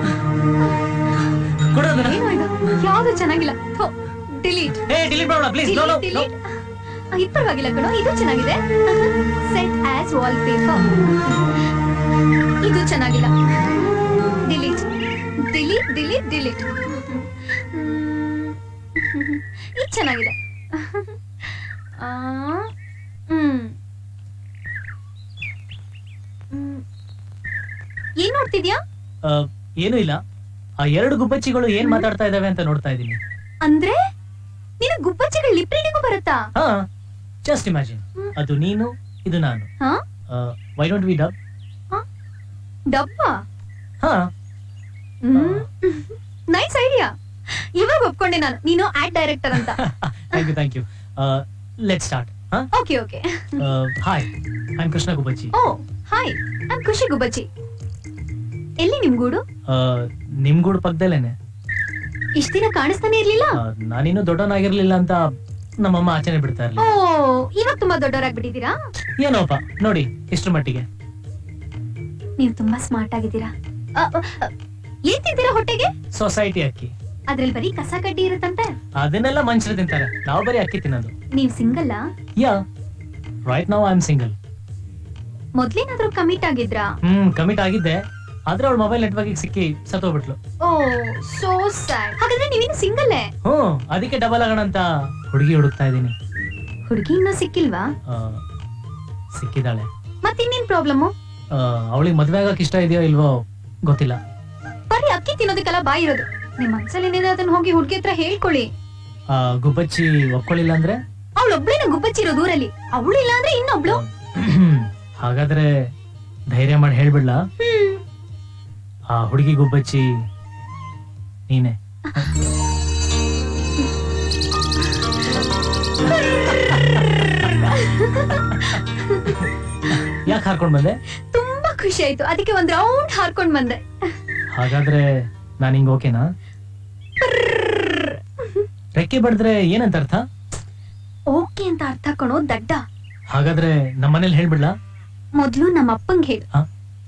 ಕೊಡೋದನ್ನ ಏನೋ ಇದು ಯಾವ್ದು ಚೆನ್ನಾಗಿಲ್ಲ ಡಿಲೀಟ್ ಏ ಡಿಲೀಟ್ ಮಾಡೋಣ ಪ್ಲೀಸ್ ನೋ ನೋ ನೋ ಇದು ಪರವಾಗಿಲ್ಲ ಕಣೋ ಇದು ಚೆನ್ನಾಗಿದೆ ಸೆಟ್ ಆಸ್ ವಾಲ್ ಪೇಪರ್ ಇದು ಚೆನ್ನಾಗಿಲ್ಲ ಡಿಲೀಟ್ ಡಿಲೀಟ್ ಡಿಲೀಟ್ ಡಿಲೀಟ್ ಇದು ಚೆನ್ನಾಗಿದೆ ಆ, ಹ್ಮ್ ಹ್ಮ್. ಏನ್ ನೋಡ್ತಿದ್ಯಾ ಆ, ಏನೂ ಇಲ್ಲ ಆ ಎರಡು ಗುಬ್ಬಚ್ಚಿಗಳು ಏನ್ ಮಾತಾಡ್ತಾ ಇದಾವೆ ಅಂತ ನೋಡ್ತಾ ಇದ್ದೀನಿ ಅಂದ್ರೆ ನಿನ್ನ ಗುಬ್ಬಚ್ಚಿಗಳ ಲಿಪ್ ರೀಡಿಂಗು ಬರುತ್ತಾ ಹಾ ಜಸ್ಟ್ ಇಮ್ಯಾಜಿನ್ ಅದು ನೀನು ಇದು ನಾನು ಹಾ ವೈ ಡೋಂಟ್ ವಿ ಡಬ್ ಡಬ್ಬ ಹಾ ನೈಸ್ ಐಡಿಯಾ ಇವಾಗ ಒಪ್ಕೊಂಡೆ ನಾನು ನೀನು ಆಡ್ ಡೈರೆಕ್ಟರ್ ಅಂತ thank you thank you let start okay okay hi I am Krishna ಗುಬ್ಬಚ್ಚಿ ಓ ಹಾಯ್ ನಾನ್ ಖುಷಿ ಗುಬ್ಬಚ್ಚಿ ಎಲ್ಲಿ ನಿಮ್ ಗೂಡು ಆ, ನಿಮ್ ಗೂಡು ಪಕ್ಕದಲ್ಲೇನೆ ಇಷ್ಟ ದಿನ ಕಾಣಿಸ್ತಾನೆ ಇರ್ಲಿಲ್ಲ ಆ, ನಾನಿನ್ನೂ ದೊಡ್ಡವನಾಗಿರ್ಲಿಲ್ಲ ಅಂತ ನಮ್ಮಮ್ಮ ಆಚೆನೆ ಬಿಡ್ತಾ ಇರ್ಲಿ ಓ ಇವಾಗ ತುಂಬಾ ದೊಡ್ಡವರಾಗ್ಬಿಟ್ಟಿದ್ದೀರಾ ಏನೋಪ್ಪ ನೋಡಿ ಇಷ್ಟ್ರ ಮಟ್ಟಿಗೆ ನೀವು ತುಂಬಾ ಸ್ಮಾರ್ಟ್ ಆಗಿದ್ದೀರಾ ಅ, ಅ, ಅ, ಏನ್ ತಿಂತೀರಾ ಹೊಟ್ಟೆಗೆ ಸೊಸೈಟಿ ಅಕ್ಕಿ ಅದ್ರಲ್ಲಿ ಬರೀ ಕಸ ಕಡ್ಡಿ ಇರುತ್ತಂತೆ ಅದನ್ನೆಲ್ಲ ಮನುಷ್ಯರು ತಿಂತಾರೆ ನಾವು ಬರೀ ಅಕ್ಕಿ ತಿನ್ನೋದು ನೀವ್ ಸಿಂಗಲ್ಲ ಯಾ ರೈಟ್ ನಾವು ಐ ಆಮ್ ಸಿಂಗಲ್ ಮೊದ್ಲೇನಾದ್ರೂ ಕಮಿಟ್ ಆಗಿದ್ರಾ ಹ್ಮ್ ಕಮಿಟ್ ಆಗಿದ್ದೆ ಆದ್ರೆ ಅವಳ ಮೊಬೈಲ್ ನೆಟ್ವರ್ಕ್ ಸಿಕ್ಕಿ ಸತ್ತೋಗ್ಬಿಟ್ಲು ಓ ಸೋ ಸ್ಯಾಡ್ ಹಾಗಾದ್ರೆ ನೀವೇನು ಸಿಂಗಲ್ಲೇ ಹ್ಮ್ ಅದಕ್ಕೆ ಡಬಲ್ ಆಗೋಣ ಅಂತ ಹುಡುಗಿ ಹುಡುಕ್ತಾ ಇದ್ದೀನಿ ಹುಡುಗಿ ಇನ್ನೂ ಸಿಕ್ಕಿಲ್ವಾ ಆ, ಸಿಕ್ಕಿದಾಳೆ ಮತ್ತಿನ್ನೇನ್ ಪ್ರಾಬ್ಲಮ್ ಅವಳಿಗೆ ಮದ್ವೆ ಆಗಕ್ ಇಷ್ಟ ಇದೆಯೋ ಇಲ್ವೋ ಗೊತ್ತಿಲ್ಲ ಬರೀ ಅಕ್ಕಿ ತಿನ್ನೋದಕ್ಕೆಲ್ಲ ಬಾಯಿ ಇರೋದು ನಿಮ್ ಮನ್ಸಲ್ಲಿ ಏನಿದೆ ಅದನ್ನ ಹೋಗಿ ಹುಡುಗಿ ಹತ್ರ ಹೇಳ್ಕೊಳ್ಳಿ ಆ, ಗುಬ್ಬಚ್ಚಿ ಒಪ್ಕೊಳ್ಳಿಲ್ಲ ಅಂದ್ರೆ ಅವಳು ಅವಳೊಬ್ಳೇನ ಗುಬ್ಬಚ್ಚಿರೋ ಊರಲ್ಲಿ ಅವಳು ಇಲ್ಲ ಅಂದ್ರೆ ಇನ್ನೊಬ್ಳು ಹಾಗಾದ್ರೆ ಧೈರ್ಯ ಮಾಡಿ ಹೇಳ್ಬಿಡ್ಲಾ ಆ ಹುಡುಗಿ ಗುಬ್ಬಚ್ಚಿ ನೀನೆ ಯಾಕೆ ಹಾರ್ಕೊಂಡ್ ಬಂದೆ ತುಂಬಾ ಖುಷಿ ಆಯ್ತು ಅದಕ್ಕೆ ಒಂದ್ ರೌಂಡ್ ಹಾರ್ಕೊಂಡ್ ಬಂದೆ ಹಾಗಾದ್ರೆ ನಾನ್ ಹಿಂಗ್ ಓಕೆನಾ ರೆಕ್ಕೆ ಬಡಿದ್ರೆ ಏನಂತ ಅರ್ಥ ಓಕೆ ಅಂತ ಅರ್ಥ ಕಣೋ ದಡ್ಡ ಹಾಗಾದ್ರೆ ನಮ್ಮನೇಲಿ ಹೇಳ್ಬಿಡ್ಲಾ ಮೊದ್ಲು ನಮ್ಮ ಅಪ್ಪಂಗ್ ಹೇಳು ಹಾ?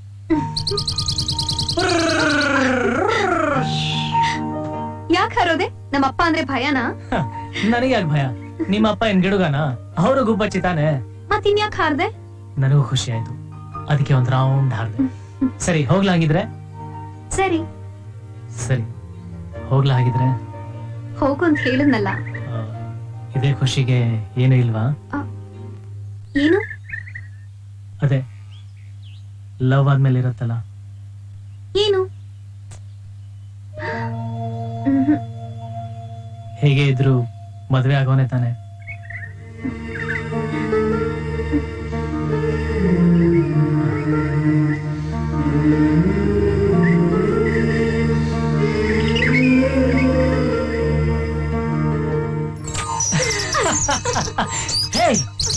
ಯಾಕೆ ಹಾರೋದೆ ನಮ್ಮ ಅಪ್ಪ ಅಂದ್ರೆ ಭಯನಾ ನನಗೆ ಯಾಕೆ ಭಯ ನಿಮ್ಮ ಅಪ್ಪ ಏನ್ ಗಿಡುಗನ ಅವರು ಗುಬ್ಬಚ್ಚಿ ತಾನೆ ಮತ್ತಿನ್ಯಾಕ್ ಹಾರ್ದೆ ನನಗೂ ಖುಷಿ ಆಯ್ತು ಅದಕ್ಕೆ ಒಂದ್ ರೌಂಡ್ ಹಾರ್ದೆ ಸರಿ ಹೋಗ್ಲಾ ಹಾಗಿದ್ರೆ ಸರಿ ಸರಿ ಹೋಗ್ಲಾ ಹಾಗಿದ್ರೆ ಹೋಗು ಅಂತ ಹೇಳಿದ್ನಲ್ಲ ಇದೇ ಖುಷಿಗೆ ಏನು ಇಲ್ವಾ ಏನು ಅದೇ ಲವ್ ಆದ್ಮೇಲೆ ಇರತ್ತಲ್ಲ ಏನು ಮ್ಹೂ. ಹೇಗೆ ಇದ್ರು ಮದ್ವೆ ಆಗೋನೆ ತಾನೆ Hey!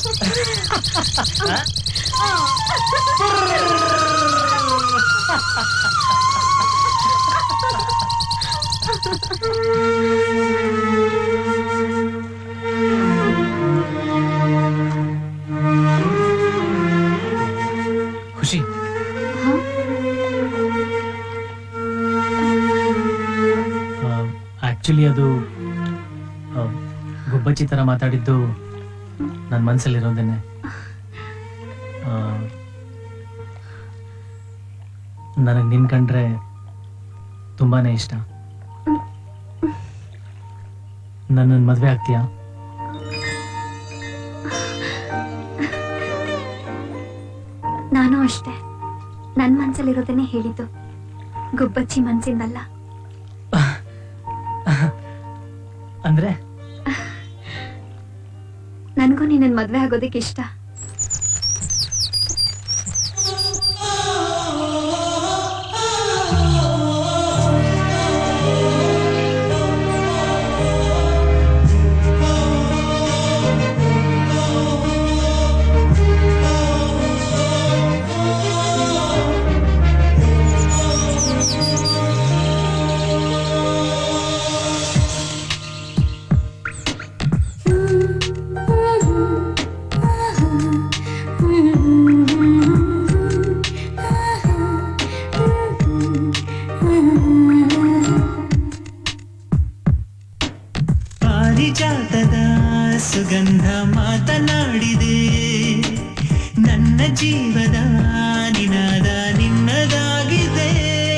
ಖುಷಿ ಆಕ್ಚುಲಿ ಅದು ಆ, ಗುಬ್ಬಚ್ಚಿ ತರ ಮಾತಾಡಿದ್ದು ನನ್ನ ಮನಸ್ಸಲ್ಲಿರೋದೇನೆ ನನಗೆ ನಿನ್ ಕಂಡ್ರೆ ತುಂಬಾನೇ ಇಷ್ಟ ನನ್ನ ಮದ್ವೆ ಆಗ್ತೀಯಾ ನಾನು ಅಷ್ಟೇ ನನ್ ಮನ್ಸಲ್ಲಿರೋದನ್ನೇ ಹೇಳಿದ್ದು ಗುಬ್ಬಚ್ಚಿ ಮನ್ಸಿಂದಲ್ಲ ಅಂದ್ರೆ ನನ್ಗೂ ನಿನ್ನ ಮದ್ವೆ ಆಗೋದಕ್ಕೆ ಇಷ್ಟ ಪಾರಿಜಾತದ ಸುಗಂಧ ಮಾತನಾಡಿದೆ ನನ್ನ ಜೀವದ ನಿನಾದ ನಿನ್ನದಾಗಿದೆ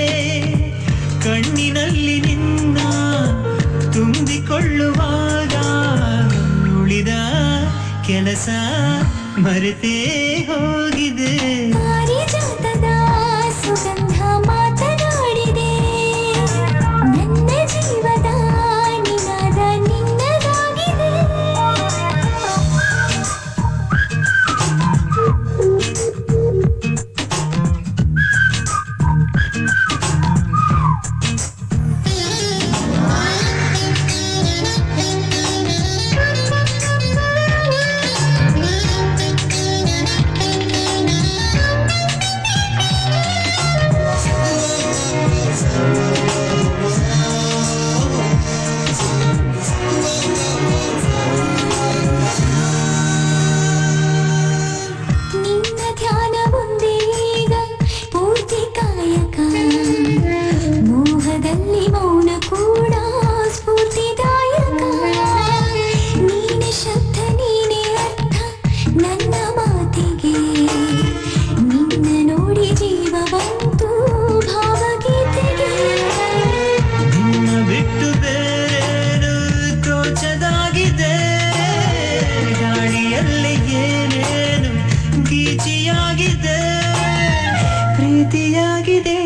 ಕಣ್ಣಿನಲ್ಲಿ ನಿನ್ನ ತುಂಬಿಕೊಳ್ಳುವಾಗ ಉಳಿದ ಕೆಲಸ ಮರೆತೇ ಹೋಗಿದೆ ಪಾರಿಜಾತದ ಸುಗಂಧ ಮಾತನಾಡಿದೆ ನನ್ನ ಜೀವದ ನಿನಾದ ನಿನ್ನದಾಗಿದೆ ನಿನ್ನ ಧ್ಯಾನ ಮುಂದೆ ಈಗ ಪೂರ್ತಿ ಕಾಯಕ ಮೋಹದಲ್ಲಿ ಮೌನ ಕೂಡ ಸ್ಫೂರ್ತಿದಾಯಕ ನೀನೆ ಶಬ್ದ ನೀನೆ ಅರ್ಥ ನನ್ನ ಮಾತಿಗೆ ನಿನ್ನ ನೋಡಿ ಜೀವ ಬಂತು ಭಾವಗೀತೆಗೆ ನಿನ್ನ ಬಿಟ್ಟು ಬೇರೇನು ತೋಚದಾಗಿದೆ ಗಾಳಿಯಲ್ಲಿ ಏನೇನು ಗೀಚಿಯಾಗಿದೆ ಪ್ರೀತಿಯಾಗಿದೆ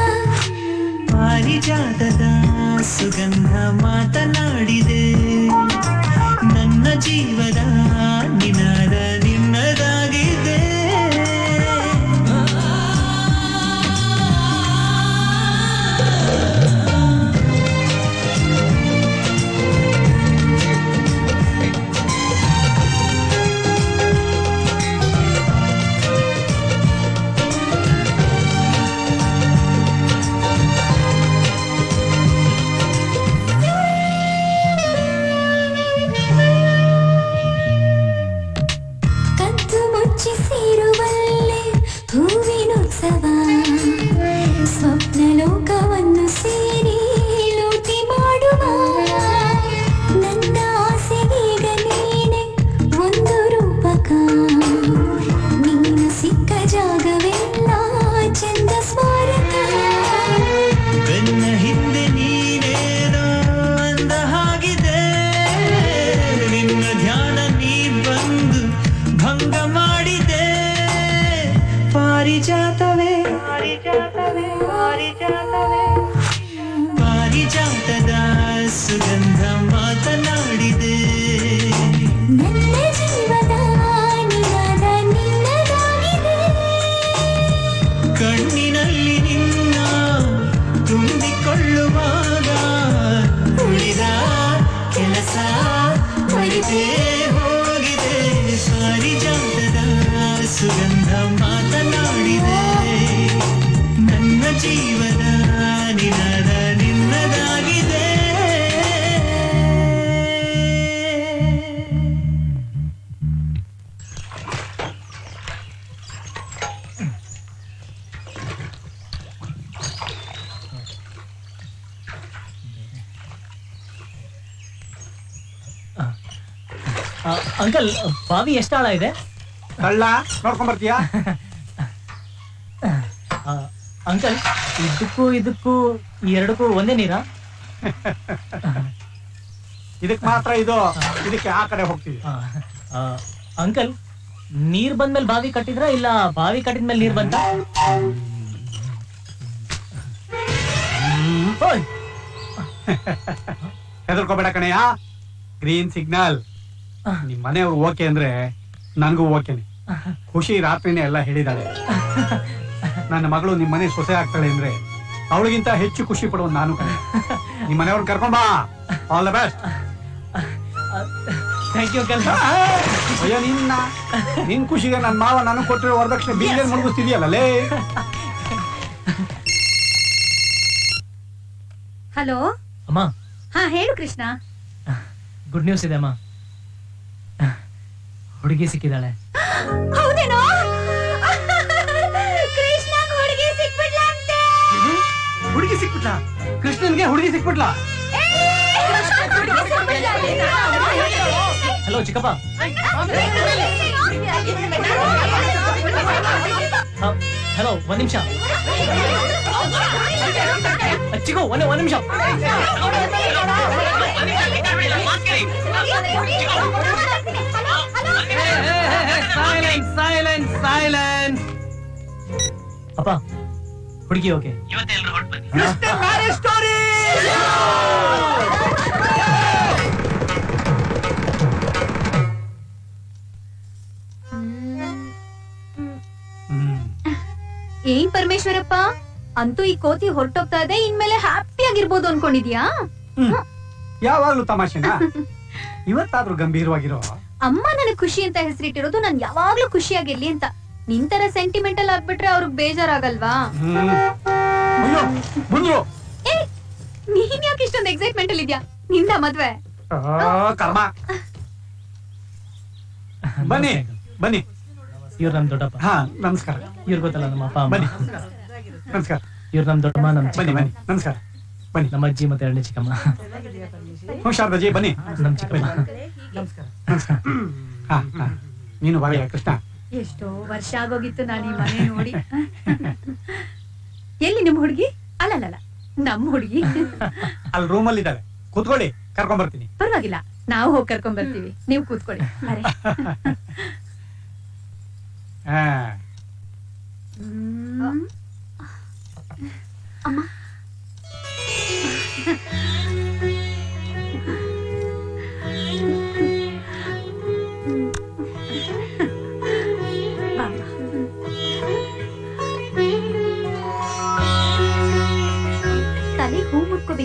ಪಾರಿಜಾತದ ಸುಗಂಧ ಮಾತನಾಡಿದೆ ಜೀವದ ನಿನಾದ ನಿನ್ನದಾಗಿದೆ ಕದ್ದು ಮುಚ್ಚಿ ಸೇರುವಲ್ಲೇ ಹೂವಿನೋತ್ಸವ ಸ್ವಪ್ನ ಲೋಕವನ್ನು ಸೇರಿ ಲೂಟಿ ಮಾಡುವ ನನ್ನ ಆಸೆಗೀಗ ನೀನೆ ಒಂದು ರೂಪಕ ನೀನು ಸಿಕ್ಕ ಜಾಗವೆಲ್ಲ ಚಂದ ಸ್ಮಾರಕ ಬೆನ್ನ ಹಿಂದೆ ನೀನೇನೋ ಅಂದ ಹಾಗಿದೆ ನಿನ್ನ ಧ್ಯಾನ ನೀ ಬಂದು ಭಂಗ ಮಾಡಿದೆ ಪಾರಿಜಾತವೇ ಪಾರಿಜಾತವೇ ಪಾರಿಜಾತವೇ ಪಾರಿಜಾತದ ಸುಗಂಧ ಮಾತನಾಡಿದೆ ನನ್ನ ಜೀವದ ನಿನಾದ ನಿನ್ನದಾಗಿದೆ ಕಣ್ಣಿನಲ್ಲಿ ನಿನ್ನ ತುಂಬಿಕೊಳ್ಳುವಾಗ ಉಳಿದ ಕೆಲಸ ಮರಿದೇ ಹೋಗಿದೆ ಪಾರಿಜಾತದ ಸುಗಂಧ ಮಾತನಾಡಿದೆ ನನ್ನ ಜೀವನ ನಿನದ ನಿನ್ನದಾಗಿದೆ ಅಂಕಲ್ ಬಾವಿ ಎಷ್ಟು ಆಳ ಇದೆ ಕಳ್ಳ ನೋಡ್ಕೊಂಡ್ ಬರ್ತೀಯಾ ಅಂಕಲ್ ಇದಕ್ಕೂ ಇದಕ್ಕೂ ಎರಡಕ್ಕೂ ಒಂದೇ ನೀರಾ ಇದಕ್ ಮಾತ್ರ ಇದು ಇದಕ್ಕೆ ಆ ಕಡೆ ಹೋಗ್ತೀವಿ ಅಂಕಲ್ ನೀರ್ ಬಂದ್ಮೇಲೆ ಬಾವಿ ಕಟ್ಟಿದ್ರ ಇಲ್ಲ ಬಾವಿ ಕಟ್ಟಿದ್ಮೇಲೆ ನೀರ್ ಬಂತ ಹೆದರ್ಕೋಬೇಡ ಕಣಯ್ಯ ಗ್ರೀನ್ ಸಿಗ್ನಲ್ ನಿಮ್ ಮನೆಯವ್ರು ಓಕೆ ಅಂದ್ರೆ ನನ್ಗೂ ಓಕೆನೆ ಖುಷಿ ರಾತ್ರಿನೇ ಎಲ್ಲ ಹೇಳಿದಾಳೆ ನನ್ನ ಮಗಳು ನಿಮ್ ಮನೆ ಸೊಸೆ ಆಗ್ತಾಳೆ ಅಂದ್ರೆ ಅವಳಿಗಿಂತ ಹೆಚ್ಚು ಖುಷಿ ಪಡುವ ನಾನು ಕಣೆ ನಿಮ್ ಮನೆಯವ್ರನ್ನ ಕರ್ಕೊಂಬಾ all the best thank you uncle ಅಯ್ಯೋ ನಿನ್ನ ನಿನ್ ಖುಷಿಗೆ ನನ್ ಮಾವ ನನಗ್ ಕೊಟ್ಟಿರೋ ವರದಕ್ಷಿಣೆ ಬೀದಿಗೆ ಮುಳುಗಿಸ್ತಿದ್ಯಲ್ಲ ಲೇ ಹಲೋ ಅಮ್ಮ ಹಾ ಹೇಳು ಕೃಷ್ಣ ಗುಡ್ ನ್ಯೂಸ್ ಇದೆ ಅಮ್ಮ ಹುಡುಗಿ ಸಿಕ್ಕಿದಾಳೆ ಹೌದೇನೋ ಕೃಷ್ಣ ಹುಡುಗಿ ಸಿಕ್ಬಿಡ್ಲಂತೆ ಹುಡುಗಿ ಸಿಕ್ಬಿಟ್ಲ ಕೃಷ್ಣನ್ಗೆ ಹುಡುಗಿ ಸಿಕ್ಬಿಟ್ಲ ಹಲೋ ಚಿಕ್ಕಪ್ಪ ಹಲೋ ಒಂದ್ ನಿಮಿಷ ಚಿಕ್ಕು ಒಂದ್ ಒಂದ್ ನಿಮಿಷ ಸೈಲೆನ್ಸ್ ಸೈಲೆನ್ಸ್ ಸೈಲೆನ್ಸ್ ಅಪ್ಪ ಹುಡುಗಿ ಓಕೆ ಮ್ಯಾರೇಜ್ ಸ್ಟೋರಿ ಏನ್ ಪರಮೇಶ್ವರಪ್ಪ ಅಂತೂ ಈ ಕೋತಿ ಹೊರಟೋಗ್ತಾ ಇದೆ ಇನ್ಮೇಲೆ ಹ್ಯಾಪಿ ಆಗಿರ್ಬೋದು ಅನ್ಕೊಂಡಿದ್ಯಾ ಯಾವಾಗ್ಲೂ ತಮಾಷೆನಾ ಇವತ್ತಾದ್ರೂ ಗಂಭೀರವಾಗಿರೋ ಅಮ್ಮ ನನಗ್ ಖುಷಿ ಅಂತ ಹೆಸರಿಟ್ಟಿರೋದು ನಾನ್ ಯಾವಾಗ್ಲೂ ಖುಷಿಯಾಗಿರ್ಲಿ ಅಂತ ನಿನ್ ತರ ಸೆಂಟಿಮೆಂಟಲ್ ಆಗ್ಬಿಟ್ರೆ ಅವ್ರಿಗೆ ಬೇಜಾರಾಗಲ್ವಾ ಅಯ್ಯೋ ಬಂದ್ರು ಏ ನೀನ್ ಯಾಕೆ ಇಷ್ಟೊಂದು ಎಕ್ಸೈಟ್ಮೆಂಟ್ ಅಲ್ಲಿ ಇದ್ಯಾ ನಿಂದ ಮದ್ವೆ ಆ, ಕರ್ಮ ಬನ್ನಿ ಬನ್ನಿ ಇವ್ರು ನಮ್ ದೊಡ್ಡಪ್ಪ ಹಾ ನಮಸ್ಕಾರ ಇವ್ರು ಗೊತ್ತಲ್ಲ ನಮ್ಮ ಅಪ್ಪ ಅಮ್ಮ ಬನ್ನಿ ನಮಸ್ಕಾರ ಇವ್ರು ನಮ್ ದೊಡ್ಡಮ್ಮ ನಮ್ ಬನ್ನಿ ಬನ್ನಿ ನಮಸ್ಕಾರ ಬನ್ನಿ ನಮ್ಮ ಅಜ್ಜಿ ಮತ್ತೆ ಎರಡನೇ ಚಿಕ್ಕಮ್ಮ ಹ್ಞೂ ಶಾರದಾಜಿ ಬನ್ನಿ ನಮ್ ಚಿಕ್ಕಮ್ಮ ನಮಸ್ಕಾರ ಹಾ ಹಾ ನೀನು ಬರಲ್ಲ ಕೃಷ್ಣ ಎಷ್ಟೋ ವರ್ಷ ಆಗೋಗಿತ್ತು ನಾನು ಈ ಮನೆ ನೋಡಿ ಎಲ್ಲಿ ನಿಮ್ ಹುಡುಗಿ ಅಲ್ಲಲ್ಲ ನಮ್ ಹುಡುಗಿ ಅಲ್ಲಿ ರೂಮಲ್ಲಿ ಇದ್ದಾಳೆ ಕೂತ್ಕೊಳ್ಳಿ ಕರ್ಕೊಂಡ್ ಬರ್ತೀನಿ ಪರವಾಗಿಲ್ಲ ನಾವು ಹೋಗಿ ಕರ್ಕೊಂಡ್ ಬರ್ತೀವಿ ನೀವು ಕೂತ್ಕೊಳ್ಳಿ ಅರೆ ಹಾ ಹ್ಮ್.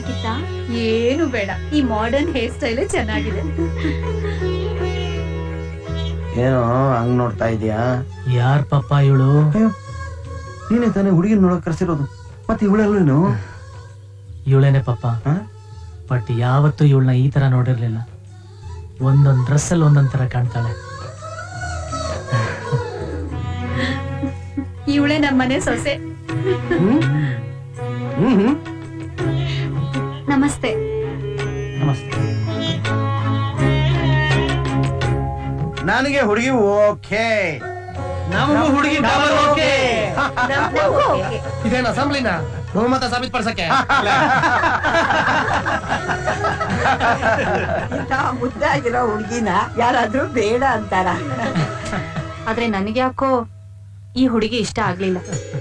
ಬೇಕಿತ್ತಾ ಏನು ಬೇಡ ಈ ಮಾಡರ್ನ್ ಹೇರ್ ಸ್ಟೈಲ್ ಚೆನ್ನಾಗಿದೆ ಏನೋ ಹಂಗ್ ನೋಡ್ತಾ ಇದೀಯಾ ಯಾರ್ ಪಾಪ ಇವಳು ನೀನೇ ತಾನೇ ಹುಡುಗಿನ ನೋಡಕ್ ಕರ್ಸಿರೋದು ಮತ್ತೆ ಇವಳೆಲ್ಲೇನು ಇವಳೇನೆ ಪಾಪ ಬಟ್ ಯಾವತ್ತೂ ಇವಳನ್ನ ಈ ತರ ನೋಡಿರ್ಲಿಲ್ಲ ಒಂದೊಂದ್ ಡ್ರೆಸ್ ಅಲ್ಲಿ ಒಂದೊಂದ್ ತರ ಕಾಣ್ತಾಳೆ ಇವಳೇ ನಮ್ಮನೆ ಸೊಸೆ ಹ್ಮ್ ನಮಸ್ತೆ ನಮಸ್ತೆ ನನಗೆ ಹುಡುಗಿ ಓಕೆ ನಮಗೂ ಹುಡುಗಿ ಡಬಲ್ ಓಕೆ ನಮ್ಗೂ okay. ಇದೇನು ಅಸೆಂಬ್ಲಿನ ಬಹುಮತ ಸಾಬೀತ್ ಪಡಿಸಕ್ಕೆ ಇಂಥ ಮುದ್ದಾಗಿರೋ ಹುಡುಗಿನ ಯಾರಾದ್ರೂ ಬೇಡ ಅಂತಾರ ಆದ್ರೆ ನನಗೆ ಯಾಕೋ ಈ ಹುಡುಗಿ ಇಷ್ಟ ಆಗ್ಲಿಲ್ಲ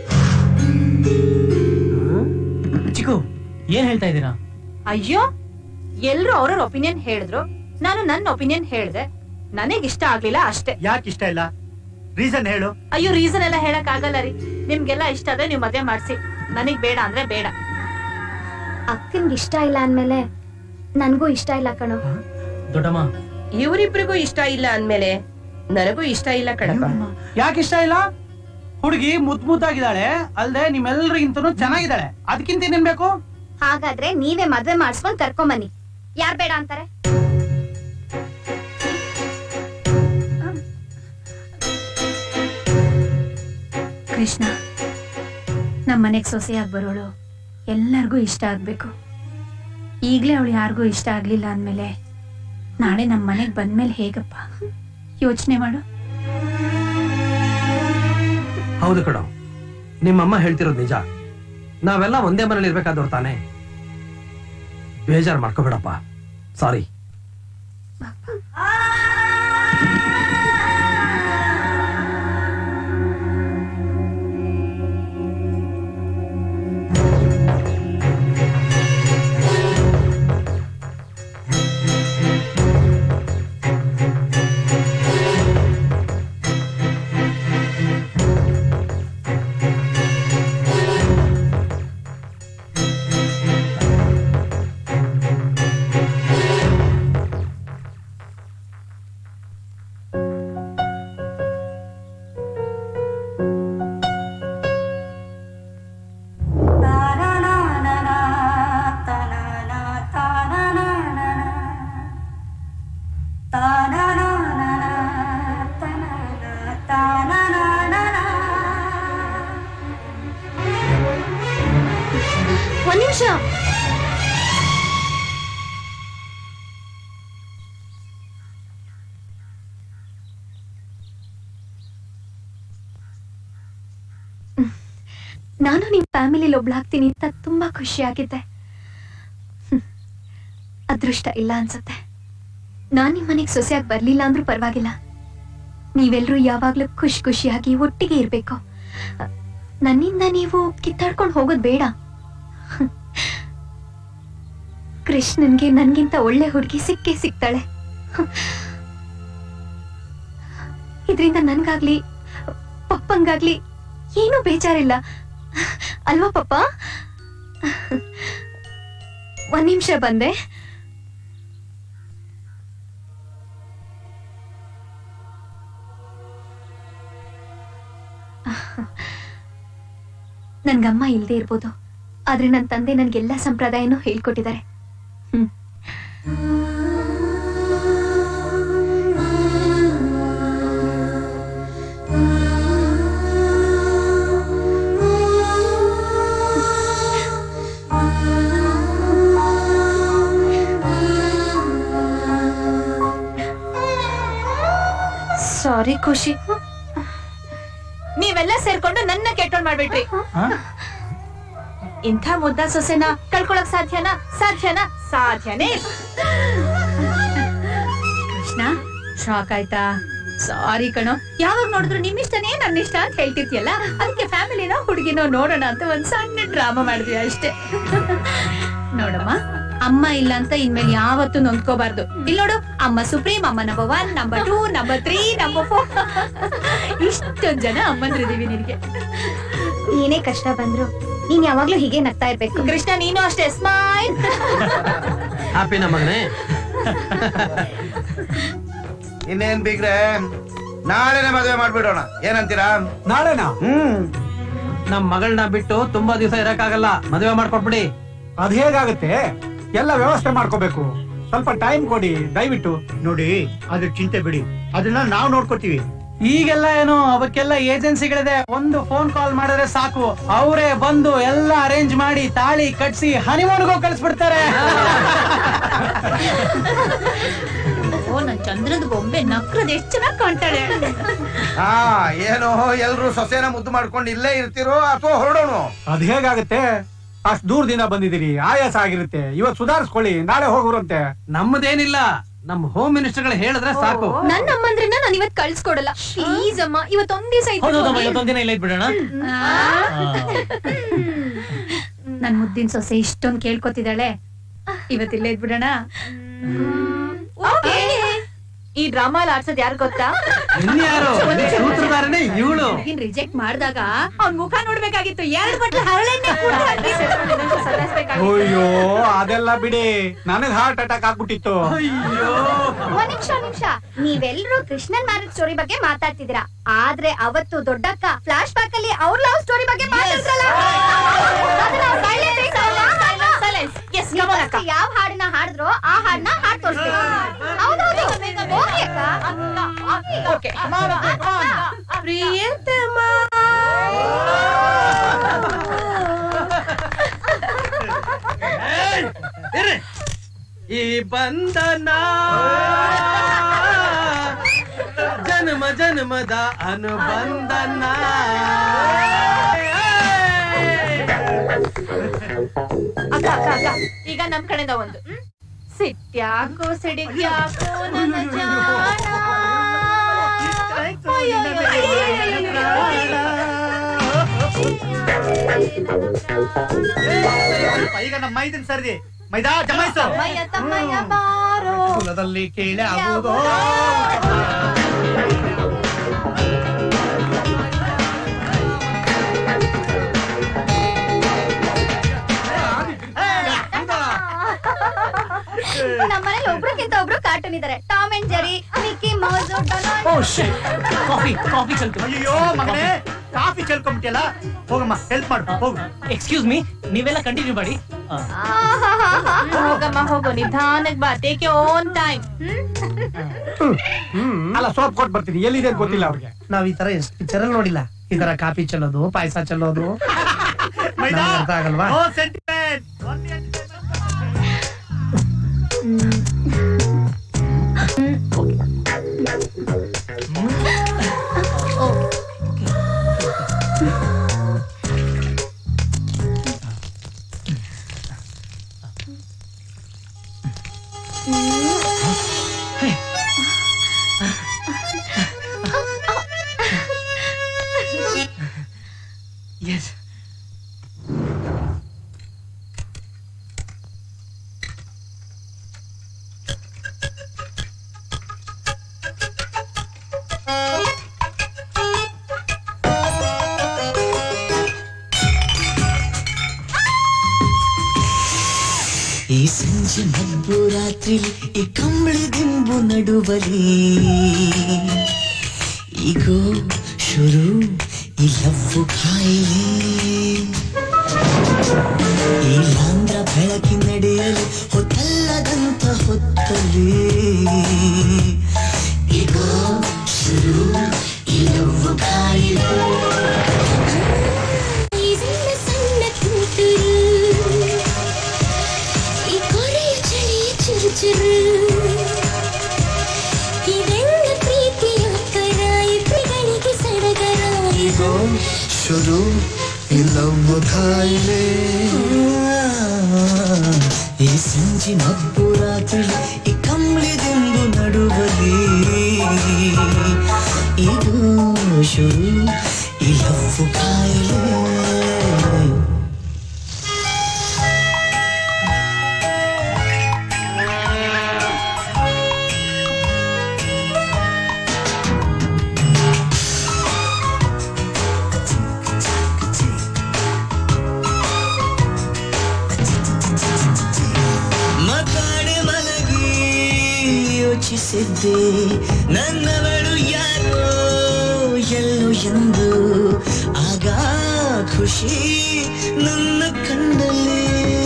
ಚಿಕ್ಕು ಏನ್ ಹೇಳ್ತಾ ಇದ್ದೀರಾ ಅಯ್ಯೋ ಎಲ್ರು ಅವ್ರವ್ರ ಒಪಿನಿಯನ್ ಹೇಳಿದ್ರು ನಾನು ನನ್ನ ಒಪಿನಿಯನ್ ಹೇಳ್ದೆ ನನಗ್ ಇಷ್ಟ ಆಗ್ಲಿಲ್ಲ ಅಷ್ಟೇ ಯಾಕೆ ಇಷ್ಟ ಇಲ್ಲ ರೀಸನ್ ಹೇಳು ಅಯ್ಯೋ ರೀಸನ್ ಎಲ್ಲ ಹೇಳಕ್ ಆಗಲ್ಲ ರೀ ನಿಮ್ಗೆಲ್ಲ ಇಷ್ಟ ಆದ್ರೆ ನೀವು ಮದ್ವೆ ಮಾಡ್ಸಿ ನನಗ್ ಬೇಡ ಅಂದ್ರೆ ಬೇಡ ಅಕ್ಕನ್ಗೆ ಇಷ್ಟ ಇಲ್ಲ ಅಂದ್ಮೇಲೆ ನನ್ಗೂ ಇಷ್ಟ ಇಲ್ಲ ಕಣೋ ದೊಡ್ಡಮ್ಮ ಇವರಿಬ್ರಿಗೂ ಇಷ್ಟ ಇಲ್ಲ ಅಂದ್ಮೇಲೆ ನನಗೂ ಇಷ್ಟ ಇಲ್ಲ ಕಣಪ್ಪ ಯಾಕೆ ಇಷ್ಟ ಇಲ್ಲ ಹುಡುಗಿ ಮುದ್ ಮುದ್ದಾಗಿದ್ದಾಳೆ ಅಲ್ದೆ ನಿಮ್ಮೆಲ್ಲರಿಗಿಂತನೂ ಚೆನ್ನಾಗಿದ್ದಾಳೆ ಅದಕ್ಕಿಂತ ಇನ್ನೇನ್ ಬೇಕು ಹಾಗಾದ್ರೆ ನೀವೇ ಮದ್ವೆ ಮಾಡಿಸ್ಕೊಂಡ್ ಕರ್ಕೊಂಬನ್ನಿ ಯಾರ್ ಬೇಡ ಅಂತಾರೆ ಕೃಷ್ಣ ನಮ್ಮನೆಗ್ ಸೊಸೆಯಾಗಿ ಬರೋಳು ಎಲ್ಲರಿಗೂ ಇಷ್ಟ ಆಗ್ಬೇಕು ಈಗ್ಲೇ ಅವಳು ಯಾರಿಗೂ ಇಷ್ಟ ಆಗ್ಲಿಲ್ಲ ಅಂದ್ಮೇಲೆ ನಾಳೆ ನಮ್ಮ ಮನೆಗ್ ಬಂದ್ಮೇಲೆ ಹೇಗಪ್ಪ ಯೋಚನೆ ಮಾಡು ಹೌದು ಕಣ ನಿಮ್ಮಮ್ಮ ಹೇಳ್ತಿರೋದು ನಿಜ ನಾವೆಲ್ಲ ಒಂದೇ ಮನೇಲಿ ಇರ್ಬೇಕಾದವ್ರು ತಾನೇ ಬೇಜಾರ್ ಮಾಡ್ಕೋಬೇಡಪ್ಪ ಸಾರಿ ಒಂದ್ ನಿಮಿಷ ನಾನು ನಿಮ್ ಫ್ಯಾಮಿಲಿಲಿ ಒಬ್ಳಾಗ್ತೀನಿ ಅಂತ ತುಂಬಾ ಖುಷಿಯಾಗಿದ್ದೆ ಹ್ಮ್. ಅದೃಷ್ಟ ಇಲ್ಲ ಅನ್ಸುತ್ತೆ ನಾನ್ ನಿಮ್ ಮನೆಗ್ ಸೊಸೆಯಾಗಿ ಬರ್ಲಿಲ್ಲ ಅಂದ್ರೂ ಪರವಾಗಿಲ್ಲ ನೀವೆಲ್ರೂ ಯಾವಾಗ್ಲೂ ಖುಷಿ ಖುಷಿಯಾಗಿ ಒಟ್ಟಿಗೆ ಇರ್ಬೇಕು ಅ, ನನ್ನಿಂದ ನೀವು ಕಿತ್ತಾಡ್ಕೊಂಡು ಹೋಗೋದ್ ಬೇಡ ಹ್ಮ್. ಕೃಷ್ಣನ್ಗೆ ನನ್ಗಿಂತ ಒಳ್ಳೆ ಹುಡುಗಿ ಸಿಕ್ಕೇ ಸಿಗ್ತಾಳೆ ಹ್ಮ್. ಇದ್ರಿಂದ ನನ್ಗಾಗ್ಲಿ ಪಪ್ಪಂಗಾಗ್ಲಿ ಏನೂ ಬೇಜಾರಿಲ್ಲ ಅಲ್ವಾ ಪಪ್ಪ ಒಂದ್ ನಿಮಿಷ ಬಂದೆ ನನ್ಗಮ್ಮ ಇಲ್ದೇ ಇರ್ಬೋದು ಆದ್ರೆ ನನ್ನ ತಂದೆ ನನ್ಗೆಲ್ಲ ಸಂಪ್ರದಾಯನೂ ಹೇಳ್ಕೊಟ್ಟಿದ್ದಾರೆ ಹ್ಮ್ ಸಾರಿ ಖುಷಿ ನೀವೆಲ್ಲ ಸೇರ್ಕೊಂಡು ನನ್ನ ಕೆಟ್ಟೋಳ್ ಮಾಡ್ಬಿಟ್ರಿ ಇಂಥ ಮುದ್ದ ಸೊಸೆನ ಕಳ್ಕೊಳಕ್ ಸಾಧ್ಯನಾ ಸಾಧ್ಯನಾ ಸಾಧ್ಯನೇ ಇಲ್ಲ. ಕೃಷ್ಣ ಶಾಕ್ ಆಯ್ತಾ ಸಾರಿ ಕಣೋ ಯಾವಾಗ ನೋಡಿದ್ರು ನಿಮ್ ಇಷ್ಟನೇ ನನ್ನ ಇಷ್ಟ ಅಂತ ಹೇಳ್ತಿರ್ತೀಯಲ್ಲ ಅದಕ್ಕೆ ಫ್ಯಾಮಿಲಿನೋ ಹುಡುಗಿನೋ ನೋಡೋಣ ಅಂತ ಒಂದ್ ಸಣ್ಣ ಡ್ರಾಮಾ ಮಾಡಿದ್ವಿ ಅಷ್ಟೇ ನೋಡಮ್ಮ ಅಮ್ಮ ಇಲ್ಲ ಅಂತ ಇನ್ಮೇಲೆ ಯಾವತ್ತೂ ನೊಂದ್ಕೋಬಾರ್ದು ಇಲ್ಲಿ ನೋಡು ಅಮ್ಮ ಸುಪ್ರೀಂ ಅಮ್ಮ number one number two number three number four ಇಷ್ಟೊಂದ್ ಜನ ಅಮ್ಮಂದ್ರಿದೀವಿ ನಿನ್ಗೆ ಏನೇ ಕಷ್ಟ ಬಂದ್ರು ನೀನ್ ಯಾವಾಗ್ಲೂ ಹೀಗೆ ನಗ್ತಾ ಇರ್ಬೇಕು ಕೃಷ್ಣ ನೀನು ಅಷ್ಟೇ ಸ್ಮೈಲ್ ಹ್ಯಾಪಿನ ಮಗನೇ ಇನ್ನೇನ್ ಬಿಗ್ರೆ ನಾಳೆನೆ ಮದುವೆ ಮಾಡ್ಬಿಡೋಣ ಏನಂತೀರಾ ನಾಳೆನಾ ಹ್ಮ್ ನಮ್ ಮಗಳನ್ನ ಬಿಟ್ಟು ತುಂಬಾ ದಿವಸ ಇರಕ್ಕಾಗಲ್ಲ ಮದುವೆ ಮಾಡ್ಕೊಟ್ಬಿಡಿ ಅದ್ ಹೇಗಾಗುತ್ತೆ ಎಲ್ಲ ವ್ಯವಸ್ಥೆ ಮಾಡ್ಕೋಬೇಕು ಸ್ವಲ್ಪ ಟೈಮ್ ಕೊಡಿ ದಯವಿಟ್ಟು ನೋಡಿ ಅದ್ರ ಚಿಂತೆ ಬಿಡಿ ಅದನ್ನ ನಾವು ನೋಡ್ಕೋತೀವಿ ಈಗೆಲ್ಲ ಏನು ಅವಕ್ಕೆಲ್ಲ ಏಜೆನ್ಸಿಗಳಿದೆ ಒಂದು ಫೋನ್ ಕಾಲ್ ಮಾಡಿದ್ರೆ ಸಾಕು ಅವರೇ ಬಂದು ಎಲ್ಲ ಅರೇಂಜ್ ಮಾಡಿ ತಾಳಿ ಕಟ್ಸಿ ಹನಿಮೂನ್ಗೂ ಕಳಿಸ್ಬಿಡ್ತಾರೆ ಓ ನನ್ ಚಂದ್ರದ ಬೊಂಬೆ ನಕ್ರದ್ ಎಷ್ಟ್ ಚೆನ್ನಾಗ್ ಕಾಣ್ತಾಳೆ ಹಾ ಏನು ಎಲ್ರು ಸೊಸೆನ ಮುದ್ದು ಮಾಡ್ಕೊಂಡು ಇಲ್ಲೇ ಇರ್ತಿರೋ ಅಥವಾ ಹೊರಡೋಣ ಅದ್ ಹೇಗಾಗುತ್ತೆ ಅಷ್ಟ್ ದೂರದಿಂದ ಬಂದಿದ್ದೀರಿ ಆಯಾಸ ಆಗಿರುತ್ತೆ ಇವತ್ ಸುಧಾರಿಸ್ಕೊಳ್ಳಿ ನಾಳೆ ಹೋಗುರಂತೆ ನಮ್ಮದೇನಿಲ್ಲ ನಮ್ ಹೋಮ್ ಮಿನಿಸ್ಟರ್ಗಳು ಹೇಳಿದ್ರೆ ಸಾಕು ನನ್ನ ಅಮ್ಮಂದ್ರನ್ನ ನಾನು ಇವತ್ ಕಳ್ಸ್ಕೊಡಲ್ಲ ಪ್ಲೀಸ್ ಅಮ್ಮ ಇವತ್ತೊಂದ್ ದಿವಸ ಹೌದೌದಮ್ಮ ಇವತ್ತೊಂದಿನ ಇಲ್ಲ ಇದ್ಬಿಡೋಣ ನನ್ ಮುದ್ದಿನ ಸೊಸೆ ಇಷ್ಟೊಂದ್ ಕೇಳ್ಕೊತಿದ್ದಾಳೆ ಇವತ್ತಿಲ್ಲೇ ಇದ್ಬಿಡೋಣ ಈ ಡ್ರಾಮಾ ಆಡ್ಸೋದ್ ಯಾರು ಗೊತ್ತಾ ಇನ್ಯಾರು ಸೂತ್ರಧಾರನೇ ಇವಳು ರಿಜೆಕ್ಟ್ ಮಾಡಿದಾಗ ಅವ್ನ್ ಮುಖ ನೋಡ್ಬೇಕಾಗಿತ್ತು ಎರಡ್ ಬಟ್ಲು ಹರಳೆಣ್ಣೆ ಕೂಡ ಹಾಕಿ ಸತಾಯಿಸ್ಬೇಕಾಗಿತ್ತು. ಅಯ್ಯೋ ಅದೆಲ್ಲ ಬಿಡಿ ನನಗ್ ಹಾರ್ಟ್ ಅಟ್ಯಾಕ್ ಆಗ್ಬಿಟ್ಟಿತ್ತು ಒಂದ್ ನಿಮಿಷ ನಿಮಿಷ ನೀವೆಲ್ರೂ ಕೃಷ್ಣನ್ ಮ್ಯಾರೇಜ್ ಸ್ಟೋರಿ ಬಗ್ಗೆ ಮಾತಾಡ್ತಿದ್ದೀರಾ ಆದ್ರೆ ಅವತ್ತು ದೊಡ್ಡಕ್ಕ ಫ್ಲಾಶ್ ಬ್ಯಾಕ್ ಅಲ್ಲಿ ಅವ್ರ ಲವ್ ಸ್ಟೋರಿ ಬಗ್ಗೆ ಮಾತಾಡ್ರಲ್ಲ ಅದನ್ನ silence, silence, silence, silence. ನೀವು first ಯಾವ ಹಾಡನ್ನ ಹಾಡಿದ್ರೋ ಆ ಹಾಡನ್ನ ಹಾಡ್ ತೋರಿಸ್ಬೇಕು ಹೌದೌದು ಹೋಗಿ ಅಕ್ಕ ಓಕೆ ಪ್ರಿಯತಮ ಈ ಬಂಧನ ಜನ್ಮ ಜನ್ಮದ ಅನುಬಂಧನ ಅಕ್ಕ ಅಕ್ಕ ಅಕ್ಕ ಈಗ ನಮ್ ಕಡೆಯಿಂದ ಒಂದು ಹ್ಮ್? ಸಿಟ್ಯಾಕೋ ಸಿಡಿದ್ಯಾಕೋ ನನ್ನ ಜಾಣ ಅಯ್ಯೋ, ಅಯ್ಯೋ, ಅಯ್ಯೋ, ಅಯ್ಯೋ, ಈಗ ನಮ್ಮ ಮೈದಿನ ಸರ್ದಿ ಮೈದಾ ಜಮಾಯಿಸು ತಮ್ಮಯ್ಯ ತಮ್ಮಯ್ಯ ಬಾರೋ ಕುಲದಲ್ಲಿ ಕೇಳಿ ಆಗುವುದೋ ನಮ್ಮನೇಲಿ ಒಬ್ರಕ್ಕಿಂತ ಒಬ್ರು ಕಾರ್ಟೂನ್ ಇದಾರೆ Tom and Jerry Mickey Mouse oh shit coffee coffee ಚಲ್ತು ಅಯ್ಯೋ ಮಗನೇ ಕಾಫಿ ಚೆಲ್ಕೊಂಬಿಟ್ಟಿಯಲ್ಲ ಹೋಗಮ್ಮ ಹೆಲ್ಪ್ ಮಾಡು ಹೋಗು ಎಕ್ಸ್ಕ್ಯೂಸ್ ಮೀ ನೀವೆಲ್ಲ ಕಂಟಿನ್ಯೂ ಮಾಡಿ ಆ, ಹೋಗಮ್ಮ ಹೋಗು ನಿಧಾನಕ್ ಬಾ ಟೇಕ್ ಓನ್ ಟೈಮ್ ಅಲ್ಲ ಸೋಪ್ ಕೊಟ್ಟು ಬರ್ತೀನಿ ಎಲ್ಲಿದೆ ಅಂತ ಗೊತ್ತಿಲ್ಲ ಅವ್ರಿಗೆ ನಾವ್ ಈ ತರ ಎಷ್ಟು ಪಿಕ್ಚರ್ ಅಲ್ಲಿ ನೋಡಿಲ್ಲ ಈ ತರ ಕಾಫಿ ಚೆಲ್ಲೋದು ಪಾಯಸ ಚೆಲ್ಲೋದು ಮೈದಾ ನಮ್ಗ್ ಅರ್ಥ ಆಗಲ್ವಾ ನೋ ಸೆಂಟಿಮೆಂಟ್ yes. ಈ ಸಂಜೆ ಮಬ್ಬು ರಾತ್ರಿ ಈ ಕಂಬಳಿ ದಿಂಬು ನಡುವಲಿ ಈಗೋ ಶುರು ಈ ಲವ್ವು ಕಾಯಿಲೆ ಈ ಲಾಂದ್ರ ಬೆಳಕಿನಡಿಯಲ್ಲಿ ಹೊತ್ತಲ್ಲದಂತ ಹೊತ್ತಲಿ ಈಗೋ ಶುರು ಈ ಲವ್ವು ಕಾಯಿಲೆ ಈ ಸಣ್ಣ ಸಣ್ಣ ತುಂತುರು ಈ ಕೊರೆಯ ಚಳಿಯ ಚುರು ಚುರು ಇದೆಲ್ಲ ಪ್ರೀತಿಯ ಕರ ಇಬ್ಬರಿಗಳಿಗೆ ಸಡಗರ ಈಗೋ ಶುರು ಈ ಲವ್ವು ಕಾಯಿಲೆ ಈ ಸಂಜೆ ಮಬ್ಬು ರಾತ್ರಿ ಈ ಕಂಬಳಿ ದಿಂಬು ನಡುವಲಿ ಇದು ಶುರು ಈ ಲವ್ವು ಕಾಯಿಲೆ ಯೋಚಿಸಿದ್ದೆ ನನ್ನವಳು ಯಾರೋ ಎಲ್ಲೋ ಎಂದು ಆಗ ಖುಷಿ ನನ್ನ ಕಣ್ಣಲ್ಲಿ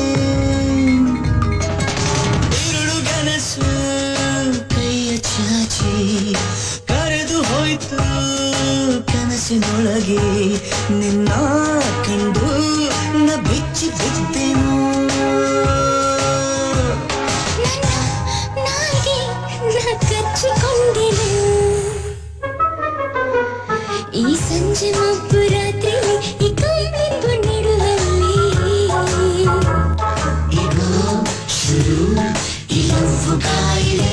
ഇരുಳು ಗನಸು ಕೈಯ ಚಾಚಿ ಕರೆದು ಹೋಯ್ತು ಕನಸಿನೊಳಗೆ ನಿನ್ನ ಕಂಡು ನ ಬಿಚ್ಚಿ ಬಿದ್ದೆನು ನಾಲ್ಗೆ ನಾ ಕಚ್ಚಿಕೊಂಡೆನು ಈ ಸಂಜೆ ಮಬ್ಬು ರಾತ್ರಿ ಈ ಕಂಬಿಂಬು ನಡುವಲ್ಲಿ ಈಗ ಶುರು ಈ ಲವ್ವು ಕಾಯಿಲೆ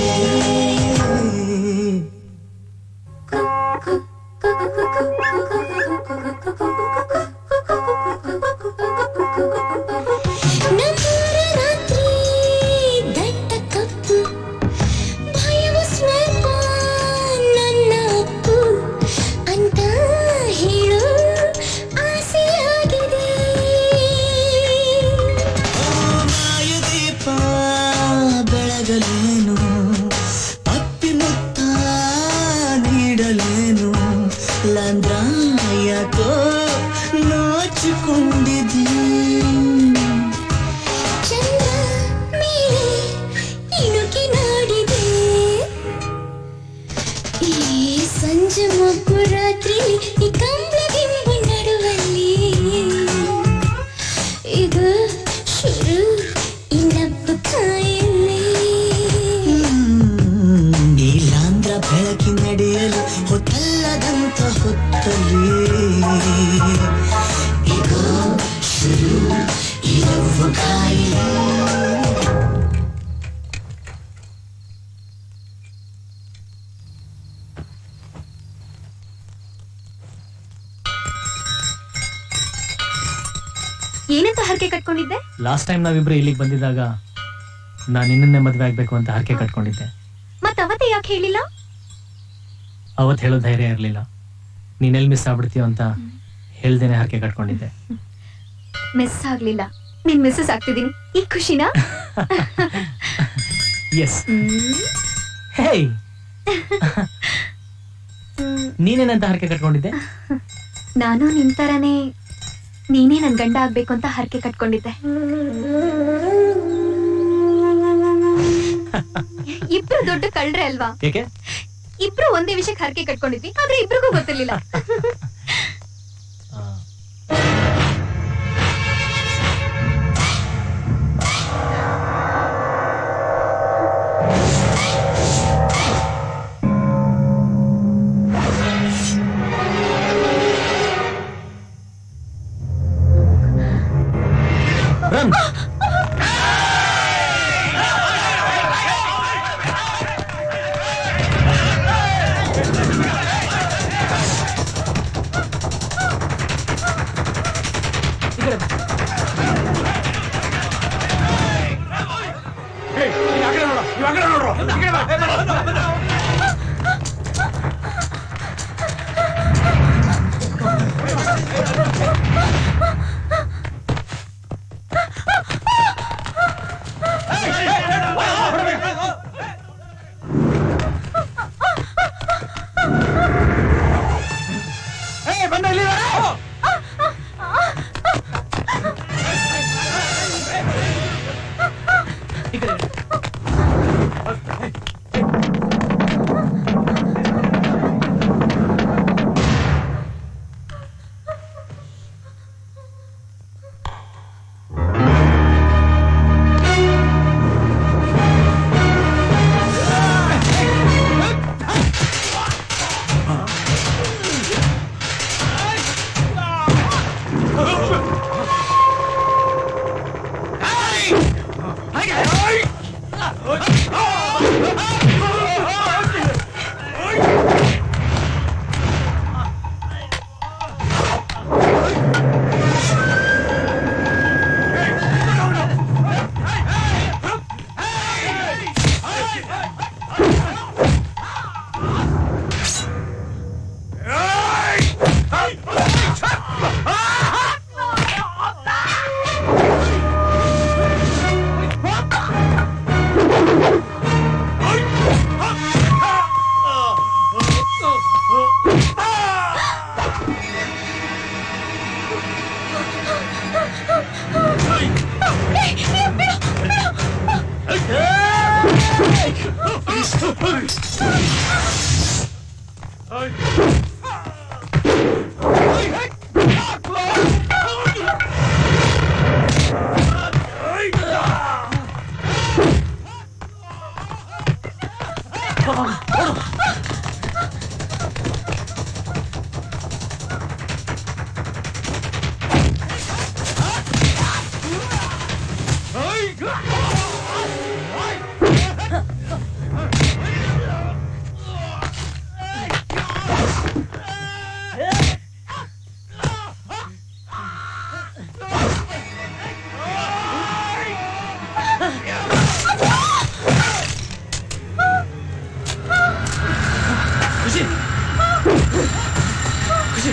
ನಮ್ಮೂರ ರಾತ್ರಿ ದಟ್ಟ ಕಪ್ಪು ಭಯವ ಸ್ವಲ್ಪ ನನ್ನ ಅಪ್ಪು ಅಂತ ಹೇಳು ಆಸೆಯಾಗಿದೆ ಮಾಯದೀಪ ಬೆಳಗಲೇನು ಅಪ್ಪಿ ಮುತ್ತ ನೀಡಲೇನು ಲಂದ್ರ ಯಾಕೋ ನಾಚಿಕೊಂಡಿದ್ದೀ ಚಂದ್ರ ಮೇಲೆ ಇಣುಕಿ ನೋಡಿದೆ ಈ ಸಂಜೆ ಮಬ್ಬು ರಾತ್ರಿ ಈ ಕಂಬಳಗಿಂಬು ನಡುವಲ್ಲಿ ಇದು ಶುರು ಇನ್ನೊಬ್ಬ ಕಾಯಿಲೆ ನೀಲಾಂಧ್ರ ಬೆಳಕಿ ನಡೆಯಲು ಹೊತ್ತಲ್ಲದಂತ ಹೊತ್ತಲ್ಲಿ ಈಗ ಶುರು ಈ ಲವ್ವು ಕಾಯಿಲೆ ಏನಂತ ಹರಕೆ ಕಟ್ಕೊಂಡಿದ್ದೆ ಲಾಸ್ಟ್ ಟೈಮ್ ನಾವಿಬ್ರು ಇಲ್ಲಿಗೆ ಬಂದಿದ್ದಾಗ ನಾನು ನಿನ್ನನ್ನೇ ಮದುವೆ ಆಗ್ಬೇಕು ಅಂತ ಹರಕೆ ಕಟ್ಕೊಂಡಿದ್ದೆ ಮತ್ ಅವತ್ತೇ ಯಾಕೆ ಹೇಳಿಲ್ಲ ಅವತ್ತು ಹೇಳೋ ಧೈರ್ಯ ಇರಲಿಲ್ಲ ನೀನೆಲ್ಲಿ ಮಿಸ್ ಆಗ್ಬಿಡ್ತೀಯೋ ಅಂತ ಹೇಳ್ದೇನೆ ಹರಕೆ ಕಟ್ಕೊಂಡಿದ್ದೆ ಮಿಸ್ ಆಗ್ಲಿಲ್ಲ ನಿನ್ ಮಿಸ್ಸಸ್ ಆಗ್ತಿದೀನಿ ಈ ಖುಷಿನಾ ಎಸ್ ಹೇಯ್ ನೀನೇನಂತ ಹರಕೆ ಕಟ್ಕೊಂಡಿದ್ದೆ ನಾನು ನಿನ್ ತರಾನೇ ನೀನೇ ನನ್ ಗಂಡ ಆಗ್ಬೇಕು ಅಂತ ಹರಕೆ ಕಟ್ಕೊಂಡಿದ್ದೆ ಇಬ್ರು ದೊಡ್ಡ ಕಳ್ರೆ ಅಲ್ವಾ ಏಕೆ ಇಬ್ರು ಒಂದೇ ವಿಷಯಕ್ಕೆ ಹರಕೆ ಕಟ್ಕೊಂಡಿದ್ವಿ ಆದ್ರೆ ಇಬ್ರಿಗೂ ಗೊತ್ತಿರ್ಲಿಲ್ಲ ರನ್ ಖುಷಿ ಖುಷಿ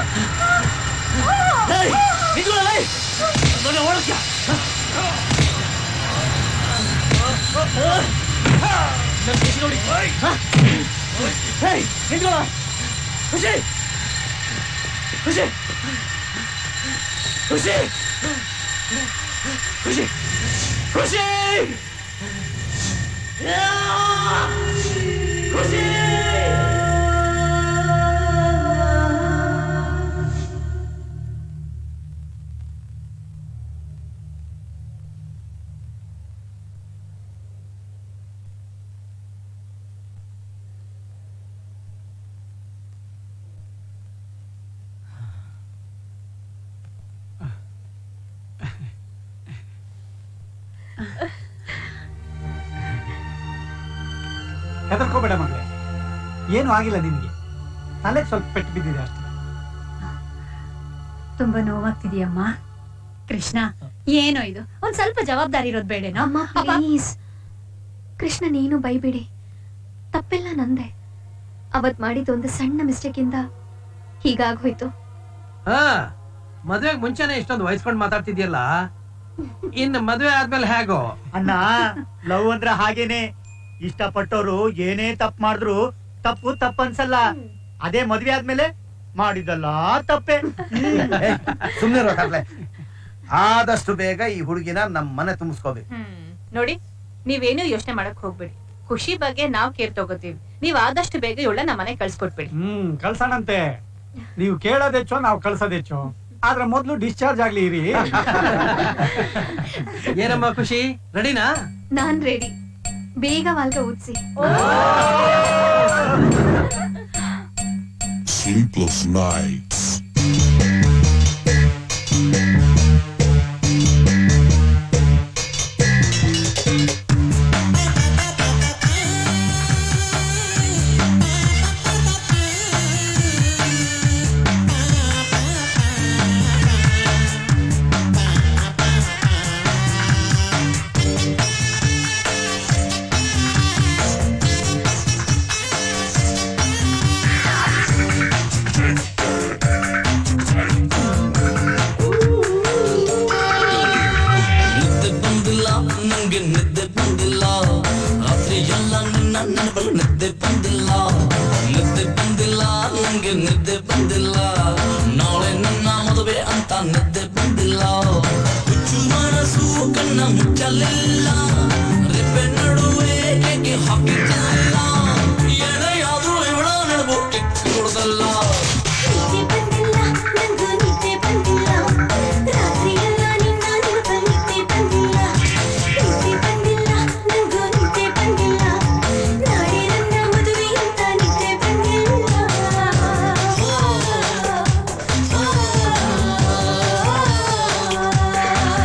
ಏಯ್, ನಿಂತ್ಕೊಳ್ಳ, ಏಯ್. ನನ್ನ ಒಳಕ್ಕೆ. ನನ್ನ ಖುಷಿ ನೋಡಿ ಹ? ಏಯ್, ನಿಂತ್ಕೊಳ್ಳ. ಖುಷಿ ಖುಷಿ ಖುಷಿ ಖುಷಿ ಖುಷಿ ಯಾ! ಖುಷಿ ಹೆದರ್ಕೋಬೇಡ ಮಗಳೇ ಏನು ಆಗಿಲ್ಲ ನಿನ್ಗೆ ತಲೆಗೆ ಸ್ವಲ್ಪ ಪೆಟ್ಟು ಬಿದ್ದಿದೆ ಅಷ್ಟೇ ತುಂಬಾ ನೋವಾಗ್ತಿದ್ಯಮ್ಮ ಕೃಷ್ಣ ಏನೋ ಇದು ಒಂದ್ ಸ್ವಲ್ಪ ಜವಾಬ್ದಾರಿ ಇರೋದ್ ಬೇಡೇನೋ ಪ್ಲೀಸ್ ಕೃಷ್ಣ ನೀನು ಬೈಬೇಡಿ ತಪ್ಪೆಲ್ಲ ನಂದೆ ಅವತ್ ಮಾಡಿದ ಒಂದು ಸಣ್ಣ ಮಿಸ್ಟೇಕ್ ಇಂದ ಹೀಗಾಗೋಯ್ತು ಹಾ ಮದ್ವೆಗ್ ಮುಂಚೆನೆ ಇಷ್ಟೊಂದು ವಹಿಸ್ಕೊಂಡ್ ಮಾತಾಡ್ತಿದ್ಯಲ್ಲ ಇನ್ ಮದ್ವೆ ಆದ್ಮೇಲೆ ಹೇಗೋ ಅಣ್ಣ ಲವ್ ಅಂದ್ರೆ ಹಾಗೇನೆ ಇಷ್ಟಪಟ್ಟವ್ರು ಏನೇ ತಪ್ಪು ಮಾಡಿದ್ರು ತಪ್ಪು ತಪ್ಪನ್ಸಲ್ಲ ಅದೇ ಮದ್ವೆ ಆದ್ಮೇಲೆ ಮಾಡಿದಲ್ಲ ತಪ್ಪೆ ಸುಮ್ನೆ ಆದಷ್ಟು ಬೇಗ ಈ ಹುಡುಗಿನ ನಮ್ ಮನೆ ತುಂಬಿಸ್ಕೋಬೇಕು ಹ್ಮ್ ನೋಡಿ ನೀವೇನು ಯೋಚನೆ ಮಾಡಕ್ ಹೋಗ್ಬೇಡಿ ಖುಷಿ ಬಗ್ಗೆ ನಾವ್ ಕೇರ್ ತಗೋತೀವಿ ನೀವ್ ಆದಷ್ಟು ಬೇಗ ಇವಳ ನಮ್ಮನೆ ಕಳ್ಸ್ಕೊಟ್ಬಿಡಿ ಹ್ಮ್ ಕಳ್ಸೋಣಂತೆ ನೀವು ಕೇಳೋದೆಚ್ಚೋ ನಾವು ಕಳ್ಸೋದೆಚ್ಚೋ ಆದ್ರೆ ಮೊದ್ಲು ಡಿಸ್ಚಾರ್ಜ್ ಆಗ್ಲಿ ಇರಿ ಏನಮ್ಮ ಖುಷಿ ರೆಡಿನಾ ನಾನ್ ರೆಡಿ ಬೇಗ ವಾಲ್ಗ ಊದ್ಸಿ Sleepless nights. ನಿದ್ದೆ ಬಂದಿಲ್ಲ ನಂಗೆ ನಿದ್ದೆ ಬಂದಿಲ್ಲ ರಾತ್ರಿ ಎಲ್ಲ ನಿನ್ನ ನೆನಪಲ್ಲಿ ನಿದ್ದೆ ಬಂದಿಲ್ಲ ನಿದ್ದೆ ಬಂದಿಲ್ಲ ನಂಗೆ ನಿದ್ದೆ ಬಂದಿಲ್ಲ ನಾಳೆ ನನ್ನ ಮದುವೆ ಅಂತ ನಿದ್ದೆ ಬಂದಿಲ್ಲ ಹುಚ್ಚು ಮನಸ್ಸು ಕಣ್ಣ ಮುಚ್ಚಲಿಲ್ಲ ರೆಪ್ಪೆ ನಡುವೆ ಏಕೆ ಹಾಕಿದ್ದಲ್ಲ ಎಳೆಯಾದ್ರೂ ಇವಳ ನೆನಪು ಕಿತ್ತುಕೊಡ್ದಲ್ಲ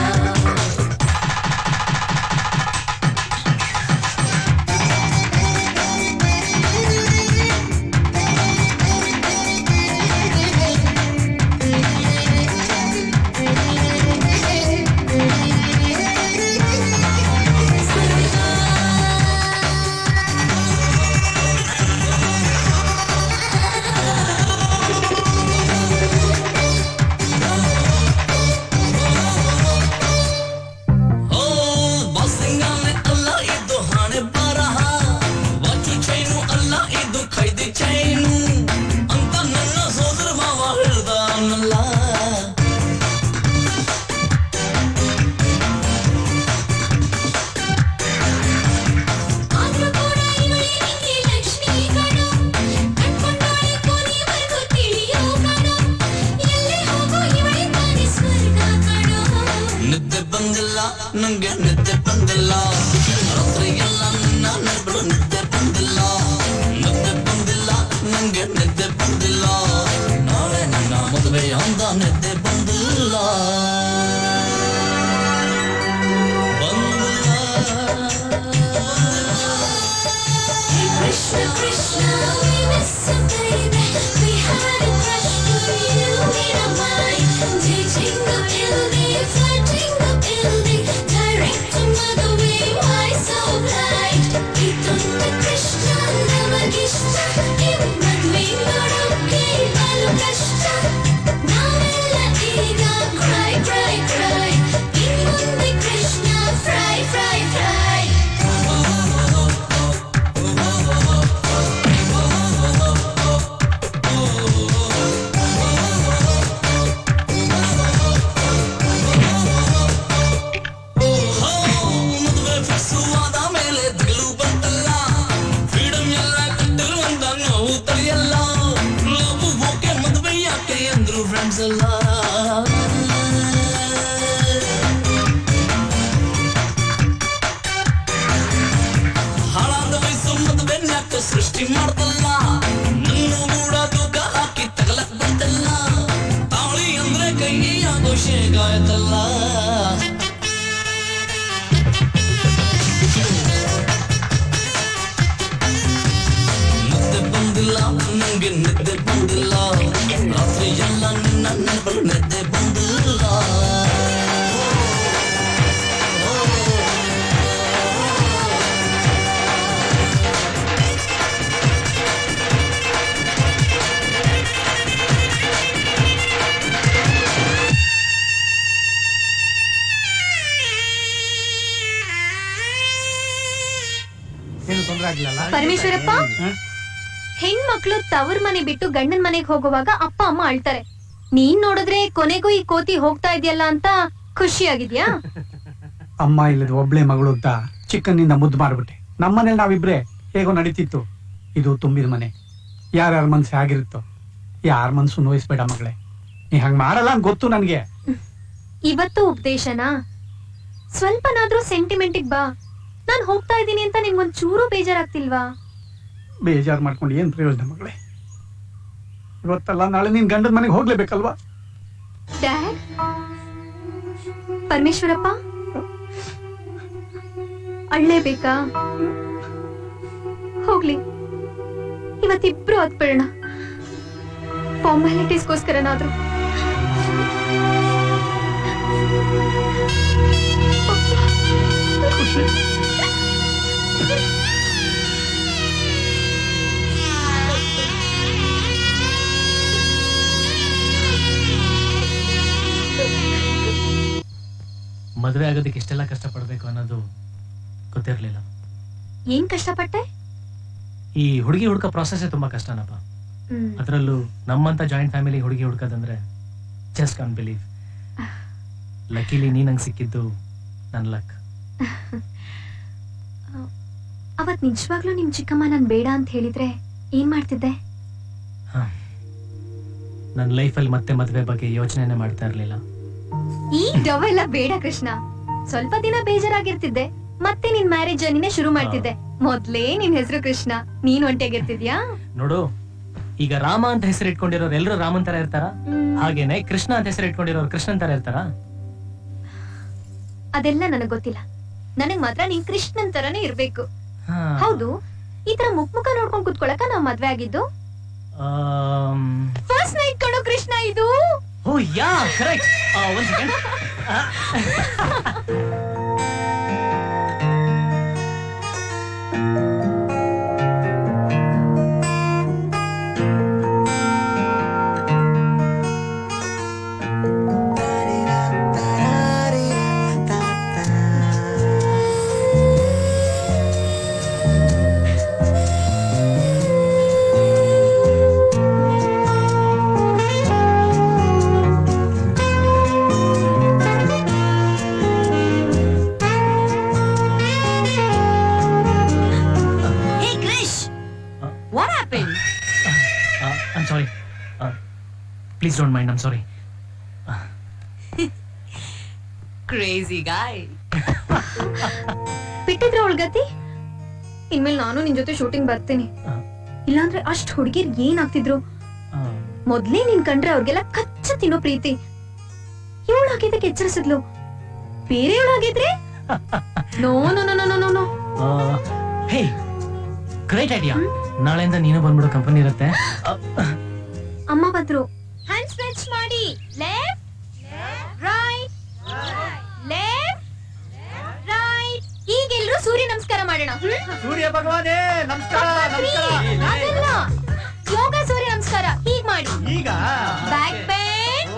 Oh ಬಂದಿಲ್ಲ ನಂಗೆ ನಿದ್ದೆ ಬಂದಿಲ್ಲ ರಾತ್ರಿ ಎಲ್ಲ ನಿನ್ನ ನೆನಪು ನಿದ್ದೆ ಬಂದಿಲ್ಲ ನಿದ್ದೆ ಬಂದಿಲ್ಲ ನಂಗೆ ನಿದ್ದೆ ಬಂದಿಲ್ಲ ನಾಳೆ ನನ್ನ ಮದುವೆ ಅಂದ ನಿದ್ದೆ ಬಂದಿಲ್ಲ Krishna, Krishna, we miss you, baby. We had a crush for you in our mind. Dating the building, flirting the building, direct to mother way, why so blind? ಇದೊಂದು ಕೃಷ್ಣ ನಮಗಿಷ್ಟ ಇನ್ ಮದ್ವೆ ನೋಡೋಕೆ ಬಲು ಕಷ್ಟ ನಾವೆಲ್ಲ ಈಗ cry, cry, cry. ಇನ್ ಮುಂದೆ ಕೃಷ್ಣ fry, fry, fry. ಮದುವೆ ಫಿಕ್ಸು ಆದ ಮೇಲೆ ದಿಲು ಬಂತಲ್ಲ ಫ್ರೀಡಮ್ ಎಲ್ಲ ಕಟ್ಟಿರುವಂತ ನಾವು ತಡೆಯಲ್ಲ ಲವ್ ಓಕೆ ಮದುವೆ ಯಾಕೆ ಅಂದ್ರು ಫ್ರೆಂಡ್ಸ್ ಎಲ್ಲ ಹಾಳಾದ ವಯಸ್ಸು ಮದುವೆ ಯಾಕೆ ಸೃಷ್ಟಿ ಮಾಡ್ತಲ್ಲ ನನ್ನ ಕೂಡ ತೂಕ ಹಾಕಿ ತಗಲಕ್ ಬಂತಲ್ಲ ತಾಳಿ ಅಂದ್ರೆ ಕೈ ಆಗೋ ಶೇಗ ಆಯ್ತಲ್ಲ ನಿದ್ದೆ ಬಂದಿಲ್ಲ ನಂಗೆ ನಿದ್ದೆ ಬಂದಿಲ್ಲ ರಾತ್ರಿ ಎಲ್ಲ ನಿನ್ನ ನೆನಪಲು ನಿದ್ದೆ ಬಂದಿಲ್ಲ ಏನು ತೊಂದರೆ ಆಗ್ಲಿಲ್ಲ ಪರಮೇಶ್ವರಪ್ಪ ಹೆಣ್ಮಕ್ಳು ತವ್ರ ಮನೆ ಬಿಟ್ಟು ಗಂಡನ್ ಮನೆಗ್ ಹೋಗುವಾಗ ಅಪ್ಪ ಅಮ್ಮ ಅಳ್ತಾರೆ ನೀನ್ ನೋಡಿದ್ರೆ ಕೊನೆಗೂ ಈ ಕೋತಿ ಹೋಗ್ತಾ ಇದೆಯಲ್ಲ ಅಂತ ಖುಷಿಯಾಗಿದ್ಯಾ ಅಮ್ಮ ಇಲ್ಲದ ಒಬ್ಳೆ ಮಗಳು ಅಂತ ಚಿಕ್ಕನ್ನಿಂದ ಮುದ್ದು ಮಾಡ್ಬಿಟ್ಟೆ ನಮ್ಮನೇಲಿ ನಾವಿಬ್ರೆ ಹೇಗೋ ನಡೀತಿತ್ತು ಇದು ತುಂಬಿದ ಮನೆ ಯಾರ್ಯಾರ ಮನ್ಸು ಆಗಿರುತ್ತೋ ಯಾರ ಮನ್ಸು ನೋಯಿಸ್ಬೇಡ ಮಗಳೇ ನೀ ಹಂಗ್ ಮಾಡಲ್ಲ ಅಂತ ಗೊತ್ತು ನನ್ಗೆ ಇವತ್ತು ಉಪದೇಶನಾ ಸ್ವಲ್ಪನಾದ್ರೂ ಸೆಂಟಿಮೆಂಟಿಗ್ ಬಾ ನಾನ್ ಹೋಗ್ತಾ ಇದ್ದೀನಿ ಅಂತ ನಿನ್ಗೊಂದ್ ಚೂರು ಬೇಜಾರಾಗ್ತಿಲ್ವಾ ಬೇಜಾರ್ ಮಾಡ್ಕೊಂಡು ಏನ್ ಪ್ರಯೋಜನ ಮಗಳೇ ಇವತ್ತಲ್ಲ ನಾಳೆ ನೀನ್ ಗಂಡನ ಮನೆಗೆ ಹೋಗ್ಲೇಬೇಕಲ್ವಾ ಡ್ಯಾಡ್ ಪರಮೇಶ್ವರಪ್ಪ ಅಳ್ಳೇಬೇಕಾ ಹೋಗ್ಲಿ ಇವತ್ತಿಬ್ರು ಹತ್ಬಿಡೋಣ ಫಾರ್ಮಾಲಿಟೀಸ್ಗೋಸ್ಕರನಾದ್ರೂ ಮದುವೆ ಆಗೋದಕ್ಕೆ ಇಷ್ಟೆಲ್ಲ ಕಷ್ಟಪಡ್ಬೇಕು ಅನ್ನೋದು ಗೊತ್ತಿರ್ಲಿಲ್ಲ ಏನ್ ಕಷ್ಟಪಟ್ಟೆ ಈ ಹುಡುಗಿ ಹುಡ್ಕೋ ಪ್ರಾಸೆಸ್ಸೇ ತುಂಬಾ ಕಷ್ಟನಪ್ಪ ಹ್ಮ್. ಅದರಲ್ಲೂ ನಮ್ಮಂತ ಜಾಯಿಂಟ್ ಫ್ಯಾಮಿಲಿ ಹುಡುಗಿ ಹುಡ್ಕೋದಂದ್ರೆ ಜಸ್ಟ್ ಕಾನ್ ಬಿಲೀವ್ ಲಕಿಲಿ ನೀ ನಂಗೆ ಸಿಕ್ಕಿದ್ದು ನನ್ನ ಲಕ್ ಅವತ್ ನಿಜವಾಗ್ಲೂ ನಿಮ್ ಚಿಕ್ಕಮ್ಮ ನಾನ್ ಬೇಡ ಅಂತ ಹೇಳಿದ್ರೆ ಏನ್ ಮಾಡ್ತಿದ್ದೆ ನನ್ನ ಲೈಫಲ್ಲಿ ಮತ್ತೆ ಮದುವೆ ಬಗ್ಗೆ ಯೋಚನೆನೇ ಮಾಡ್ತಾ ಇರಲಿಲ್ಲ ಈ ಡವ್ ಎಲ್ಲ ಬೇಡ ಕೃಷ್ಣ ಸ್ವಲ್ಪ ದಿನ ಬೇಜಾರಾಗಿರ್ತಿದ್ದೆ ಮತ್ತೆ ನಿನ್ ಮ್ಯಾರೇಜ್ ಜರ್ನಿನೇ ಶುರು ಮಾಡ್ತಿದ್ದೆ ಮೊದ್ಲೇ ನಿನ್ ಹೆಸರು ಕೃಷ್ಣ ನೀನ್ ಒಂಟಿಯಾಗಿರ್ತಿದ್ಯಾ ನೋಡು ಈಗ ರಾಮ ಅಂತ ಹೆಸರು ಇಟ್ಕೊಂಡಿರೋರು ಎಲ್ಲರೂ ರಾಮನ್ ತರ ಇರ್ತಾರ ಹಾಗೇನೆ ಕೃಷ್ಣ ಅಂತ ಹೆಸರು ಇಟ್ಕೊಂಡಿರೋರು ಕೃಷ್ಣನ್ ತರ ಇರ್ತಾರ ಅದೆಲ್ಲ ನನಗ್ ಗೊತ್ತಿಲ್ಲ ನನಗ್ ಮಾತ್ರ ನೀನ್ ಕೃಷ್ಣನ್ ತರನೇ ಇರ್ಬೇಕು ಹೌದು ಈ ತರ ಮುಖ ಮುಖ ನೋಡ್ಕೊಂಡ್ ಕುತ್ಕೊಳಕ ನಾವ್ ಮದ್ವೆ ಆಗಿದ್ದು ಫಸ್ಟ್ ನೈಟ್ ಕಣೋ ಕೃಷ್ಣ ಇದು ಓ ಯಾ ಕರೆಕ್ಟ್ ಒಂದ್ second Hey, Krish! What happened? I'm sorry please don't mind I'm sorry Crazy guy. ಬಿಟ್ಟಿದ್ರೆ ಅವಳ್ಗತಿ ಇನ್ಮೇಲೆ ನಾನು ನಿನ್ ಜೊತೆ ಶೂಟಿಂಗ್ ಬರ್ತೀನಿ ಇಲ್ಲಾಂದ್ರೆ ಅಷ್ಟ್ ಹುಡುಗಿರ್ ಏನಾಗ್ತಿದ್ರು ಮೊದ್ಲೇ ನಿನ್ ಕಂಡ್ರೆ ಅವ್ರಿಗೆಲ್ಲ ಕಚ್ಚ ತಿನ್ನೋ ಪ್ರೀತಿ ಇವಳಾಗಿದ್ದಕ್ಕೆ ಎಚ್ಚರಿಸಿದ್ಲು ಬೇರೆ ಇವಳಾಗಿದ್ರೆ no no no no no no hey great idea ನಾಳೆಯಿಂದ ನೀನು ಬಂದ್ಬಿಡು ಕಂಪನಿ ಇರುತ್ತೆ ಅಮ್ಮ ಬಂದ್ರು ಹ್ಯಾಂಡ್ ಸ್ಟ್ರೆಚ್ ಮಾಡಿ ಲೆಫ್ಟ್ ರೈಟ್ ಲೆಫ್ಟ್ ರೈಟ್ ಈಗ ಎಲ್ರು ಸೂರ್ಯ ನಮಸ್ಕಾರ ಮಾಡೋಣ ಸೂರ್ಯ ಭಗವಾನೇ ನಮಸ್ಕಾರ ನಮಸ್ಕಾರ ಅದಲ್ಲ ಯೋಗ ಸೂರ್ಯ ನಮಸ್ಕಾರ ಹೀಗ್ ಮಾಡಿ ಈಗ ಬ್ಯಾಕ್ ಪೇನ್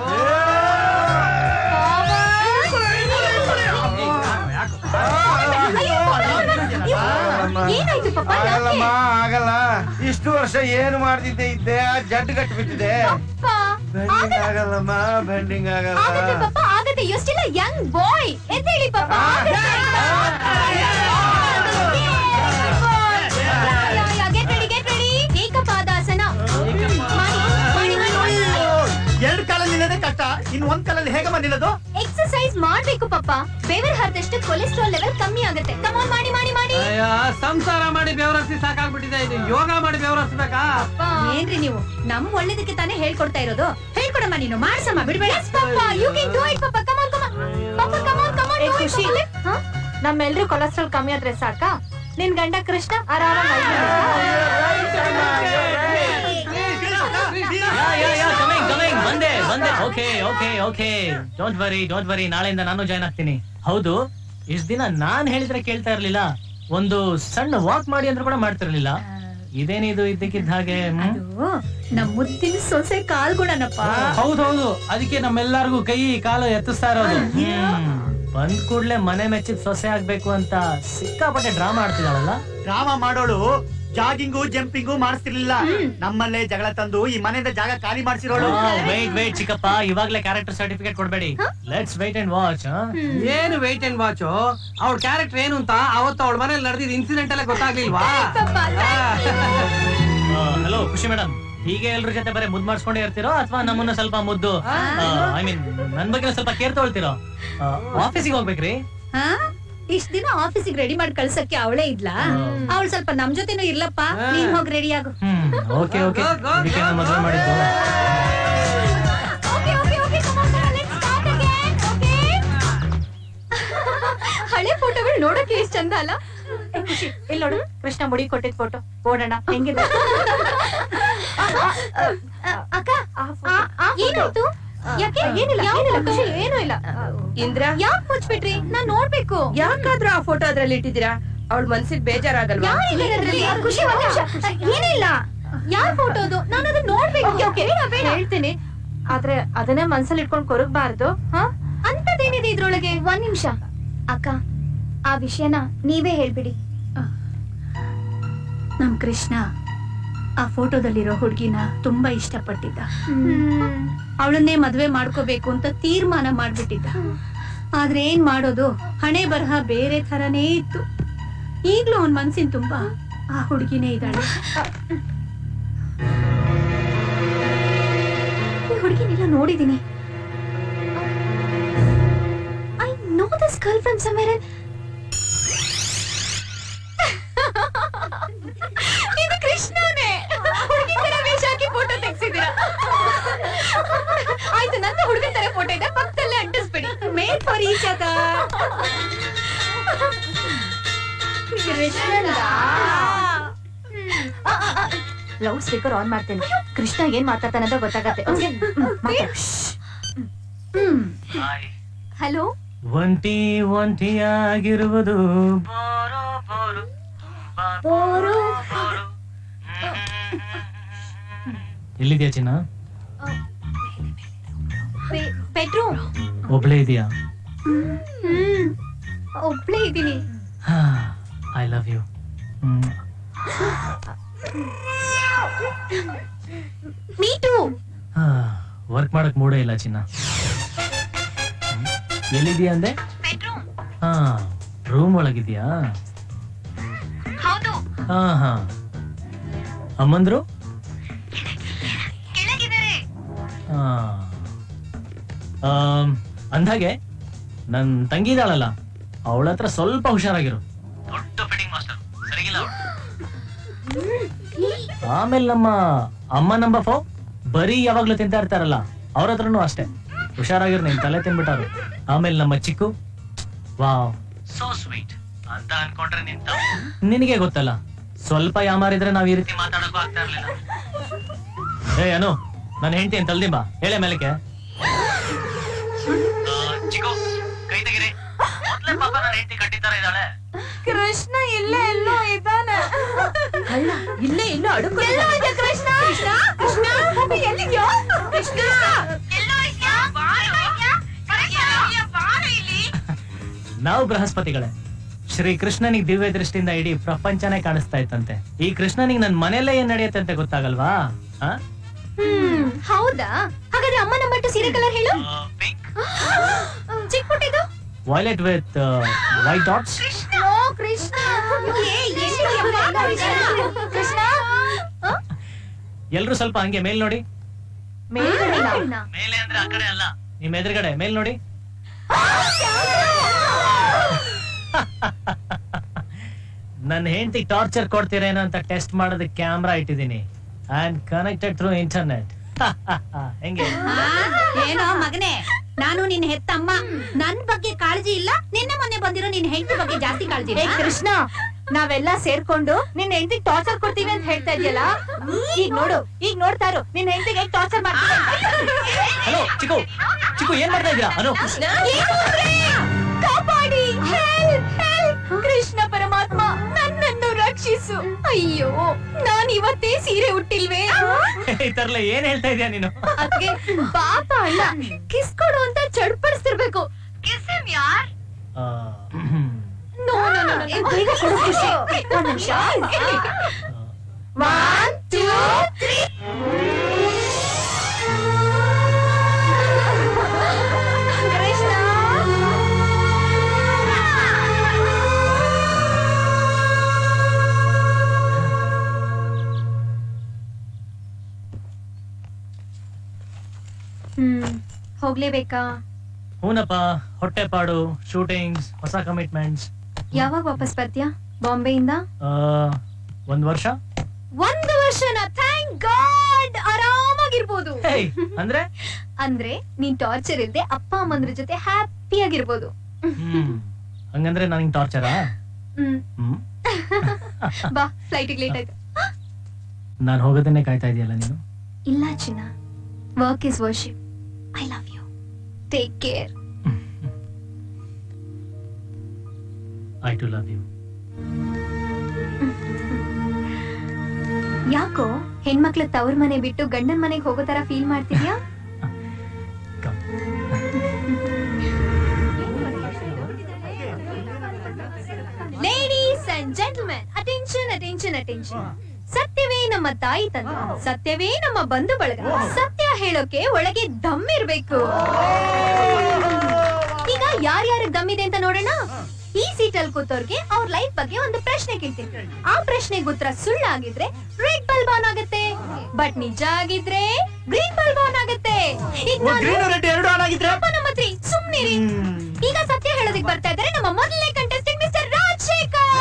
ಏನಾಯ್ತು ಪಾಪ ಆಗಲ್ಲಮ್ಮ ಆಗಲ್ಲ ಇಷ್ಟು ವರ್ಷ ಏನು ಮಾಡ್ತಿದ್ದೆ ಇದ್ದೆ ಆ ಜಡ್ ಗಟ್ಟು ಬಿಟ್ಟಿದೆ ಬೆಂಡಿಂಗ್ ಆಗಲ್ಲಮ್ಮ ಬೆಂಡಿಂಗ್ ಆಗತ್ತೆ ಆಗಲ್ಲ ಪಾಪ ಆಗತ್ತೆ you still a young boy ಎದ್ದೇಳಿ ಪಾಪ ಗೆಟ್ ರೆಡಿ ಗೆಟ್ ರೆಡಿ ಏಕಪಾದಾಸನ ಮಾಡಿ ಮಾಡಿ ಮಾಡಿ ಎರಡು ಕಾಲಲ್ಲಿ ನಿಲ್ಲದೆ ಕಷ್ಟ ಇನ್ ಒಂದ್ ಕಾಲಲ್ಲಿ ಹೇಗಮ್ಮ ನಿಲ್ಲೋದು ಎಕ್ಸರ್ಸೈಸ್ ಮಾಡ್ಬೇಕು ಪಾಪ ಬೆವರ್ ಹರಿದಷ್ಟು ಕೊಲೆಸ್ಟ್ರಾಲ್ ಲೆವೆಲ್ ಕಮ್ಮಿ ಆಗುತ್ತೆ ಕಮಾನ್ ಮಾಡಿ ಮಾಡಿ ಮಾಡಿ ಅಯ್ಯ ಸಂಸಾರ ಮಾಡಿ ಬೆವರಸಿ ಸಾಕಾಗ್ಬಿಟ್ಟಿದೆ ಇದು ಯೋಗ ಮಾಡಿ ಬೆವರಸ್ಬೇಕಾ ಏನ್ರಿ ನೀವು ನಮ್ ಒಳ್ಳೇದಕ್ಕೆ ತಾನೇ ಹೇಳ್ಕೊಡ್ತಾ ಇರೋದು ಹೇಳ್ಕೊಡಮ್ಮ ನೀನು ಮಾಡ್ಸಮ್ಮ ಬಿಡ್ಬೇಡ ಪಾಪ ಯು ಕ್ಯಾನ್ ಡೂ ಇಟ್ ಪಾಪ ಕಮಾನ್ ಕಮಾನ್ ಪಾಪ ಕಮಾನ್ ಕಮಾನ್ ಏ ಖುಷಿ ನಮ್ಮೆಲ್ರೂ ಕೊಲೆಸ್ಟ್ರಾಲ್ ಕಮ್ಮಿ ಆದ್ರೆ ಸಾಕ ನಿನ್ ಗಂಡ ಕೃಷ್ಣ ಆರಾಮಾಗಿ ಬಂದೆ ಬಂದೆ okay okay okay don't worry don't worry ನಾಳೆಯಿಂದ ನಾನು ಜಾಯ್ನ್ ಆಗ್ತೀನಿ ಹೌದು ಇಷ್ಟ ದಿನ ನಾನ್ ಹೇಳಿದ್ರೆ ಕೇಳ್ತಾ ಇರ್ಲಿಲ್ಲ ಒಂದು ಸಣ್ಣ ವಾಕ್ ಮಾಡಿ ಅಂದ್ರೂ ಕೂಡ ಮಾಡ್ತಿರ್ಲಿಲ್ಲ ಇದೇನಿದು ಇದ್ದಕ್ಕಿದ್ದ ಹಾಗೆ ಹ್ಮ್? ನಮ್ ಮುದ್ದಿನ ಸೊಸೆ ಕಾಲ್ಗುಣನಪ್ಪ ಹೌದೌದು ಅದಕ್ಕೆ ನಮ್ಮೆಲ್ಲರಿಗೂ ಕೈ ಕಾಲು ಎತ್ತಿಸ್ತಾ ಇರೋದು ಹ್ಮ್. ಬಂದ್ ಕೂಡ್ಲೆ ಮನೆ ಮೆಚ್ಚಿದ ಸೊಸೆ ಆಗ್ಬೇಕು ಅಂತ ಸಿಕ್ಕಾಪಟ್ಟೆ ಡ್ರಾಮಾ ಆಡ್ತಿದ್ದಾಳಲ್ಲ ಡ್ರಾಮಾ ಮಾಡೋಳು ಜಾಗಿಂಗು ಜಂಪಿಂಗು ಮಾಡಿಸ್ತಿರ್ಲಿಲ್ಲ ನಮ್ಮಲ್ಲೇ ಜಗಳ ತಂದು ಈ ಮನೆಯಿಂದ ಜಾಗ ಖಾಲಿ ಮಾಡಿಸಿರೋಳು ವೇಟ್ ವೇಟ್ ಚಿಕ್ಕಪ್ಪ ಇವಾಗ್ಲೇ ಕ್ಯಾರೆಕ್ಟರ್ ಸರ್ಟಿಫಿಕೇಟ್ ಕೊಡ್ಬೇಡಿ ಲೆಟ್ಸ್ ವೇಟ್ ಅಂಡ್ ವಾಚ್ ಏನು ವೆಯ್ಟ್ ಅಂಡ್ ವಾಚ್ ಅವ್ಳ ಕ್ಯಾರೆಕ್ಟರ್ ಏನು ಅಂತ ಅವತ್ತು ಅವಳ ಮನೇಲಿ ನಡೆದಿದ್ ಇನ್ಸಿಡೆಂಟ್ ಎಲ್ಲ ಗೊತ್ತಾಗ್ಲಿಲ್ವಾ ಹಲೋ ಖುಷಿ ಮೇಡಮ್ ಹೀಗೆ ಎಲ್ರ ಜೊತೆ ಬರೀ ಮುದ್ದು ಮಾಡಿಸ್ಕೊಂಡೇ ಇರ್ತೀರೋ ಅಥವಾ ನಮ್ಮನ್ನ ಸ್ವಲ್ಪ ಮುದ್ದು ಐ ಮೀನ್ ನನ್ ಬಗ್ಗೆ ಸ್ವಲ್ಪ ಕೇರ್ ತಗೊಳ್ತಿರೋ ಆಫೀಸಿಗೆ ಹೋಗ್ಬೇಕ್ರಿ ಹಾ ಇಷ್ಟ ದಿನ ಆಫೀಸಿಗೆ ರೆಡಿ ಮಾಡಿ ಕಳ್ಸಕ್ಕೆ ಅವಳೇ ಇದ್ಲಾ ಅವಳು ಸ್ವಲ್ಪ ನಮ್ ಜೊತೆನೂ ಇರ್ಲಪ್ಪ ನೀನ್ ಹೋಗಿ ರೆಡಿ ಆಗು ಹ್ಮ್ ಓಕೆ ಓಕೆ ಇದಕ್ಕೆ ನಾನು ಮದುವೆ ಮಾಡಿದ್ದು okay okay okay come on come on let's start again okay ಹಳೆ ಫೋಟೋಗಳು ನೋಡಕ್ಕೆ ಎಷ್ಟ್ ಚಂದ ಅಲ್ಲ ಏ, ಖುಷಿ ಇಲ್ಲಿ ನೋಡು ಕೃಷ್ಣ ಮುಡಿ ಕೊಟ್ಟಿದ್ ಫೋಟೋ ಓಡೋಣ ಹೆಂಗಿದೆ ಅಕ್ಕ ಏನಾಯ್ತು ಯಾಕೆ ಏನಿಲ್ಲ ಏನಿಲ್ಲ ಖುಷಿ ಏನೂ ಇಲ್ಲ ಇಂದ್ರ ಯಾಕೆ ಮುಚ್ಬಿಟ್ರಿ ನಾನ್ ನೋಡ್ಬೇಕು ಯಾಕಾದ್ರೂ ಆ ಫೋಟೋ ಅದ್ರಲ್ಲಿ ಇಟ್ಟಿದ್ದೀರಾ ಅವಳ ಮನ್ಸಿಗೆ ಬೇಜಾರಾಗಲ್ವಾ ಯಾರಿದ್ದಾರೆ ಅದ್ರಲ್ಲಿ? ಖುಷಿ ಒಂದ್ ನಿಮಿಷ ಏನಿಲ್ಲ ಯಾರ್ ಫೋಟೋ ಅದು ನಾನು ಅದನ್ನ ನೋಡ್ಬೇಕು ಬೇಡ ಬೇಡ ಹೇಳ್ತೀನಿ ಆದ್ರೆ ಅದನ್ನೇ ಮನ್ಸಲ್ಲಿ ಇಟ್ಕೊಂಡ್ ಕೊರಗಬಾರ್ದು ಹಾ ಅಂತದೇನಿದೆ ಇದ್ರೊಳಗೆ ಒಂದ್ ನಿಮಿಷ ಅಕ್ಕ ಆ ವಿಷಯನ ನೀವೇ ಹೇಳ್ಬಿಡಿ ನಮ್ ಕೃಷ್ಣ ಆ ಫೋಟೋದಲ್ಲಿರೋ ಹುಡ್ಗಿನ ತುಂಬಾ ಇಷ್ಟಪಟ್ಟಿದ್ದ ಅವಳನ್ನೇ ಮದ್ವೆ ಮಾಡ್ಕೋಬೇಕು ಅಂತ ತೀರ್ಮಾನ ಮಾಡ್ಬಿಟ್ಟಿದ್ದ ಆದ್ರೆ ಏನ್ ಮಾಡೋದು ಹಣೆ ಬರಹ ಬೇರೆ ಥರನೇ ಇತ್ತು ಈಗ್ಲೂ ಅವನ್ ಮನ್ಸಿನ ತುಂಬಾ ಆ ಹುಡುಗಿನೇ ಇದ್ದಾಳೆ ಈ ಹುಡುಗಿನೆಲ್ಲ ನೋಡಿದೀನಿ I know this girl from somewhere ಇದು ಕೃಷ್ಣನೇ ಹುಡುಗಿ ತರ ವೇಷ ಹಾಕಿ ಫೋಟೋ ತೆಗ್ಸಿದ್ದೀರಾ ಆಯ್ತು ನಂದು ಹುಡುಗನ್ ತರ ಫೋಟೋ ಇದೆ ಪಕ್ಕದಲ್ಲೇ ಅಂಟಿಸ್ಬಿಡಿ made for each loud speaker on ಮಾಡ್ತೇನೆ ಕೃಷ್ಣ ಏನ್ ಮಾತಾಡ್ತಾನೆ ಅಂತ ಗೊತ್ತಾಗತ್ತೆ Okay? ಹ್ಮ್, ಮಾತಾಡು. ಹಲೋ ಒಂಟಿ ಒಂಟಿಯಾಗಿರುವುದು ಎಲ್ಲಿದ್ಯಾ ಚಿನ್ನ ಬೆಡ್ರೂಮ್ ಒಬ್ಳೇ ಇದೆಯಾ ಹ್ಮ್ ಒಬ್ಳೇ ಇದ್ದೀನಿ I love you me too work ಮಾಡಕ್ ಮೂಡೇ ಇಲ್ಲ ಚಿನ್ನ ಹ್ಮ್. ಎಲ್ಲಿದ್ಯಾ ಅಂದೆ ಹಾ ರೂಮ್ ಒಳಗಿದ್ಯಾ ಹೌದು ಹಾ ಹಾ ಅಮ್ಮಂದ್ರು ಹಾ ಆಮ್, ಅಂದ್ಹಾಗೆ ನನ್ ತಂಗಿ ಇದಾಳಲ್ಲ ಅವಳ ಹತ್ರ ಸ್ವಲ್ಪ ಹುಷಾರಾಗಿರು ದೊಡ್ಡ ಫಿಟ್ಟಿಂಗ್ ಮಾಸ್ಟರ್ ಸರಿಗಿಲ್ಲ ಅವ್ಳು. ಆಮೇಲೆ ನಮ್ಮ ಅಮ್ಮ ನಂಬ ಫೋ ಬರೀ ಯಾವಾಗ್ಲೂ ತಿಂತಾ ಇರ್ತಾರಲ್ಲ ಅವ್ರ ಹತ್ರನೂ ಅಷ್ಟೇ ಹುಷಾರಾಗಿರು ನಿನ್ ತಲೆ ತಿನ್ಬಿಟ್ಟಾರು ಆಮೇಲೆ ನಮ್ಮ ಚಿಕ್ಕು ವಾವ್ ಸೋ ಸ್ವೀಟ್ ಅಂತ ಅನ್ಕೊಂಡ್ರೆ ನಿಂತ ನಿನಗೆ ಗೊತ್ತಲ್ಲ ಸ್ವಲ್ಪ ಯಾಮಾರಿದ್ರೆ ನಾವ್ ಈ ರೀತಿ ಮಾತಾಡಕ್ಕೂ ಆಗ್ತಾ ಇರ್ಲಿಲ್ಲ ಏ ಅನು ನನ್ನ ಹೆಂಡತಿ ಅಂತ ಅಲ್ದಿ ಬಾ ಹೇಳೆ ಮೇಲಕ್ಕೆ ಚಿಕ್ಕು ಕೈ ತೆಗಿರಿ ಮೊದ್ಲೇ ಪಾಪ ನನ್ನ ಹೆಂಡತಿ ಕಟ್ಟಿದ್ದಾರ ಇದ್ದಾಳೆ ಕೃಷ್ಣ ಇಲ್ಲೇ ಎಲ್ಲೋ ಇದ್ದಾನೆ ಅಲ್ಲ ಇಲ್ಲೇ ಇಲ್ಲೋ ಅಡುಕು ಎಲ್ಲೋ ಇದೆ ಕೃಷ್ಣ ಕೃಷ್ಣ ಕೃಷ್ಣ ಎಲ್ಲಿದ್ಯೋ ಕೃಷ್ಣ ಎಲ್ಲೋ ಇದ್ಯಾ ಬಾರೋ ಬಾರೋ ಇಲ್ಲಿ ನಾವು ಬೃಹಸ್ಪತಿಗಳೇ ಶ್ರೀ ಕೃಷ್ಣನಿಗೆ ದಿವ್ಯ ದೃಷ್ಟಿಯಿಂದ ಇಡೀ ಪ್ರಪಂಚನೇ ಕಾಣಿಸ್ತಾ ಇತ್ತಂತೆ ಈ ಕೃಷ್ಣನಿಗೆ ನನ್ ಮನೆಯಲ್ಲೇ ಏನ್ ನಡೆಯುತ್ತೆ ಅಂತ ಗೊತ್ತಾಗಲ್ವಾ ಆ? ಹ್ಮ್ ಹೌದಾ ಹಾಗಾದ್ರೆ ಅಮ್ಮ ನಂಬಟ್ಟು ಸೀರೆ ಕಲರ್ ಹೇಳು ಚಿಕ್ಕ ಪುಟ್ಟಿದು violet with white dots oh Krishna ಏ, ಎಲ್ಲಿ ಅಮ್ಮ? ಕೃಷ್ಣ ಕೃಷ್ಣ ಆ? ಎಲ್ರು ಸ್ವಲ್ಪ ಹಂಗೆ ಮೇಲ್ ನೋಡಿ ಮೇಲ್ಗಡೆನಾ? ಮೇಲೆ ಅಂದ್ರೆ ಆ ಕಡೆ ಅಲ್ಲ ನಿಮ್ ಎದುರುಗಡೆ ಮೇಲ್ ನೋಡಿ ನನ್ನ ಹೆಂಡತಿ ಟಾರ್ಚರ್ ಕೊಡ್ತೀರೇನೋ ಅಂತ ಟೆಸ್ಟ್ ಮಾಡೋದಕ್ಕೆ ಕ್ಯಾಮ್ರಾ ಇಟ್ಟಿದ್ದೀನಿ ಅಂಡ್ ಕನೆಕ್ಟೆಡ್ ಥ್ರೂ ಇಂಟರ್ನೆಟ್ ಹೆಂಗೆ ಏನೋ ಮಗನೇ ನಾನು ನಿನ್ನ ಹೆತ್ತಮ್ಮ ನನ್ ಬಗ್ಗೆ ಕಾಳಜಿ ಇಲ್ಲ ನಿನ್ನೆ ಮೊನ್ನೆ ಬಂದಿರೋ ನಿನ್ ಹೆಂಡತಿ ಬಗ್ಗೆ ಜಾಸ್ತಿ ಕಾಳಜಿ ಏ ಕೃಷ್ಣ ನಾವೆಲ್ಲ ಸೇರ್ಕೊಂಡು ನಿನ್ನ ಹೆಂಡತಿ ಟಾರ್ಚರ್ ಕೊಡ್ತೀವಿ ಅಂತ ಹೇಳ್ತಾ ಇದೆಯಲ್ಲ ಈಗ ನೋಡು ಈಗ ನೋಡ್ತಾ ಇರು ನಿನ್ನ ಹೆಂಡತಿಗೆ ಟಾರ್ಚರ್ ಮಾಡ್ತೀವಿ ಹಲೋ ಚಿಕ್ಕು ಚಿಕ್ಕು ಏನ್ ಮಾಡ್ತಾ ಇದೀರಾ ಹಲೋ ಕಾಪಾಡಿ Help, help. ಕೃಷ್ಣ ಪರಮಾತ್ಮ ನನ್ನನ್ನು ರಕ್ಷಿಸು ಅಯ್ಯೋ ನಾನ್ ಇವತ್ತೇ ಸೀರೆ ಉಟ್ಟಿಲ್ವೇ ಈ ತರ್ಲೆ ಏನ್ ಹೇಳ್ತಾ ಇದೀಯ ನೀನು ಅದ್ಕೆ ಪಾಪ ಅಲ್ಲ ಕಿಸ್ ಕೊಡು ಅಂತ ಚಡ್ಪಡಿಸ್ತಿರ್ಬೇಕು ಕಿಸ್ ಹಿಮ್ ಯಾರ್ ಆ, ನೋ ನೋ ನೋ ಬೇಗ ಕೊಡು ಖುಷಿ ಒಂದ್ ನಿಮಿಷ ಒನ್ ಟೂ ತ್ರೀ ಕೃಷ್ಣ ಹ್ಮ್ ಹೋಗ್ಲೇಬೇಕಾ ಹೂನಪ್ಪ ಹೊಟ್ಟೆಪಾಡು ಶೂಟಿಂಗ್ಸ್ ಹೊಸ ಕಮಿಟ್ಮೆಂಟ್ಸ್ ಯಾವಾಗ ವಾಪಸ್ ಬರ್ತೀಯಾ ಬಾಂಬೆಯಿಂದ ಒಂದ್ ವರ್ಷ ಒಂದು ವರ್ಷನ ಥ್ಯಾಂಕ್ ಗಾಡ್ ಆರಾಮಾಗಿರ್ಬೋದು ಹೇಯ್, ಅಂದ್ರೆ ಅಂದ್ರೆ ನೀನ್ ಟಾರ್ಚರ್ ಇಲ್ದೆ ಅಪ್ಪ ಅಮ್ಮಂದ್ರ ಜೊತೆ ಹ್ಯಾಪಿ ಆಗಿರ್ಬೋದು ಹ್ಮ್ ಹಂಗಂದ್ರೆ ನನಗೆ ಟಾರ್ಚರಾ ಹ್ಮ್ ಹ್ಮ್ ಬಾ ಫ್ಲೈಟಿಗೆ ಲೇಟ್ ಆಯ್ತು ನಾನು ಹೋಗೋದನ್ನೇ ಕಾಯ್ತಾ ಇದೆಯಲ್ಲ ನೀನು ಇಲ್ಲ ಚಿನ್ನ work is worship I love you take care I too love you ಯಾಕೋ ಹೆಣ್ಮಕ್ಳ ತವ್ರ ಮನೆ ಬಿಟ್ಟು ಗಂಡನ್ ಮನೆಗೆ ಹೋಗೋ ತರ ಫೀಲ್ ಮಾಡ್ತಿದ್ಯಾ ladies and gentlemen attention attention attention ಸತ್ಯವೇ ನಮ್ಮ ತಾಯಿ ತಂದೆ ಸತ್ಯವೇ ನಮ್ಮ ಬಂಧು ಬಳಗ ಸತ್ಯ ಹೇಳೋಕೆ ಒಳಗೆ ದಮ್ ಇರ್ಬೇಕು ಈಗ ಯಾರ್ಯಾರಿಗೆ ದಮ್ ಇದೆ ಅಂತ ನೋಡೋಣ ಈ ಸೀಟಲ್ಲಿ ಕೂತವ್ರಿಗೆ ಅವ್ರ ಲೈಫ್ ಬಗ್ಗೆ ಒಂದು ಪ್ರಶ್ನೆ ಕೇಳ್ತೀನಿ ಆ ಪ್ರಶ್ನೆಗೆ ಉತ್ತರ ಸುಳ್ಳಾಗಿದ್ರೆ ರೆಡ್ ಬಲ್ಬ್ ಆನ್ ಆಗುತ್ತೆ ಬಟ್ ನಿಜ ಆಗಿದ್ರೆ ಗ್ರೀನ್ ಬಲ್ಬ್ ಆನ್ ಆಗುತ್ತೆ ಈಗ ನಾನು- green, red ಎರಡು on ಆಗಿದ್ರೆ? ಅಪ್ಪ ನಮ್ಮ ಹತ್ರಿ ಸುಮ್ನಿರಿ ಈಗ ಸತ್ಯ ಹೇಳೋದಕ್ಕೆ ಬರ್ತಾ ಇದ್ದಾರೆ ನಮ್ಮ ಮೊದಲನೇ ಕಂಟೆಸ್ಟೆಂಟ್ ಮಿಸ್ಟರ್ ರಾಜಶೇಖರ್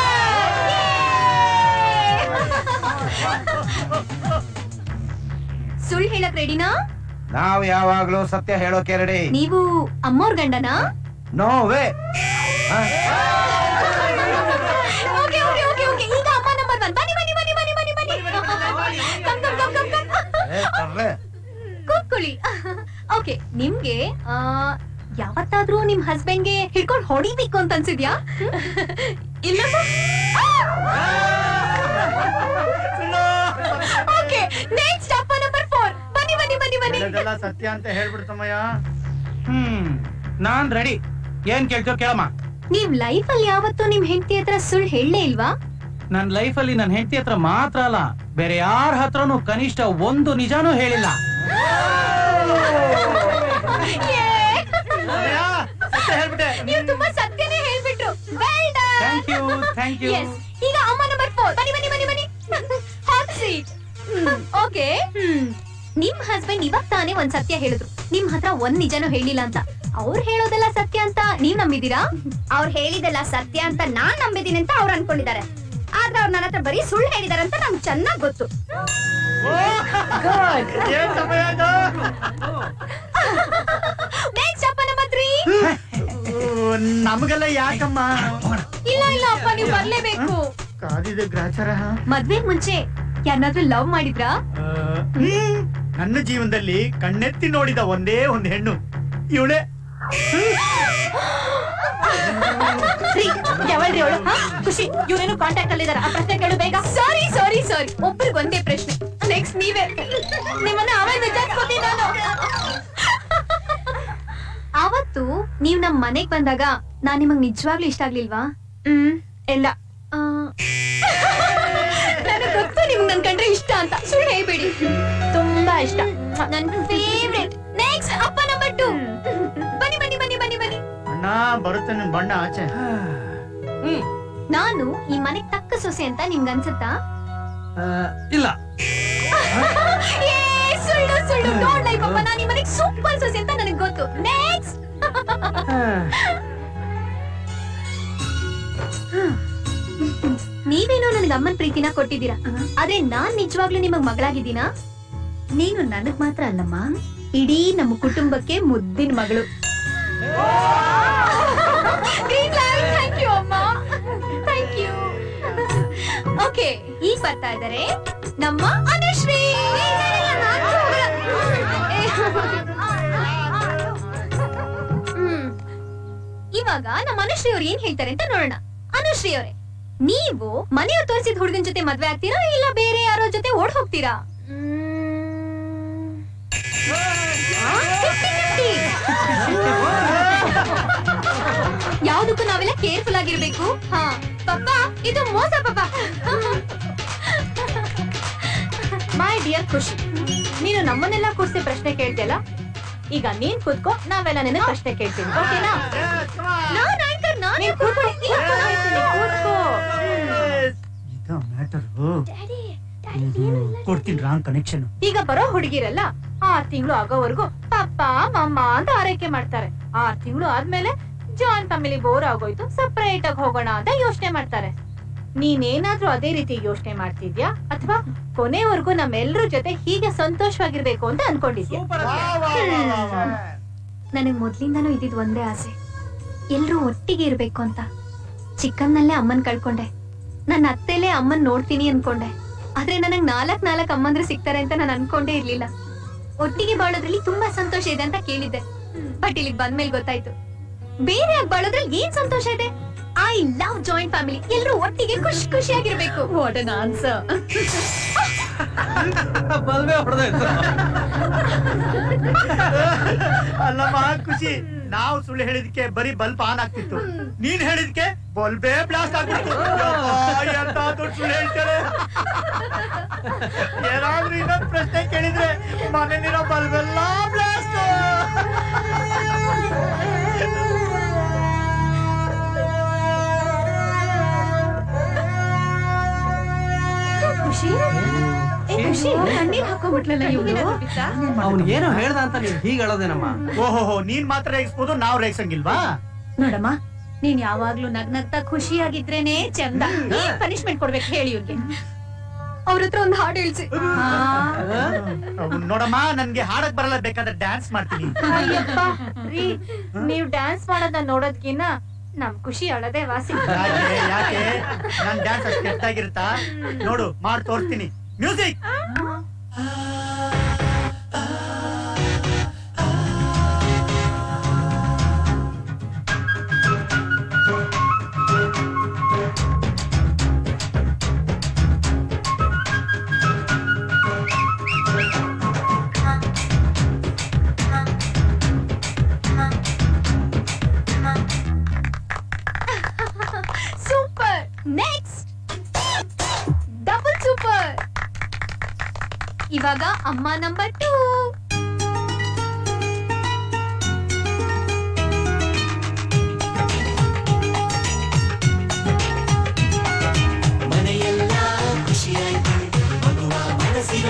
ಸುಳ್ಳು ಹೇಳಕ್ ರೆಡಿನಾ ನಾವ್ ಯಾವಾಗ್ಲೂ ಸತ್ಯ ಹೇಳೋಕೆ ರೆಡಿ ನೀವು ಅಮ್ಮೋರ್ ಗಂಡನಾ no way okay okay okay okay ಈಗ ಅಮ್ಮ ನಂಬರ್ ಒನ್ ಬನ್ನಿ ಬನ್ನಿ ಬನ್ನಿ ಬನ್ನಿ ಬನ್ನಿ ಬನ್ನಿ come come come come come ಕೂತ್ಕೊಳ್ಳಿ ಓಕೆ ನಿಮ್ಗೆ ಆ, ಯಾವತ್ತಾದ್ರೂ ನಿಮ್ ಹಸ್ಬೆಂಡ್ಗೆ ಹಿಡ್ಕೊಂಡು ಹೊಡಿಬೇಕು ಅಂತ ಅನ್ಸಿದ್ಯಾ ಇಲ್ಲ ಓಕೆ ನೆಕ್ಸ್ಟ್ ಅಪ್ಪ ನಂಬರ್ ಫೋರ್ ಬನ್ನಿ ಬನ್ನಿ ಬನ್ನಿ ಬನ್ನಿ ಇದೆಲ್ಲ ಸತ್ಯ ಅಂತ ಹೇಳ್ಬಿಡ್ತಮ್ಮಯ್ಯ ಹ್ಮ್ ನಾನ್ ರೆಡಿ ಏನ್ ಕೇಳ್ತೀವ ಕೇಳಮ್ಮ ನೀವ್ ಲೈಫ್ ಅಲ್ಲಿ ಯಾವತ್ತೂ ನಿಮ್ ಹೆಂಡತಿ ಹತ್ರ ಸುಳ್ಳು ಹೇಳಲೇ ಇಲ್ವಾ ನನ್ ಲೈಫ್ ಅಲ್ಲಿ ನನ್ ಹೆಂಡತಿ ಹತ್ರ ಮಾತ್ರ ಅಲ್ಲ ಬೇರೆ ಯಾರ ಹತ್ರನೂ ಕನಿಷ್ಠ ಒಂದು ನಿಜಾನೂ ಹೇಳಿಲ್ಲ ನೀವು ತುಂಬಾ ಸತ್ಯನೇ ಹೇಳ್ಬಿಟ್ರು well done thank you thank you yes ಈಗ ಅಮ್ಮ ನಂಬರ್ ಫೋರ್ ಬನ್ನಿ ಬನ್ನಿ ಬನ್ನಿ ಬನ್ನಿ ಹಾಟ್ ಸೀಟ್ ಓಕೆ ನಿಮ್ ಹಸ್ಬೆಂಡ್ ಇವಾಗ ತಾನೇ ಒಂದ್ ಸತ್ಯ ಹೇಳಿದ್ರು ನಿಮ್ ಹತ್ರ ಒಂದ್ ನಿಜನೂ ಹೇಳಿಲ್ಲ ಅಂತ ಅವ್ರು ಹೇಳೋದೆಲ್ಲ ಸತ್ಯ ಅಂತ ನೀವ್ ನಂಬಿದೀರಾ ಅವ್ರು ಹೇಳಿದೆಲ್ಲ ಸತ್ಯ ಅಂತ ನಾನ್ ನಂಬಿದೀನಿ ಅಂತ ಅವ್ರು ಅನ್ಕೊಂಡಿದ್ದಾರೆ ಆದ್ರೆ ಅವ್ರು ನನ್ನ ಹತ್ರ ಬರೀ ಸುಳ್ಳು ಹೇಳಿದಾರೆ ಅಂತ ನಂಗೆ ಚೆನ್ನಾಗ್ ಗೊತ್ತು ಏನ್ ಸಮಯ ಅದು? ನೆಕ್ಸ್ಟ್ ಅಪ್ಪ ನಮ್ಮ ತ್ರೀ ಓ, ನಮಗೆಲ್ಲ ಯಾಕಮ್ಮ ಇಲ್ಲ ಇಲ್ಲ ಅಪ್ಪ ನೀವು ಬರ್ಲೇಬೇಕು ಕಾದಿದೆ ಗ್ರಾಚಾರ ಮದ್ವೆಗ್ ಮುಂಚೆ ಯಾರನ್ನಾದ್ರೂ ಲವ್ ಮಾಡಿದ್ರಾ ಹ್ಮ್. ನನ್ನ ಜೀವನದಲ್ಲಿ ಕಣ್ಣೆತ್ತಿ ನೋಡಿದ ಒಂದೇ ಒಂದು ಹೆಣ್ಣು ಇವಳೆ ಯಾವಳ್ರಿ ಅವಳು ಖುಷಿ ಇವ್ರೇನು ಕಾಂಟ್ಯಾಕ್ಟ್ ಅಲ್ಲಿ ಇದಾರೆ ಆ ಪ್ರಶ್ನೆ ಕೇಳು ಬೇಗ ಸಾರಿ ಸಾರಿ ಸಾರಿ ಒಬ್ರಿಗೆ ಒಂದೇ ಪ್ರಶ್ನೆ ನೆಕ್ಸ್ಟ್ ನೀವೇ ನಿಮ್ಮನ್ನ ಆಮೇಲೆ ವಿಚಾರಿಸ್ಕೊತೀನಿ ನಾನು ಅವತ್ತು ನೀವ್ ನಮ್ ಮನೆಗ್ ಬಂದಾಗ ನಾನ್ ನಿಮಗ್ ನಿಜವಾಗ್ಲೂ ಇಷ್ಟ ಆಗ್ಲಿಲ್ವಾ ಹ್ಮ್ ಇಲ್ಲ ನನಗ್ ಗೊತ್ತು ನಿಮ್ಗ್ ನನ್ ಕಂಡ್ರೆ ಇಷ್ಟ ಅಂತ ಸುಳ್ಳು ಹೇಳ್ಬೇಡಿ ತುಂಬಾ ಇಷ್ಟ ನನ್ ಫೇವ್ರೆಟ್ ನೆಕ್ಸ್ಟ್ ಅಪ್ಪ ನಂಬರ್ ಟು ಬನ್ನಿ ಬನ್ನಿ ಬನ್ನಿ ಬನ್ನಿ ಬನ್ನಿ ಅಣ್ಣ ಬರುತ್ತೆ ನಿನ್ ಬಣ್ಣ ಆಚೆ ನಾನು ಈ ಮನೆಗ್ ತಕ್ಕ ಸೊಸೆ ಅಂತ ನಿಮ್ಗೆ ಅನ್ಸುತ್ತಾ ಇಲ್ಲ ಏ, ಸುಳ್ಳು ಸುಳ್ಳು ಡೋಂಟ್ ಲೈ ಪಾಪ ನಾನು ಈ ಮನೆಗ್ ಸೂಪರ್ ಸೊಸೆ ಅಂತ ನನಗೆ ಗೊತ್ತು ನೆಕ್ಸ್ಟ್ ನೀವೇನೋ ನನಗೆ ಅಮ್ಮನ್ ಪ್ರೀತಿನ ಕೊಟ್ಟಿದ್ದೀರಾ ಆದ್ರೆ ನಾನ್ ನಿಜವಾಗ್ಲೂ ನಿಮಗ್ ಮಗಳಾಗಿದ್ದೀನಾ ನೀನು ನನಗ್ ಮಾತ್ರ ಅಲ್ಲಮ್ಮ ಇಡೀ ನಮ್ಮ ಕುಟುಂಬಕ್ಕೆ ಮುದ್ದಿನ ಮಗಳು ಥ್ಯಾಂಕ್ ಯು ಅಮ್ಮ ಥ್ಯಾಂಕ್ ಯು ಓಕೆ ಈಗ ಬರ್ತಾ ಇದ್ದಾರೆ ನಮ್ಮ ಅನುಶ್ರೀ ಹ್ಮ್. ಇವಾಗ ನಮ್ಮ ಅನುಶ್ರೀ ಅವ್ರು ಏನ್ ಹೇಳ್ತಾರೆ ಅಂತ ನೋಡೋಣ ಅನುಶ್ರೀ ಅವರೇ ನೀವು ಮನೆಯವ್ರು ತೋರಿಸಿದ ಹುಡುಗನ ಜೊತೆ ಮದ್ವೆ ಆಗ್ತೀರಾ ಇಲ್ಲ ಬೇರೆ ಯಾರೋ ಜೊತೆ ಓಡ್ ಹೋಗ್ತೀರಾ ಯಾವ್ದಕ್ಕೂ ನಾವೆಲ್ಲ ಕೇರ್ಫುಲ್ ಆಗಿರ್ಬೇಕು ಹಾ ಪಪ್ಪ ಇದು ಮೋಸ ಪಪ್ಪ ಮೈ ಡಿಯರ್ ಖುಷಿ ನೀನು ನಮ್ಮನ್ನೆಲ್ಲ ಕೂರ್ಸಿ ಪ್ರಶ್ನೆ ಕೇಳ್ತಿಯಲ್ಲ ಈಗ ನೀನ್ ಕೂತ್ಕೋ ನಾವೆಲ್ಲ ನಿನ್ನ ಪ್ರಶ್ನೆ ಕೇಳ್ತೀನಿ ಓಕೆನಾ ನಾನ್ ಆಂಕರ್ ನಾನ್ ನೀನ್ ಕೂತ್ಕೋ ಇಲ್ಲ, ಕೂತ್ಕೋ, ಕೂತ್ಕೋ ಇದ ಮ್ಯಾಟರು ಕೊಡ್ತೀನಿ ರಾಂಗ್ ಕನೆಕ್ಷನ್ ಈಗ ಬರೋ ಹುಡುಗಿರಲ್ಲ ಆರ್ ತಿಂಗಳು ಆಗೋವರೆಗೂ ಪಪ್ಪ ಮಮ್ಮ ಅಂತ ಆರೈಕೆ ಮಾಡ್ತಾರೆ ಆರ್ ತಿಂಗಳು ಆದ್ಮೇಲೆ ಜಾಯಿಂಟ್ ಫ್ಯಾಮಿಲಿ ಬೋರ್ ಆಗೋಯ್ತು ಸಪರೇಟ್ ಆಗಿ ಹೋಗೋಣ ಅಂತ ಯೋಚನೆ ಮಾಡ್ತಾರೆ ನೀನೇನಾದ್ರೂ ಅದೇ ರೀತಿ ಯೋಚನೆ ಮಾಡ್ತಿದ್ಯಾ ಅಥವಾ ಕೊನೆವರೆಗೂ ನಮ್ಮೆಲ್ಲರ ಜೊತೆ ಹೀಗೆ ಸಂತೋಷವಾಗಿರ್ಬೇಕು ಅಂತ ಅನ್ಕೊಂಡಿದ್ಯಾ ನನಗ್ ಮೊದ್ಲಿಂದಾನು ಇದ್ದಿದ್ ಒಂದೇ ಆಸೆ ಎಲ್ರೂ ಒಟ್ಟಿಗೆ ಇರ್ಬೇಕು ಅಂತ ಚಿಕ್ಕನ್ನಲ್ಲೇ ಅಮ್ಮನ್ ಕಳ್ಕೊಂಡೆ ನನ್ನ ಅತ್ತೆಲೇ ಅಮ್ಮನ್ ನೋಡ್ತೀನಿ ಅನ್ಕೊಂಡೆ ಆದ್ರೆ ನನಗ್ ನಾಲ್ಕ್ ನಾಲ್ಕ್ ಅಮ್ಮಂದ್ರು ಸಿಗ್ತಾರೆ ಅಂತ ನಾನು ಅನ್ಕೊಂಡೇ ಇರ್ಲಿಲ್ಲ ಒಟ್ಟಿಗೆ ಬಾಳೋದ್ರಲ್ಲಿ ತುಂಬಾ ಸಂತೋಷ ಇದೆ ಅಂತ ಕೇಳಿದ್ದೆ ಬಟ್ ಇಲ್ಲಿಗ್ ಬಂದ್ಮೇಲೆ ಗೊತ್ತಾಯ್ತು ಬೇರೆ ಆಗಿ ಬಾಳೋದ್ರಲ್ಲಿ ಏನ್ ಸಂತೋಷ ಇದೆ ಐ ಲವ್ ಜಾಯಿಂಟ್ ಫ್ಯಾಮಿಲಿ ಎಲ್ರೂ ಒಟ್ಟಿಗೆ ಖುಷಿ ಖುಷಿಯಾಗಿರ್ಬೇಕು ವಾಟ್ ಅನ್ ಆನ್ಸರ್ ಬಲ್ಬೆ ಹೊಡೆದಾಯ್ತು ಅಲ್ಲಮ್ಮ ಖುಷಿ ನಾವು ಸುಳ್ಳು ಹೇಳಿದಕ್ಕೆ ಬರೀ ಬಲ್ಬ್ ಆನ್ ಆಗ್ತಿತ್ತು ನೀನ್ ಹೇಳಿದಕ್ಕೆ ಬಲ್ಬೇ ಬ್ಲಾಸ್ಟ್ ಆಗ್ಬಿಡ್ತು ಯಪ್ಪಾ, ಎಂತ ದೊಡ್ಡ ಸುಳ್ಳು ಹೇಳ್ತಾರೆ ಏನಾದ್ರೂ ಇನ್ನೊಂದ್ ಪ್ರಶ್ನೆ ಕೇಳಿದ್ರೆ ಮನೇಲಿರೋ ಬಲ್ಬ್ ಎಲ್ಲ ಬ್ಲಾಸ್ಟ್ ಖುಷಿ ಏ ಖುಷಿ ಕಣ್ಣೀರ್ ಹಾಕೊಂಡ್ಬಿಟ್ಲಲ್ಲ ಇವ್ಳು ಅವ್ನು ಏನೋ ಹೇಳ್ದ ಅಂತ ನೀನ್ ಹೀಗ್ ಹೇಳೋದೇನಮ್ಮ ಓಹೋ ನೀನ್ ಮಾತ್ರ ರೇಗಿಸ್ಬೋದು ನಾವ್ ರೇಗಿಸಂಗಿಲ್ವಾ ನೋಡಮ್ಮ ನೀನ್ ಯಾವಾಗ್ಲೂ ನಗ್ನಗ್ತಾ ಖುಷಿಯಾಗಿದ್ರೇನೆ ಚಂದ ಏನ್ ಪನಿಷ್ಮೆಂಟ್ ಕೊಡ್ಬೇಕು ಹೇಳಿ ಇವ್ರಿಗೆ ಅವ್ರ ಹತ್ರ ಒಂದ್ ಹಾಡು ಹೇಳ್ಸಿ ಅವ್ನ್ ನೋಡಮ್ಮ ನನ್ಗೆ ಹಾಡಕ್ ಬರಲ್ಲ ಬೇಕಾದ್ರೆ ಡ್ಯಾನ್ಸ್ ಮಾಡ್ತೀನಿ ಅಯ್ಯಪ್ಪ ರೀ ನೀವ್ ಡ್ಯಾನ್ಸ್ ಮಾಡೋದನ್ನ ನೋಡೋದ್ಕಿನ್ನ ನಮ್ ಖುಷಿ ಅಳದೆ ವಾಸಿ ಯಾಕೆ ಯಾಕೆ ನನ್ ಡ್ಯಾನ್ಸ್ ಅಷ್ಟು ಕೆಟ್ಟಾಗಿರುತ್ತಾ ನೋಡು ಮಾಡಿ ತೋರಿಸ್ತೀನಿ music super next double super ಇವಾಗ ಅಮ್ಮ ನಂಬರ್ ಟೂ ಮನೆಯೆಲ್ಲ ಖುಷಿಯಾಯ್ತು ಮಗುವ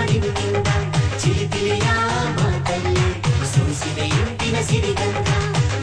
ಮನಸ್ಸಿನೊಳಿವಿನಿಂದ ಚಿಲಿಪಿಲಿಯ ಮಾತಲ್ಲಿ ಸೂಸಿದೆ ಇಂಟಿನ ಸಿರಿಗಂಧ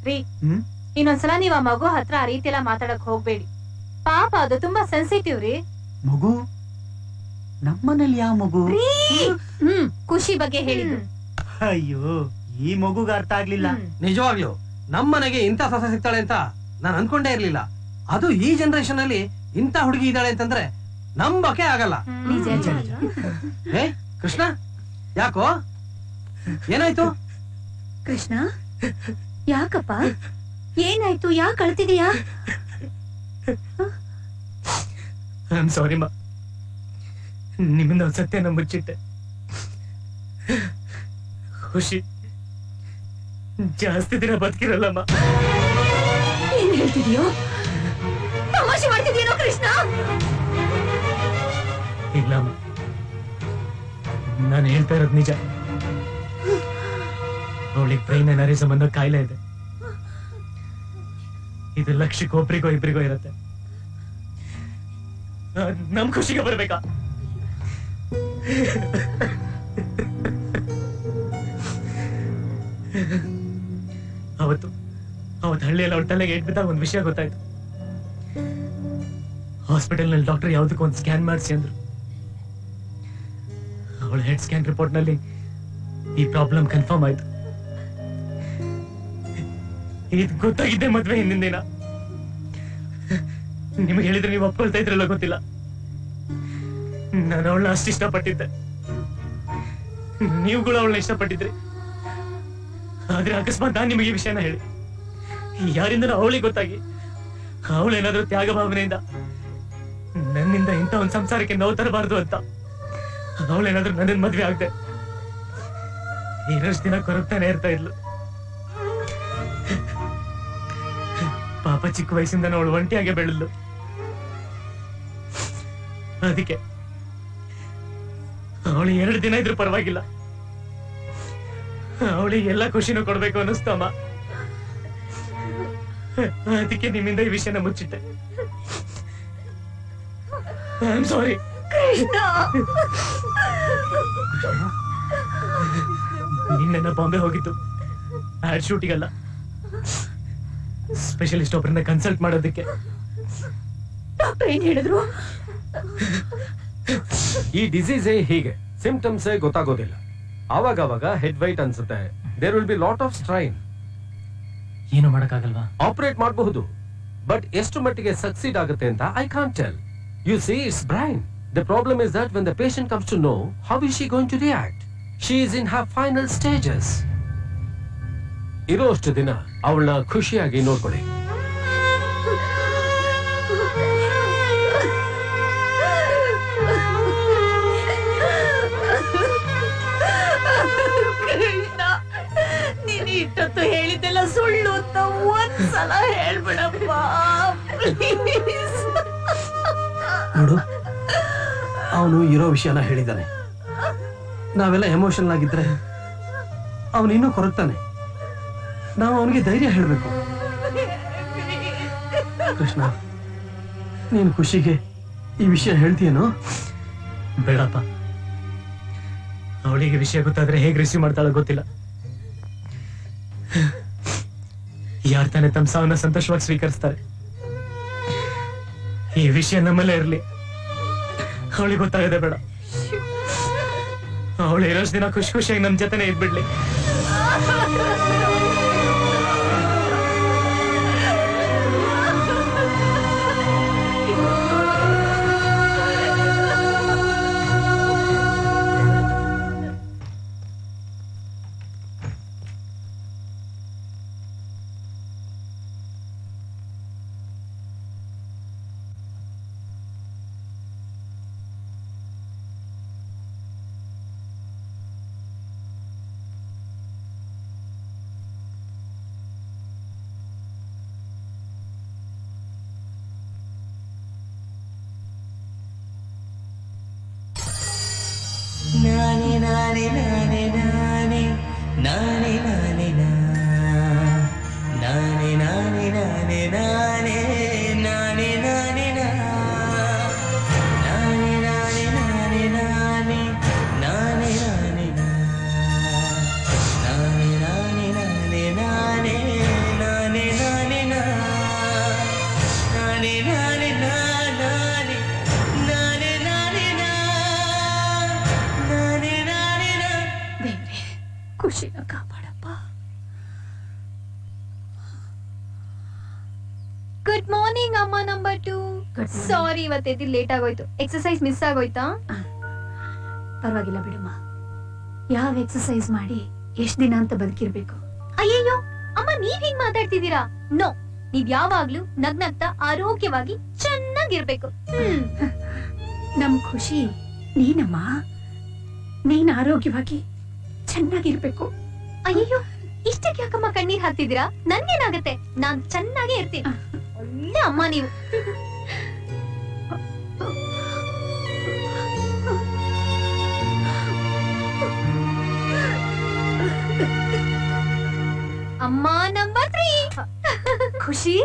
ರೀ ಹ್ಮ್ ಇನ್ನೊಂದ್ಸಲ ನೀವ್ ಆ ಮಗು ಹತ್ರ ಆ ರೀತಿ ಎಲ್ಲ ಮಾತಾಡಕ್ ಹೋಗ್ಬೇಡಿ ಪಾಪ ಅದು ತುಂಬಾ ಸೆನ್ಸಿಟಿವ್ ರೀ ಮಗು ನಮ್ಮನೇಲಿ ಯಾವ ಮಗು ಹ್ಮ್ ಖುಷಿ ಬಗ್ಗೆ ಹೇಳಿದ್ದು ಅಯ್ಯೋ ಈ ಮಗುಗ ಅರ್ಥ ಆಗ್ಲಿಲ್ಲ ನಿಜವಾಗ್ಲು ನಮ್ಮನೆಗೆ ಇಂಥ ಸೊಸೆ ಸಿಗ್ತಾಳೆ ಅಂತ ನಾನು ಅನ್ಕೊಂಡೇ ಇರ್ಲಿಲ್ಲ ಅದು ಈ ಜನರೇಷನ್ ಅಲ್ಲಿ ಇಂಥ ಹುಡುಗಿ ಇದ್ದಾಳೆ ಅಂತಂದ್ರೆ ನಂಬಕ್ಕೆ ಆಗಲ್ಲ ಏ ಕೃಷ್ಣ ಯಾಕೋ ಏನಾಯ್ತು ಕೃಷ್ಣ ಯಾಕಪ್ಪ ಏನಾಯ್ತು ಯಾಕೆ ಅಳ್ತಿದೀಯಾ ಐ ಆಮ್ ಸಾರಿ ಮಾ ನಿಮ್ಮಿಂದ ಒಂದ್ ಸತ್ಯನ ಮುಚ್ಚಿಟ್ಟೆ ಖುಷಿ ಜಾಸ್ತಿ ದಿನ ಬದುಕಿರಲ್ಲಮ್ಮ ಏನ್ ಹೇಳ್ತಿದ್ಯೋ ತಮಾಷೆ ಮಾಡ್ತಿದ್ಯೇನೋ ಕೃಷ್ಣ ಇಲ್ಲಮ್ಮ ನಾನು ಹೇಳ್ತಾ ಇರೋದು ನಿಜ ಅವಳಿಗೆ ಬ್ರೈನ್ ಎನರಿಸಮ್ ಅನ್ನೋ ಕಾಯಿಲೆ ಇದೆ ಇದು ಲಕ್ಷಕ್ಕೆ ಒಬ್ರಿಗೋ ಇಬ್ರಿಗೋ ಇರುತ್ತೆ ಆ, ನಮ್ ಖುಷಿಗೆ ಬರ್ಬೇಕಾ ಅವತ್ತು ಅವತ್ತು ಹಳ್ಳಿಯಲ್ಲಿ ಅವಳ ತಲೆಗೆ ಇಟ್ಬಿದ್ದಾಗ ಒಂದು ವಿಷಯ ಗೊತ್ತಾಯ್ತು ಹಾಸ್ಪಿಟಲ್ ನಲ್ಲಿ ಡಾಕ್ಟರ್ ಯಾವ್ದಕ್ಕೂ ಒಂದು ಸ್ಕ್ಯಾನ್ ಮಾಡಿಸಿ ಅಂದ್ರು ಅವಳ ಹೆಡ್ ಸ್ಕ್ಯಾನ್ ರಿಪೋರ್ಟ್ ನಲ್ಲಿ ಈ ಪ್ರಾಬ್ಲಮ್ ಕನ್ಫರ್ಮ್ ಆಯ್ತು ಇದು ಗೊತ್ತಾಗಿದ್ದೆ ಮದ್ವೆ ಹಿಂದಿನ ದಿನ ನಿಮ್ಗೆ ಹೇಳಿದ್ರೆ ನೀವು ಒಪ್ಕೊಳ್ತಾ ಇದ್ರಲ್ಲ ಗೊತ್ತಿಲ್ಲ ನಾನು ಅವಳನ್ನ ಅಷ್ಟು ಇಷ್ಟಪಟ್ಟಿದ್ದೆ ನೀವುಗಳು ಅವಳನ್ನ ಇಷ್ಟಪಟ್ಟಿದ್ರಿ ಆದ್ರೆ ಅಕಸ್ಮಾತ್ ನಾನು ನಿಮಗೆ ಈ ವಿಷಯನ ಹೇಳಿ ಯಾರಿಂದ ಅವಳಿಗೆ ಗೊತ್ತಾಗಿ ಅವಳೇನಾದ್ರೂ ತ್ಯಾಗ ಭಾವನೆಯಿಂದ ನನ್ನಿಂದ ಇಂಥ ಒಂದ್ ಸಂಸಾರಕ್ಕೆ ನೋವು ತರಬಾರ್ದು ಅಂತ ಅವಳೇನಾದ್ರೂ ನನ್ನ ಮದ್ವೆ ಆಗದೆ ಇರೋಷ್ಟು ದಿನ ಕೊರಗ್ತಾನೆ ಇರ್ತಾ ಇದ್ಲು ಪಾಪ ಚಿಕ್ಕ ವಯಸ್ಸಿಂದ ಅವಳು ಒಂಟಿಯಾಗೆ ಬೆಳೆದ್ಲು ಅದಕ್ಕೆ ಅವಳು ಎರಡು ದಿನ ಇದ್ರೂ ಪರವಾಗಿಲ್ಲ ಅವಳಿಗೆ ಎಲ್ಲ ಖುಷಿನೂ ಕೊಡ್ಬೇಕು ಅನ್ನಿಸ್ತಮ್ಮ ಅದಕ್ಕೆ ನಿಮ್ಮಿಂದ ಈ ವಿಷಯನ ಮುಚ್ಚಿಟ್ಟೆ ಐ ಆಮ್ ಸಾರಿ ಕೃಷ್ಣ ನಿನ್ನೆ ಬಾಂಬೆ ಹೋಗಿತ್ತು ಆಡ್ ಶೂಟಿಗಲ್ಲ ಸ್ಪೆಷಲಿಸ್ಟ್ ಒಬ್ಬರನ್ನ ಕನ್ಸಲ್ಟ್ ಮಾಡೋದಕ್ಕೆ ಡಾಕ್ಟರ್ ಏನ್ ಹೇಳಿದ್ರು ಈ ಡಿಸೀಸೇ ಹೀಗೆ ಸಿಂಪ್ಟಮ್ಸೇ ಗೊತ್ತಾಗೋದಿಲ್ಲ ಆವಾಗ ಅವಾಗ ಹೆಡ್ ವೈಟ್ ಅನ್ಸುತ್ತೆ there will be lot of strain ಏನು ಮಾಡಕ್ಕಾಗಲ್ವಾ ಆಪರೇಟ್ ಮಾಡಬಹುದು ಬಟ್ ಎಷ್ಟು ಮಟ್ಟಿಗೆ ಸಕ್ಸೀಡ್ ಆಗುತ್ತೆ ಅಂತ I can't tell you see it's brain the problem is that when the patient comes to know how is she going to react she is in her final stages ಇರೋಷ್ಟು ದಿನ ಅವಳನ್ನ ಖುಷಿಯಾಗಿ ನೋಡ್ಕೊಳ್ಳಿ ಕೃಷ್ಣ ನೀನ್ ಇಷ್ಟೊತ್ತು ಹೇಳಿದ್ದೆಲ್ಲ ಸುಳ್ಳು ಅಂತ ಒಂದ್ಸಲ ಹೇಳ್ಬಿಡಪ್ಪ ಪ್ಲೀಸ್ ನೋಡು ಅವನು ಇರೋ ವಿಷಯನ ಹೇಳಿದ್ದಾನೆ ನಾವೆಲ್ಲ ಎಮೋಷನಲ್ ಆಗಿದ್ರೆ ಅವನು ಇನ್ನೂ ಕೊರಗ್ತಾನೆ ನಾವು ಅವನಿಗೆ ಧೈರ್ಯ ಹೇಳಬೇಕು ಕೃಷ್ಣ ನೀನು ಖುಷಿಗೆ ಈ ವಿಷಯ ಹೇಳ್ತೀಯೇನೋ ಬೇಡಪ್ಪ ಅವಳಿಗೆ ವಿಷಯ ಗೊತ್ತಾದ್ರೆ ಹೇಗೆ ರಿಸೀವ್ ಮಾಡ್ತಾಳೋ ಗೊತ್ತಿಲ್ಲ ಯಾರ್ ತಾನೇ ತಮ್ಮ ಸಾವನ್ನ ಸಂತೋಷವಾಗಿ ಸ್ವೀಕರಿಸ್ತಾರೆ ಈ ವಿಷಯ ನಮ್ಮಲ್ಲೇ ಇರ್ಲಿ ಅವಳಿಗೆ ಗೊತ್ತಾಗದೆ ಬೇಡ ಅವಳು ಇರೋಷ್ಟು ದಿನ ಖುಷಿ ಖುಷಿಯಾಗಿ ನಮ್ ಜೊತೆನೆ ಇದ್ಬಿಡ್ಲಿ ನಾನೇ ನಾನೇ ನಾನೇ ನಾನೇ ನಾನೇ ನಾನೇ ನಾ ನಾನೇ ನಾನೇ ನಾನೇ ನಾನೇ ನಾನೇ ನಾನೇ ನಾ ನಾನೇ ನಾನೇ ನಾನೇ ನಾನೇ ನಾನೇ ನಾನೇ ನಾ ನಾನೇ ನಾನೇ ನಾನೇ ನಾನೇ ನಾನೇ ಖುಷಿನ ಕಾಪಾಡಪ್ಪ ಗುಡ್ ಮಾರ್ನಿಂಗ್ ಅಮ್ಮ ನಂಬರ್ ಟೂ ಸಾರಿ ಇವತ್ತೆದ್ದು ಲೇಟ್ ಆಗೋಯ್ತು ಎಕ್ಸರ್ಸೈಸ್ ಮಿಸ್ ಆಗೋಯ್ತಾ ಪರವಾಗಿಲ್ಲ ಬಿಡಮ್ಮ ಯಾವ ಎಕ್ಸರ್ಸೈಸ್ ಮಾಡಿ ಎಷ್ಟ್ ದಿನ ಅಂತ ಬದುಕಿರ್ಬೇಕು ಅಯ್ಯಯ್ಯೋ ಅಮ್ಮ ನೀವ್ ಹಿಂಗ್ ಮಾತಾಡ್ತಿದ್ದೀರಾ ನೋ ನೀವ್ ಯಾವಾಗ್ಲೂ ನಗ್ನಗ್ತಾ ಆರೋಗ್ಯವಾಗಿ ಚೆನ್ನಾಗಿರ್ಬೇಕು ಹ್ಮ್ ನಮ್ ಖುಷಿ ನೀನಮ್ಮ ನೀನ್ ಆರೋಗ್ಯವಾಗಿ ಚೆನ್ನಾಗಿರ್ಬೇಕು ಅಯ್ಯಯ್ಯೋ ಇಷ್ಟಕ್ಕೆ ಯಾಕಮ್ಮ ಕಣ್ಣೀರ್ ಹಾಕ್ತಿದ್ದೀರಾ ನನ್ಗೇನಾಗತ್ತೆ ನಾನ್ ಚೆನ್ನಾಗೇ ಇರ್ತೀನಿ ಒಳ್ಳೆ ಅಮ್ಮ ನೀವು ಅಮ್ಮ ನಂಬರ್ ತ್ರೀ ಖುಷಿ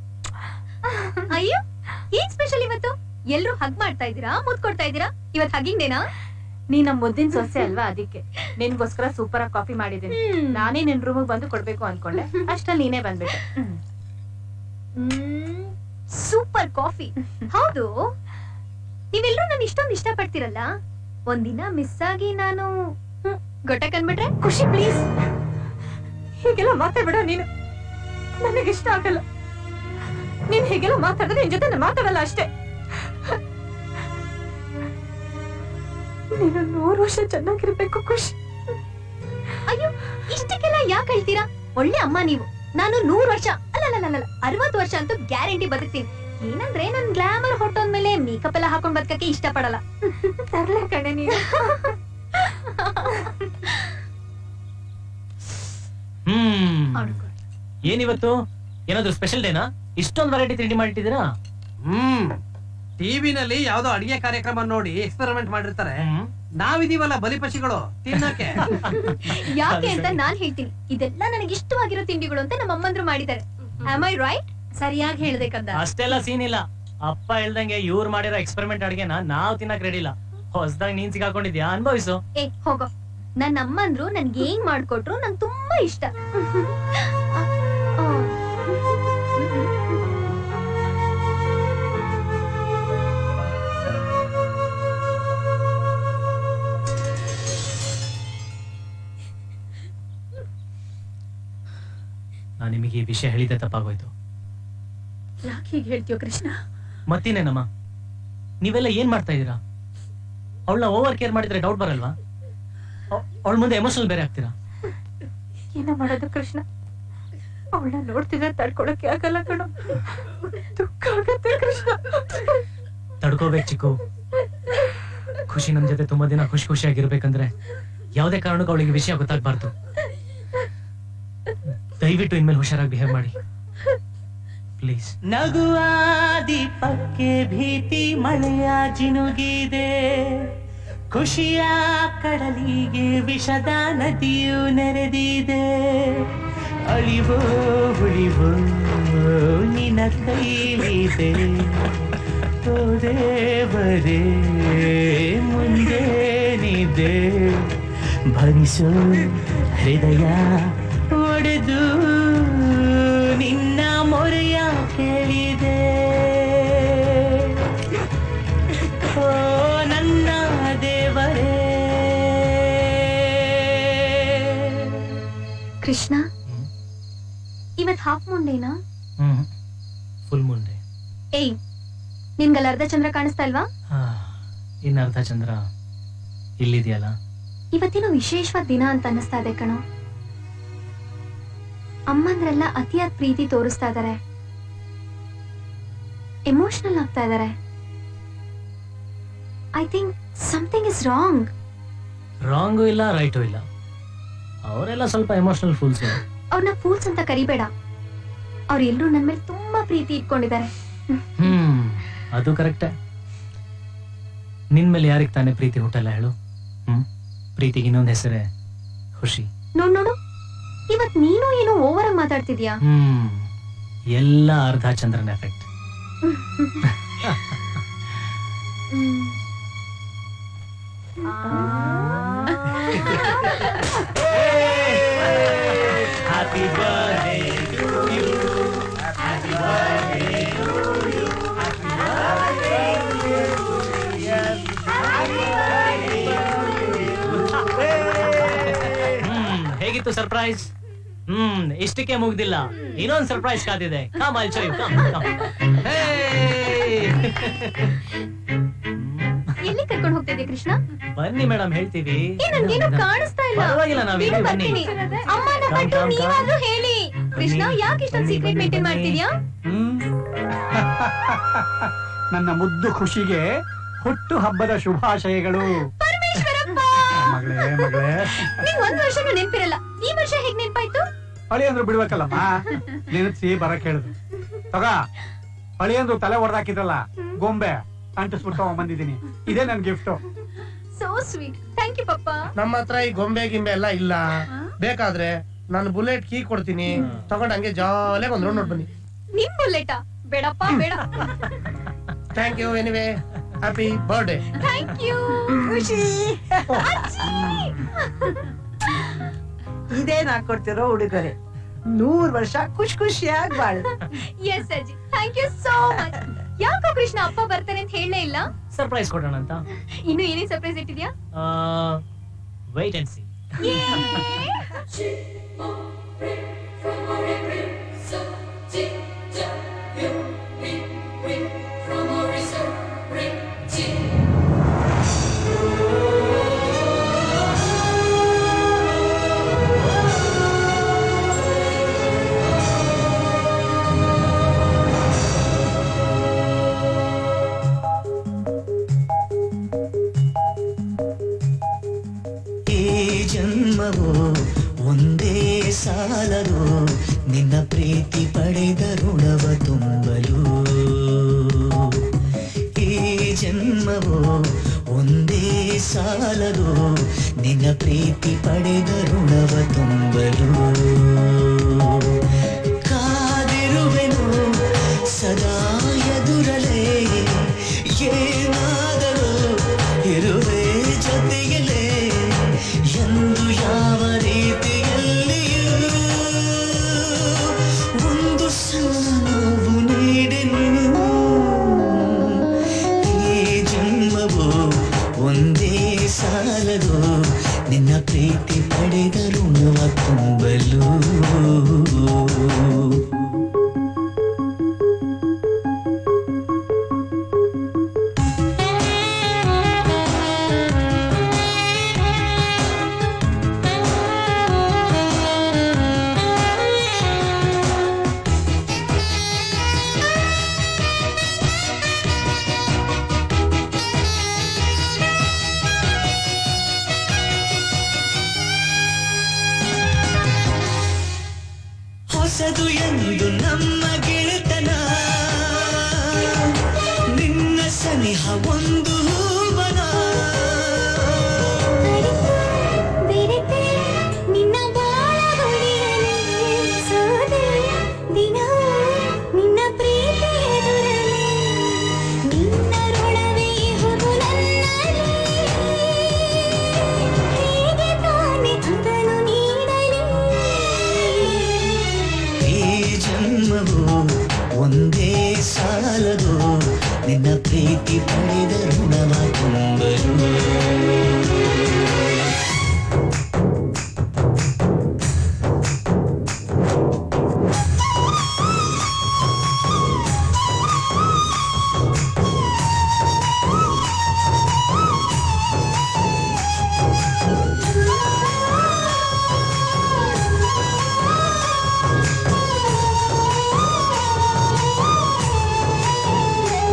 ಅಯ್ಯೋ ಏನ್ ಸ್ಪೆಷಲ್ ಇವತ್ತು ಎಲ್ರು ಹಗ್ ಮಾಡ್ತಾ ಇದ್ದೀರಾ ಮುದ್ ಕೊಡ್ತಾ ಇದ್ದೀರಾ ಇವತ್ ಹಗ್ಗಿಂಗ್ ಡೇನಾ ನೀ ನಮ್ ಮುದ್ದಿನ ಸೊಸೆ ಅಲ್ವಾ ಅದಕ್ಕೆ ನಿನ್ಗೋಸ್ಕರ ಸೂಪರ್ ಆಗಿ ಕಾಫಿ ಮಾಡಿದ್ದೀನಿ ನಾನೇ ನಿನ್ ರೂಮಿಗೆ ಬಂದು ಕೊಡ್ಬೇಕು ಅನ್ಕೊಂಡೆ ಅಷ್ಟ್ರಲ್ಲಿ ನೀನೇ ಬಂದ್ಬಿಟ್ಟೆ ಸೂಪರ್ ಕಾಫಿ ಹೌದು ನೀವೆಲ್ರೂ ನಾನು ಇಷ್ಟೊಂದು ಇಷ್ಟ ಪಡ್ತಿರಲ್ಲ ಒಂದಿನ ಮಿಸ್ ಆಗಿ ನಾನು ಹ್ಮ್, ಗೊಟ್ಟ ಕಂಡ್ಬಿಟ್ರೆ ಖುಷಿ ಪ್ಲೀಸ್ ಹೀಗೆಲ್ಲ ಮಾತಾಡ್ಬೇಡ ನೀನು ನನಗೆ ಇಷ್ಟ ಆಗಲ್ಲ ನೀನ್ ಹೀಗೆಲ್ಲ ಮಾತಾಡಿದ್ರೆ ನಿನ್ ಜೊತೆ ನಾನು ಮಾತಾಡಲ್ಲ ಅಷ್ಟೇ ನೀನು ನೂರು ವರ್ಷ ಚೆನ್ನಾಗಿರ್ಬೇಕು ಖುಷಿ ಅಯ್ಯೋ ಇಷ್ಟಕ್ಕೆಲ್ಲ ಯಾಕೆ ಹೇಳ್ತೀರಾ ಒಳ್ಳೆ ಅಮ್ಮ ನೀವು ನಾನು ನೂರ್ ವರ್ಷ ಅಲ್ಲಲ್ಲ ಅರವತ್ತು ವರ್ಷ ಅಂತೂ ಗ್ಯಾರಂಟಿ ಬದುಕ್ತೀನಿ ಏನಂದ್ರೆ ನನ್ ಗ್ಲಾಮರ್ ಹೊಟ್ಟೋದ್ಮೇಲೆ ಮೇಕಪ್ ಎಲ್ಲ ಹಾಕೊಂಡ್ ಬದುಕಕ್ಕೆ ಇಷ್ಟ ಪಡಲ್ಲ ತರ್ಲೆ ಕಣೆ ನೀನು ಹ್ಮ್ ಏನಿವತ್ತು ಏನಾದ್ರು ಸ್ಪೆಷಲ್ ಡೇನಾ ಇಷ್ಟೊಂದು ವೆರೈಟಿ ತಿಂಡಿ ಮಾಡಿಟ್ಟಿದ್ದೀರಾ ಹ್ಮ್ ಟಿವಿನಲ್ಲಿ ಯಾವ್ದೋ ಅಡಿಗೆ ಕಾರ್ಯಕ್ರಮ ನೋಡಿ ಎಕ್ಸ್ಪೆರಿಮೆಂಟ್ ಮಾಡಿರ್ತಾರೆ ನಾವಿದೀವಲ್ಲ ಬಲಿಪಶಿಗಳು ತಿನ್ನಕ್ಕೆ ಯಾಕೆ ಅಂತ ನಾನ್ ಹೇಳ್ತೀನಿ ಇದೆಲ್ಲ ನನಗೆ ಇಷ್ಟವಾಗಿರೋ ತಿಂಡಿಗಳು ಅಂತ ನಮ್ಮ ಅಮ್ಮಂದ್ರು ಮಾಡಿದ್ದಾರೆ ಆಮ್ ಐ ರೈಟ್ ಸರಿಯಾಗಿ ಹೇಳ್ದೆ ಕಂದ ಅಷ್ಟೆಲ್ಲ ಸೀನ್ ಇಲ್ಲ ಅಪ್ಪ ಹೇಳ್ದಂಗೆ ಇವ್ರು ಮಾಡಿರೋ ಎಕ್ಸ್ಪೆರಿಮೆಂಟ್ ಅಡ್ಗೆನ ನಾವ್ ತಿನ್ನಕ್ ರೆಡಿ ಇಲ್ಲ ಹೊಸದಾಗಿ ನೀನ್ ಸಿಗಾಕೊಂಡಿದ್ಯಾ ಅನ್ಭವಿಸು ಏ ಹೋಗೋ ನನ್ನ ಅಮ್ಮಂದ್ರು ನನ್ಗೆ ಏನ್ ಮಾಡ್ಕೊಟ್ರು ನಂಗೆ ತುಂಬಾ ಇಷ್ಟ ನಾನ್ ನಿಮಗೆ ಈ ವಿಷಯ ಹೇಳಿದ್ದೆ ತಪ್ಪಾಗೋಯ್ತು ಯಾಕೆ ಹೀಗೆ ಹೇಳ್ತೀಯೋ ಕೃಷ್ಣ ಮತ್ತಿನೇನಮ್ಮ ನೀವೆಲ್ಲ ಏನ್ ಮಾಡ್ತಾ ಇದೀರಾ ಅವಳನ್ನ ಓವರ್ ಕೇರ್ ಮಾಡಿದ್ರೆ ಡೌಟ್ ಬರಲ್ವಾ ಅವಳ ಮುಂದೆ ಎಮೋಷನಲ್ ಬೇರೆ ಆಗ್ತೀರಾ ಏನ ಮಾಡೋದು ಕೃಷ್ಣ ಅವಳನ್ನ ನೋಡ್ತಿದ್ರೆ ತಡ್ಕೊಳಕ್ಕೆ ಆಗಲ್ಲ ಕಣೋ ದುಃಖ ಆಗತ್ತೆ ಕೃಷ್ಣ ತಡ್ಕೋಬೇಕು ಚಿಕ್ಕು ಖುಷಿ ನಮ್ ಜೊತೆ ತುಂಬಾ ದಿನ ಖುಷಿ ಖುಷಿಯಾಗಿರ್ಬೇಕಂದ್ರೆ ಯಾವುದೇ ಕಾರಣಕ್ಕೂ ಅವಳಿಗೆ ವಿಷಯ ಗೊತ್ತಾಗ್ಬಾರ್ದು ದಯವಿಟ್ಟು ಇನ್ಮೇಲೆ ಹುಷಾರಾಗಿ ಬಿಹೇವ್ ಮಾಡಿ ಪ್ಲೀಸ್ ನಗುವ ದೀಪಕ್ಕೆ ಭೀತಿ ಮಳೆಯ ಜಿನುಗಿದೆ ಖುಷಿಯ ಕಡಲಿಗೆ ವಿಷದ ನದಿಯು ನೆರೆದಿದೆ ಅಳಿವೋ ಉಳಿವೋ ನಿನ್ನ ಕೈಲಿದೆ ಓ ದೇವರೇ ಮುಂದೇನಿದೆ ಭರಿಸೋ ಹೃದಯ ಒಡೆದು ನಿನ್ನ ಮೊರೆಯ ಕೇಳಿದೆ ಓ ನನ್ನ ದೇವರೇ ಕೃಷ್ಣ ಇವತ್ ಹಾಫ್ ಮುಂಡೇನಾ ಹ್ಮ್ ಫುಲ್ ಮುಂಡೆ ಏಯ್ ನಿನ್ಗಲ್ಲ ಅರ್ಧ ಚಂದ್ರ ಕಾಣಿಸ್ತಾ ಇಲ್ವಾ ಇನ್ನ ಅರ್ಧ ಚಂದ್ರ ಇಲ್ಲಿದೆಯಲ್ಲ ಇವತ್ತೇನೋ ವಿಶೇಷವಾದ ದಿನ ಅಂತ ಅನ್ನಿಸ್ತಾ ಇದೆ ಕಣೋ ಅಮ್ಮಂದ್ರೆಲ್ಲ ಅತಿಯಾದ ಪ್ರೀತಿ ತೋರಿಸ್ತಾ ಇದಾರೆ ಎಮೋಷನಲ್ ಆಗ್ತಾ ಇದಾರೆ I think something is wrong wrong ಇಲ್ಲ ರೈಟು ಇಲ್ಲ ಅವರೆಲ್ಲ ಸ್ವಲ್ಪ ಎಮೋಷನಲ್ ಫುಲ್ಸ್ ಅವ್ರನ್ನ ಫೂಲ್ಸ್ ಅಂತ ಕರಿಬೇಡ ಅವ್ರು ಎಲ್ರು ನನ್ ಮೇಲೆ ತುಂಬಾ ಪ್ರೀತಿ ಇಟ್ಕೊಂಡಿದ್ದಾರೆ ಹ್ಮ್ ಅದು ಕರೆಕ್ಟೇ ನಿನ್ ಮೇಲೆ ಯಾರಿಗ್ ತಾನೇ ಪ್ರೀತಿ ಹುಟ್ಟಲ್ಲ ಹೇಳು ಹ್ಮ್ ಪ್ರೀತಿಗೆ ಇನ್ನೊಂದ್ ಹೆಸರೇ ಖುಷಿ ನೋಡ್ ನೋಡು ಇವತ್ ನೀನು ಏನೋ ಓವರ್ ಆಗಿ ಮಾತಾಡ್ತಿದ್ಯಾ ಹ್ಮ್ ಎಲ್ಲ ಅರ್ಧ ಚಂದ್ರನ effect Happy birthday to you. Happy birthday to you. Happy birthday to you. Happy birthday to you. ಆಯ್ತು ಸರ್ಪ್ರೈಸ್ ಹ್ಮ್ ಇಷ್ಟಕ್ಕೆ ಮುಗ್ದಿಲ್ಲ ಇನ್ನೊಂದ್ ಸರ್ಪ್ರೈಸ್ ಕಾದಿದೆ come I show you come come ಎಲ್ಲಿ ಕರ್ಕೊಂಡು ಹೋಗ್ತಿದ್ಯಾ ಕೃಷ್ಣ ಬನ್ನಿ ಮೇಡಮ್ ಹೇಳ್ತೀವಿ ಏ ನನ್ಗೇನು ಕಾಣಿಸ್ತಾ ಇಲ್ಲ ಪರವಾಗಿಲ್ಲ ನಾವು ಬೇಗ ಇಲ್ಲಿ ಬನ್ನಿ ಬರ್ತೀನಿ ಅಮ್ಮನ ಕಮ್, ಬಂಟು ಕಮ್, ನೀವಾದ್ರೂ ಕಮ್. ಹೇಳಿ ಕೃಷ್ಣ ಯಾಕೆ ಇಷ್ಟೊಂದು ಸೀಕ್ರೆಟ್ ಮೇಂಟೈನ್ ಮಾಡ್ತಿದ್ಯಾ ನನ್ನ ಮುದ್ದು ಖುಷಿಗೆ ಹುಟ್ಟು ಹಬ್ಬದ ಶುಭಾಶಯಗಳು ಪರಮೇಶ್ವರಪ್ಪ ಮಗಳೇ ಮಗಳೇ ನಿಂಗ್ ಒಂದ್ ವರ್ಷನೂ ನೆನ್ಪಿರಲ್ಲ ಈ ವರ್ಷ ಹೇಗ್ ನೆನ್ಪಾಯ್ತು ಹಳಿ ಅಂದ್ರು ಬಿಡ್ಬೇಕಲ್ಲಮ್ಮ ನೆನಪಿಸಿ ಬರಕ್ ಹೇಳುದು ತಗ ಹಳಿ ಅಂದ್ರು ತಲೆ ಹೊಡೆದಾಕಿದ್ರಲ್ಲ ಗೊಂಬೆ ಅಂಟಿಸ್ಬಿಟ್ಟು ಬಂದಿದ್ದೀನಿ ಇದೇ ನನ್ gift so sweet thank you ಪಪ್ಪ ನಮ್ಮ ಹತ್ರ ಈ ಗೊಂಬೆ ಗಿಂಬೆ ಎಲ್ಲ ಇಲ್ಲ ಬೇಕಾದ್ರೆ ನಾನು ಬುಲೆಟ್ ಕೀ ಕೊಡ್ತೀನಿ ತಗೊಂಡ್ ಹಂಗೆ ಜಾಲಿಯಾಗಿ ಒಂದ್ ರೌಂಡ್ ನೋಡ್ ಬನ್ನಿ ನಿಮ್ ಬುಲೆಟಾ ಬೇಡಪ್ಪ ಬೇಡ thank you anyway happy birthday thank you ಖುಷಿ ಇದೇನ್ ಹಾಕೊಡ್ತಿರೋ ಉಡುಗೊರೆ ನೂರ್ ವರ್ಷ ಖುಷಿ ಖುಷಿಯಾಗಿ ಬಾಳು ಎಸ್ ಅಜ್ಜಿ ಥ್ಯಾಂಕ್ ಯು ಸೋ ಮಚ್ ಯಾಕೋ ಕೃಷ್ಣ ಅಪ್ಪ ಬರ್ತಾರೆ ಅಂತ ಹೇಳಲೇ ಇಲ್ಲ ಸರ್ಪ್ರೈಸ್ ಕೊಡೋಣ ಅಂತ ಇನ್ನು ಏನೇನ್ ಸರ್ಪ್ರೈಸ್ ಇಟ್ಟಿದ್ಯಾ ವೈಟ್ ಅಂಡ್ ಸಿ ಈ ಜನ್ಮವು ಒಂದೇ ಸಾಲದು ನಿನ್ನ ಪ್ರೀತಿ ಪಡೆದ ಋಣವ ತುಂಬಲು ಈ ಜನ್ಮವು ಒಂದೇ ಸಾಲದು ನಿನ್ನ ಪ್ರೀತಿ ಪಡೆದ ಋಣವ ತುಂಬಲು ಕಾದಿರುವೆನು ಸದಾ ಎದುರಲೇ ಏನಾದರೂ ಇರುವೆ ಜೊತೆಯಲೇ ಎಂದು ಯಾವ ರೀತಿಯಲ್ಲಿಯೂ ಒಂದು ಸಾವು ನೀಡೆನು ಈ ಜನ್ಮವು ಒಂದೇ ಸಾಲದು ನಿನ್ನ ಪ್ರೀತಿ ಪಡೆದ ಋಣವ ತುಂಬಲು ಹೊಸದು ಎಂದು ನಮ್ಮ ಗೆಳೆತನ ನಿನ್ನ ಸನಿಹ ಒಂದು ಹೂವನ ಬೆರೆತೆ ನಿನ್ನ ಬಾಳಗೊಳಿರಲಿ ಸೋದೆ ದಿನ ನಿನ್ನ ಪ್ರೀತಿ ಎದುರಲಿ ನಿನ್ನ ಋಣವೇ ಇಹುದು ನನ್ನಲ್ಲಿ ಹೇಗೆ ತಾನೆ ಅದನ್ನು ನೀಡಲಿ ಈ ಜನ್ಮವು ಒಂದೇ ಸಾಲದು ನಿನ್ನ ಪ್ರೀತಿ ಪಡೆದ ಋಣವ ತುಂಬಲು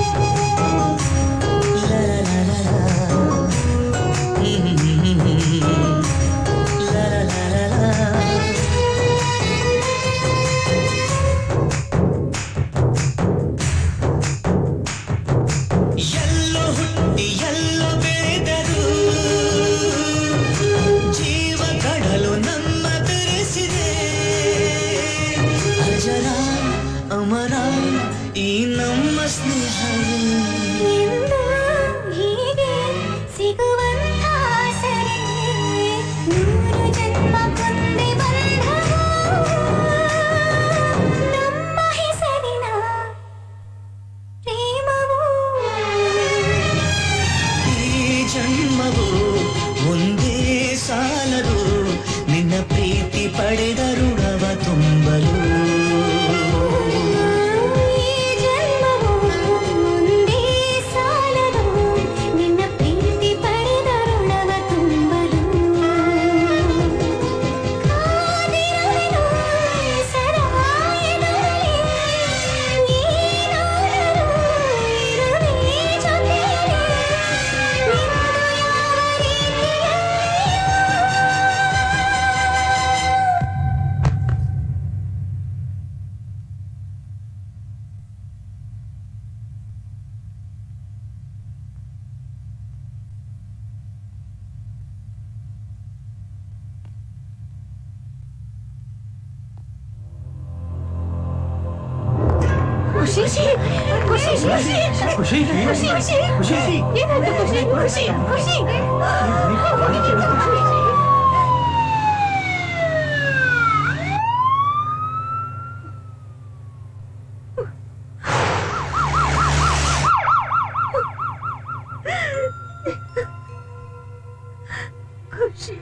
la la la la ಖುಷಿ ಖುಷಿ ಖುಷಿ ಖುಷಿ ಏನಾಯ್ತು ಖುಷಿ ಖುಷಿ ಖುಷಿ ಖುಷಿ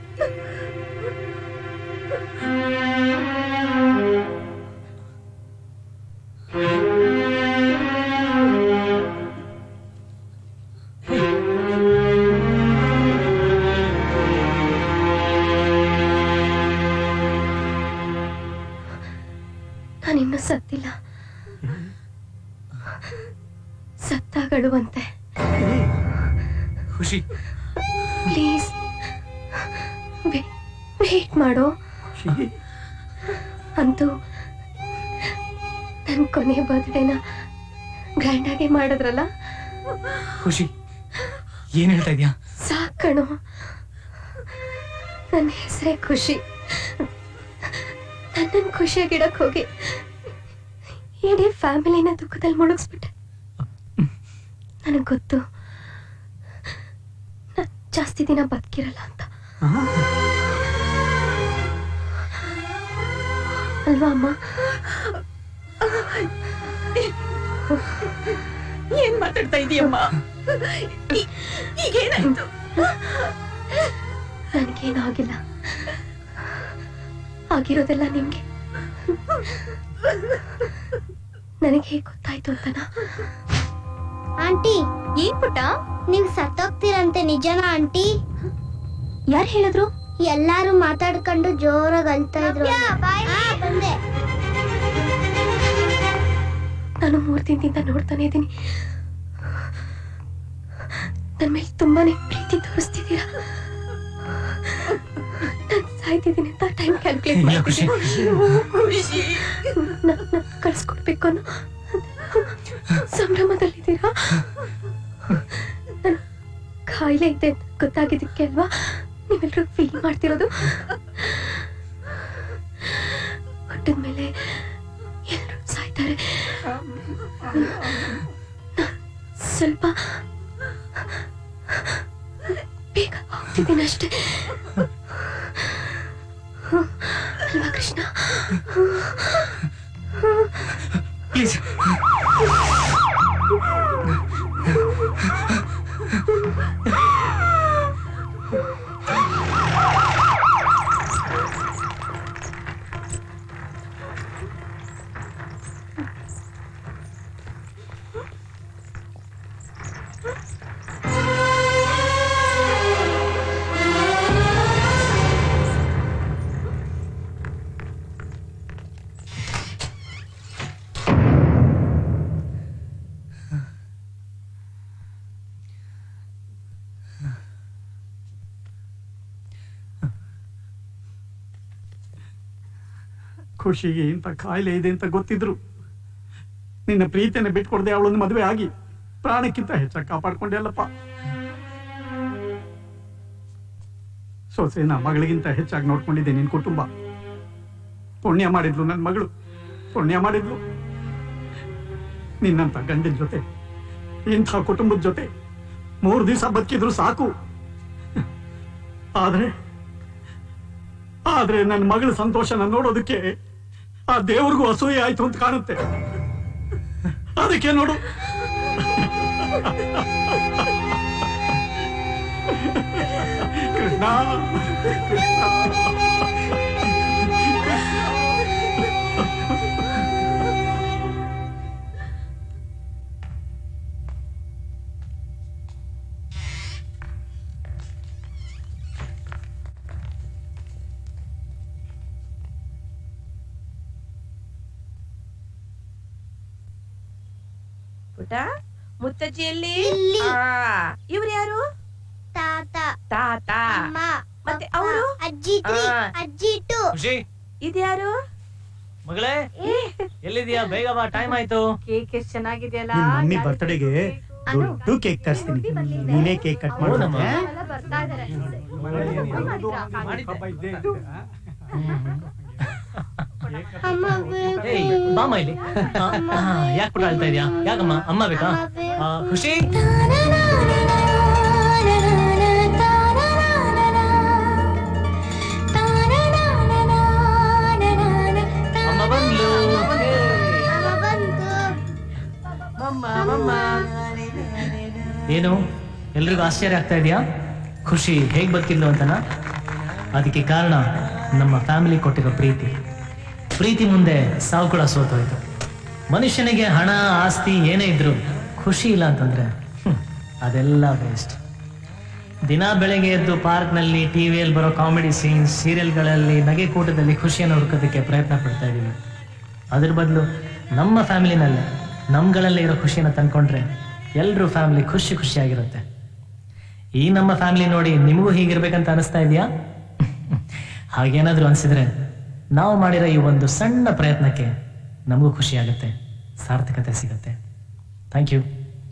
ನಾನಿನ್ನೂ ಸತ್ತಿಲ್ಲ ಸತ್ತಾಗಳುವಂತೆ ಖುಷಿ ಪ್ಲೀಸ್ ವೇಟ್ ಮಾಡು ಅಂತೂ ನನ್ನ ಕೊನೆ ಬರ್ತ್ಡೇನ ಗ್ರ್ಯಾಂಡ್ ಆಗಿ ಮಾಡಿದ್ರಲ್ಲ ಖುಷಿ ಏನ್ ಹೇಳ್ತಾ ಇದ್ಯಾ ಸಾಕಣು ನನ್ನ ಹೆಸರೇ ಖುಷಿ ನನ್ನನ್ನು ಖುಷಿಯಾಗಿಡಕ್ ಹೋಗಿ ಇಡೀ ಫ್ಯಾಮಿಲಿನ ದುಃಖದಲ್ಲಿ ಮುಳುಗಿಸ್ಬಿಟ್ಟೆ ನನಗೆ ಗೊತ್ತು ನಾನ್ ಜಾಸ್ತಿ ದಿನ ಬದುಕಿರಲ್ಲ ಅಂತ ಅಲ್ವಾ ಅಮ್ಮ ಏನ್ ಮಾತಾಡ್ತಾ ಇದೀಯಮ್ಮ ಈ- ಈಗೇನಾಯ್ತು ನನಗೇನು ಆಗಿಲ್ಲ ಆಗಿರೋದೆಲ್ಲ ನಿಮ್ಗೆ ನನಗೆ ಹೇಗೆ ಗೊತ್ತಾಯ್ತು ಅಂತನಾ ಆಂಟಿ ಏನ್ ಪುಟ್ಟ ನೀವ್ ಸತ್ತೋಗ್ತೀರಂತೆ ನಿಜನಾ ಆಂಟಿ ಯಾರು ಹೇಳಿದ್ರು ಎಲ್ಲಾರು ಮಾತಾಡ್ಕೊಂಡು ಜೋರಾಗಿ ಅಳ್ತಾ ಇದ್ರು ಆ, ಬಂದೆ ನಾನು ಮೂರ್ ದಿನದಿಂದ ನೋಡ್ತಾನೆ ಇದ್ದೀನಿ ನನ್ನ ಮೇಲೆ ತುಂಬಾನೇ ಪ್ರೀತಿ ತೋರಿಸ್ತಿದ್ದೀರಾ ನಾನು ಸಾಯ್ತಿದ್ದೀನಿ ಅಂತ ಟೈಮ್ ಕ್ಯಾಲ್ಕುಲೇಟ್ ಇಲ್ಲ, ಖುಷಿ. ಖುಷಿ ನನ್ನ ಕಳ್ಸ್ಕೊಡ್ಬೇಕು ಅನ್ನೋ ಸಂಭ್ರಮದಲ್ಲಿದ್ದೀರಾ ನನ್ ಕಾಯಿಲೆ ಇದೆ ಅಂತ ಗೊತ್ತಾಗಿದ್ದಕ್ಕೆ ಅಲ್ವಾ ನೀವೆಲ್ಲರೂ ಫೀಲ್ ಮಾಡ್ತಿರೋದು ಹುಟ್ಟಿದ ಮೇಲೆ ಎಲ್ಲರೂ ಸಾಯ್ತಾರೆ ಸ್ವಲ್ಪ ಬೇಗ ಹೋಗ್ತಿದ್ದೀನಿ ಅಷ್ಟೇ ಅಲ್ವಾ ಕೃಷ್ಣ ಪ್ಲೀಸ್ ಖುಷಿಗೆ ಇಂಥ ಕಾಯಿಲೆ ಇದೆ ಅಂತ ಗೊತ್ತಿದ್ರು ನಿನ್ನ ಪ್ರೀತಿಯನ್ನು ಬಿಟ್ಕೊಡ್ದೆ ಅವಳೊಂದು ಮದುವೆ ಆಗಿ ಪ್ರಾಣಕ್ಕಿಂತ ಹೆಚ್ಚಾಗಿ ಕಾಪಾಡ್ಕೊಂಡೆ ಅಲ್ಲಪ್ಪ ಸೊಸೆನ ಮಗಳಿಗಿಂತ ಹೆಚ್ಚಾಗಿ ನೋಡ್ಕೊಂಡಿದ್ದೆ ನಿನ್ ಕುಟುಂಬ ಪುಣ್ಯ ಮಾಡಿದ್ಲು ನನ್ನ ಮಗಳು ಪುಣ್ಯ ಮಾಡಿದ್ಲು ನಿನ್ನಂತ ಗಂಡಿನ ಜೊತೆ ಇಂಥ ಕುಟುಂಬದ ಜೊತೆ ಮೂರು ದಿವಸ ಬದುಕಿದ್ರು ಸಾಕು ಆದ್ರೆ ಆದ್ರೆ ನನ್ನ ಮಗಳ ಸಂತೋಷನ ನೋಡೋದಕ್ಕೆ ಆ ದೇವ್ರಿಗೂ ಅಸೂಯೆ ಆಯ್ತು ಅಂತ ಕಾಣುತ್ತೆ ಅದಕ್ಕೆ ನೋಡು ಕೃಷ್ಣ ಪುಟ ಮುತ್ತಜ್ಜಿಯಲ್ಲಿ ಇಲ್ಲಿ. ಇವ್ರು ಯಾರು ತಾತ ತಾತ ಅಮ್ಮ ಮತ್ತೆ ಅವರು ಅಜ್ಜಿ ತ್ರೀ, ಅಜ್ಜಿ ಟು ಖುಷಿ ಇದ್ಯಾರು ಮಗಳೇ ಎಲ್ಲಿದ್ಯಾ ಬೇಗ ಬಾ ಟೈಮ್ ಆಯ್ತು ಕೇಕ್ ಎಷ್ಟ್ ಚೆನ್ನಾಗಿದೆಯಲ್ಲ ನಿಮ್ ಮಮ್ಮಿ ಬರ್ತ್ಡೇಗೆ ದೊಡ್ಡ ಕೇಕ್ ತರಿಸ್ತೀನಿ ನೀನೇ ಕೇಕ್ ಕಟ್ ಮಾಡು ಹೌದಮ್ಮ. ಬರ್ತಾ ಇದಾರೆ ಏಯ್ ಬಾಮ ಇಲ್ಲಿ ಯಾಕೆ ಪುಟ ಅಳ್ತಾ ಇದೀಯಾ ಯಾಕಮ್ಮ ಅಮ್ಮ ಬೇಕಾ ಆ, ಖುಷಿ ಅಮ್ಮ ಬಂದ್ಲು ಏನು ಎಲ್ರಿಗೂ ಆಶ್ಚರ್ಯ ಆಗ್ತಾ ಇದೆಯಾ ಖುಷಿ ಹೇಗ್ ಬದುಕಿದ್ಲು ಅಂತನಾ ಅದಕ್ಕೆ ಕಾರಣ ನಮ್ಮ ಫ್ಯಾಮಿಲಿ ಕೊಟ್ಟಿರೋ ಪ್ರೀತಿ ಪ್ರೀತಿ ಮುಂದೆ ಸಾವು ಕೂಡ ಸೋತೋಯ್ತು ಮನುಷ್ಯನಿಗೆ ಹಣ ಆಸ್ತಿ ಏನೇ ಇದ್ರು ಖುಷಿ ಇಲ್ಲ ಅಂತಂದ್ರೆ ಹ್ಮ್, ಅದೆಲ್ಲ ವೇಸ್ಟ್ ದಿನ ಬೆಳಗ್ಗೆ ಎದ್ದು ಪಾರ್ಕ್ನಲ್ಲಿ ಟಿವಿಯಲ್ಲಿ ಬರೋ ಕಾಮಿಡಿ ಸೀನ್ಸ್ ಸೀರಿಯಲ್ಗಳಲ್ಲಿ ನಗೆ ಕೂಟದಲ್ಲಿ ಖುಷಿಯನ್ನು ಹುಡುಕೋದಕ್ಕೆ ಪ್ರಯತ್ನ ಪಡ್ತಾ ಇದೀವಿ ಅದ್ರ ಬದಲು ನಮ್ಮ ಫ್ಯಾಮಿಲಿನಲ್ಲೇ ನಮ್ಗಳಲ್ಲೇ ಇರೋ ಖುಷಿನ ತಂದ್ಕೊಂಡ್ರೆ ಎಲ್ಲರೂ ಫ್ಯಾಮಿಲಿ ಖುಷಿ ಖುಷಿಯಾಗಿರುತ್ತೆ ಈ ನಮ್ಮ ಫ್ಯಾಮಿಲಿ ನೋಡಿ ನಿಮಗೂ ಹೀಗಿರ್ಬೇಕಂತ ಅನಿಸ್ತಾ ಇದೆಯಾ ಹಾಗೇನಾದ್ರೂ ಅನ್ಸಿದ್ರೆ ನಾವು ಮಾಡಿರೋ ಈ ಒಂದು ಸಣ್ಣ ಪ್ರಯತ್ನಕ್ಕೆ ನಮಗೂ ಖುಷಿ ಆಗುತ್ತೆ ಸಾರ್ಥಕತೆ ಸಿಗುತ್ತೆ ಥ್ಯಾಂಕ್ ಯು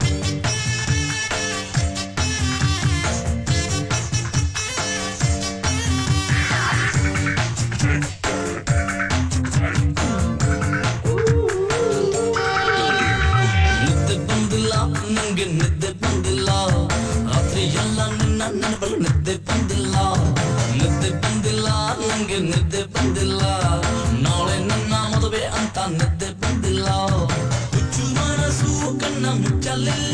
ನಿದ್ದೆ ಬಂದಿಲ್ಲ ನಂಗೆ ನಿದ್ದೆ ಬಂದಿಲ್ಲ ರಾತ್ರಿ ಎಲ್ಲ ನಿನ್ನ ನೆನಪಲ್ಲಿ ನಿದ್ದೆ ಬಂದಿಲ್ಲ ನಿದ್ದೆ ಬಂದಿಲ್ಲ ನಂಗೆ ನಿದ್ದೆ ಬಂದಿಲ್ಲ ನಾಳೆ ನನ್ನ ಮದುವೆ ಅಂತ ನಿದ್ದೆ ಬಂದಿಲ್ಲ ಹುಚ್ಚು ಮನಸ್ಸು ಕಣ್ಣ ಮುಚ್ಚಲಿಲ್ಲ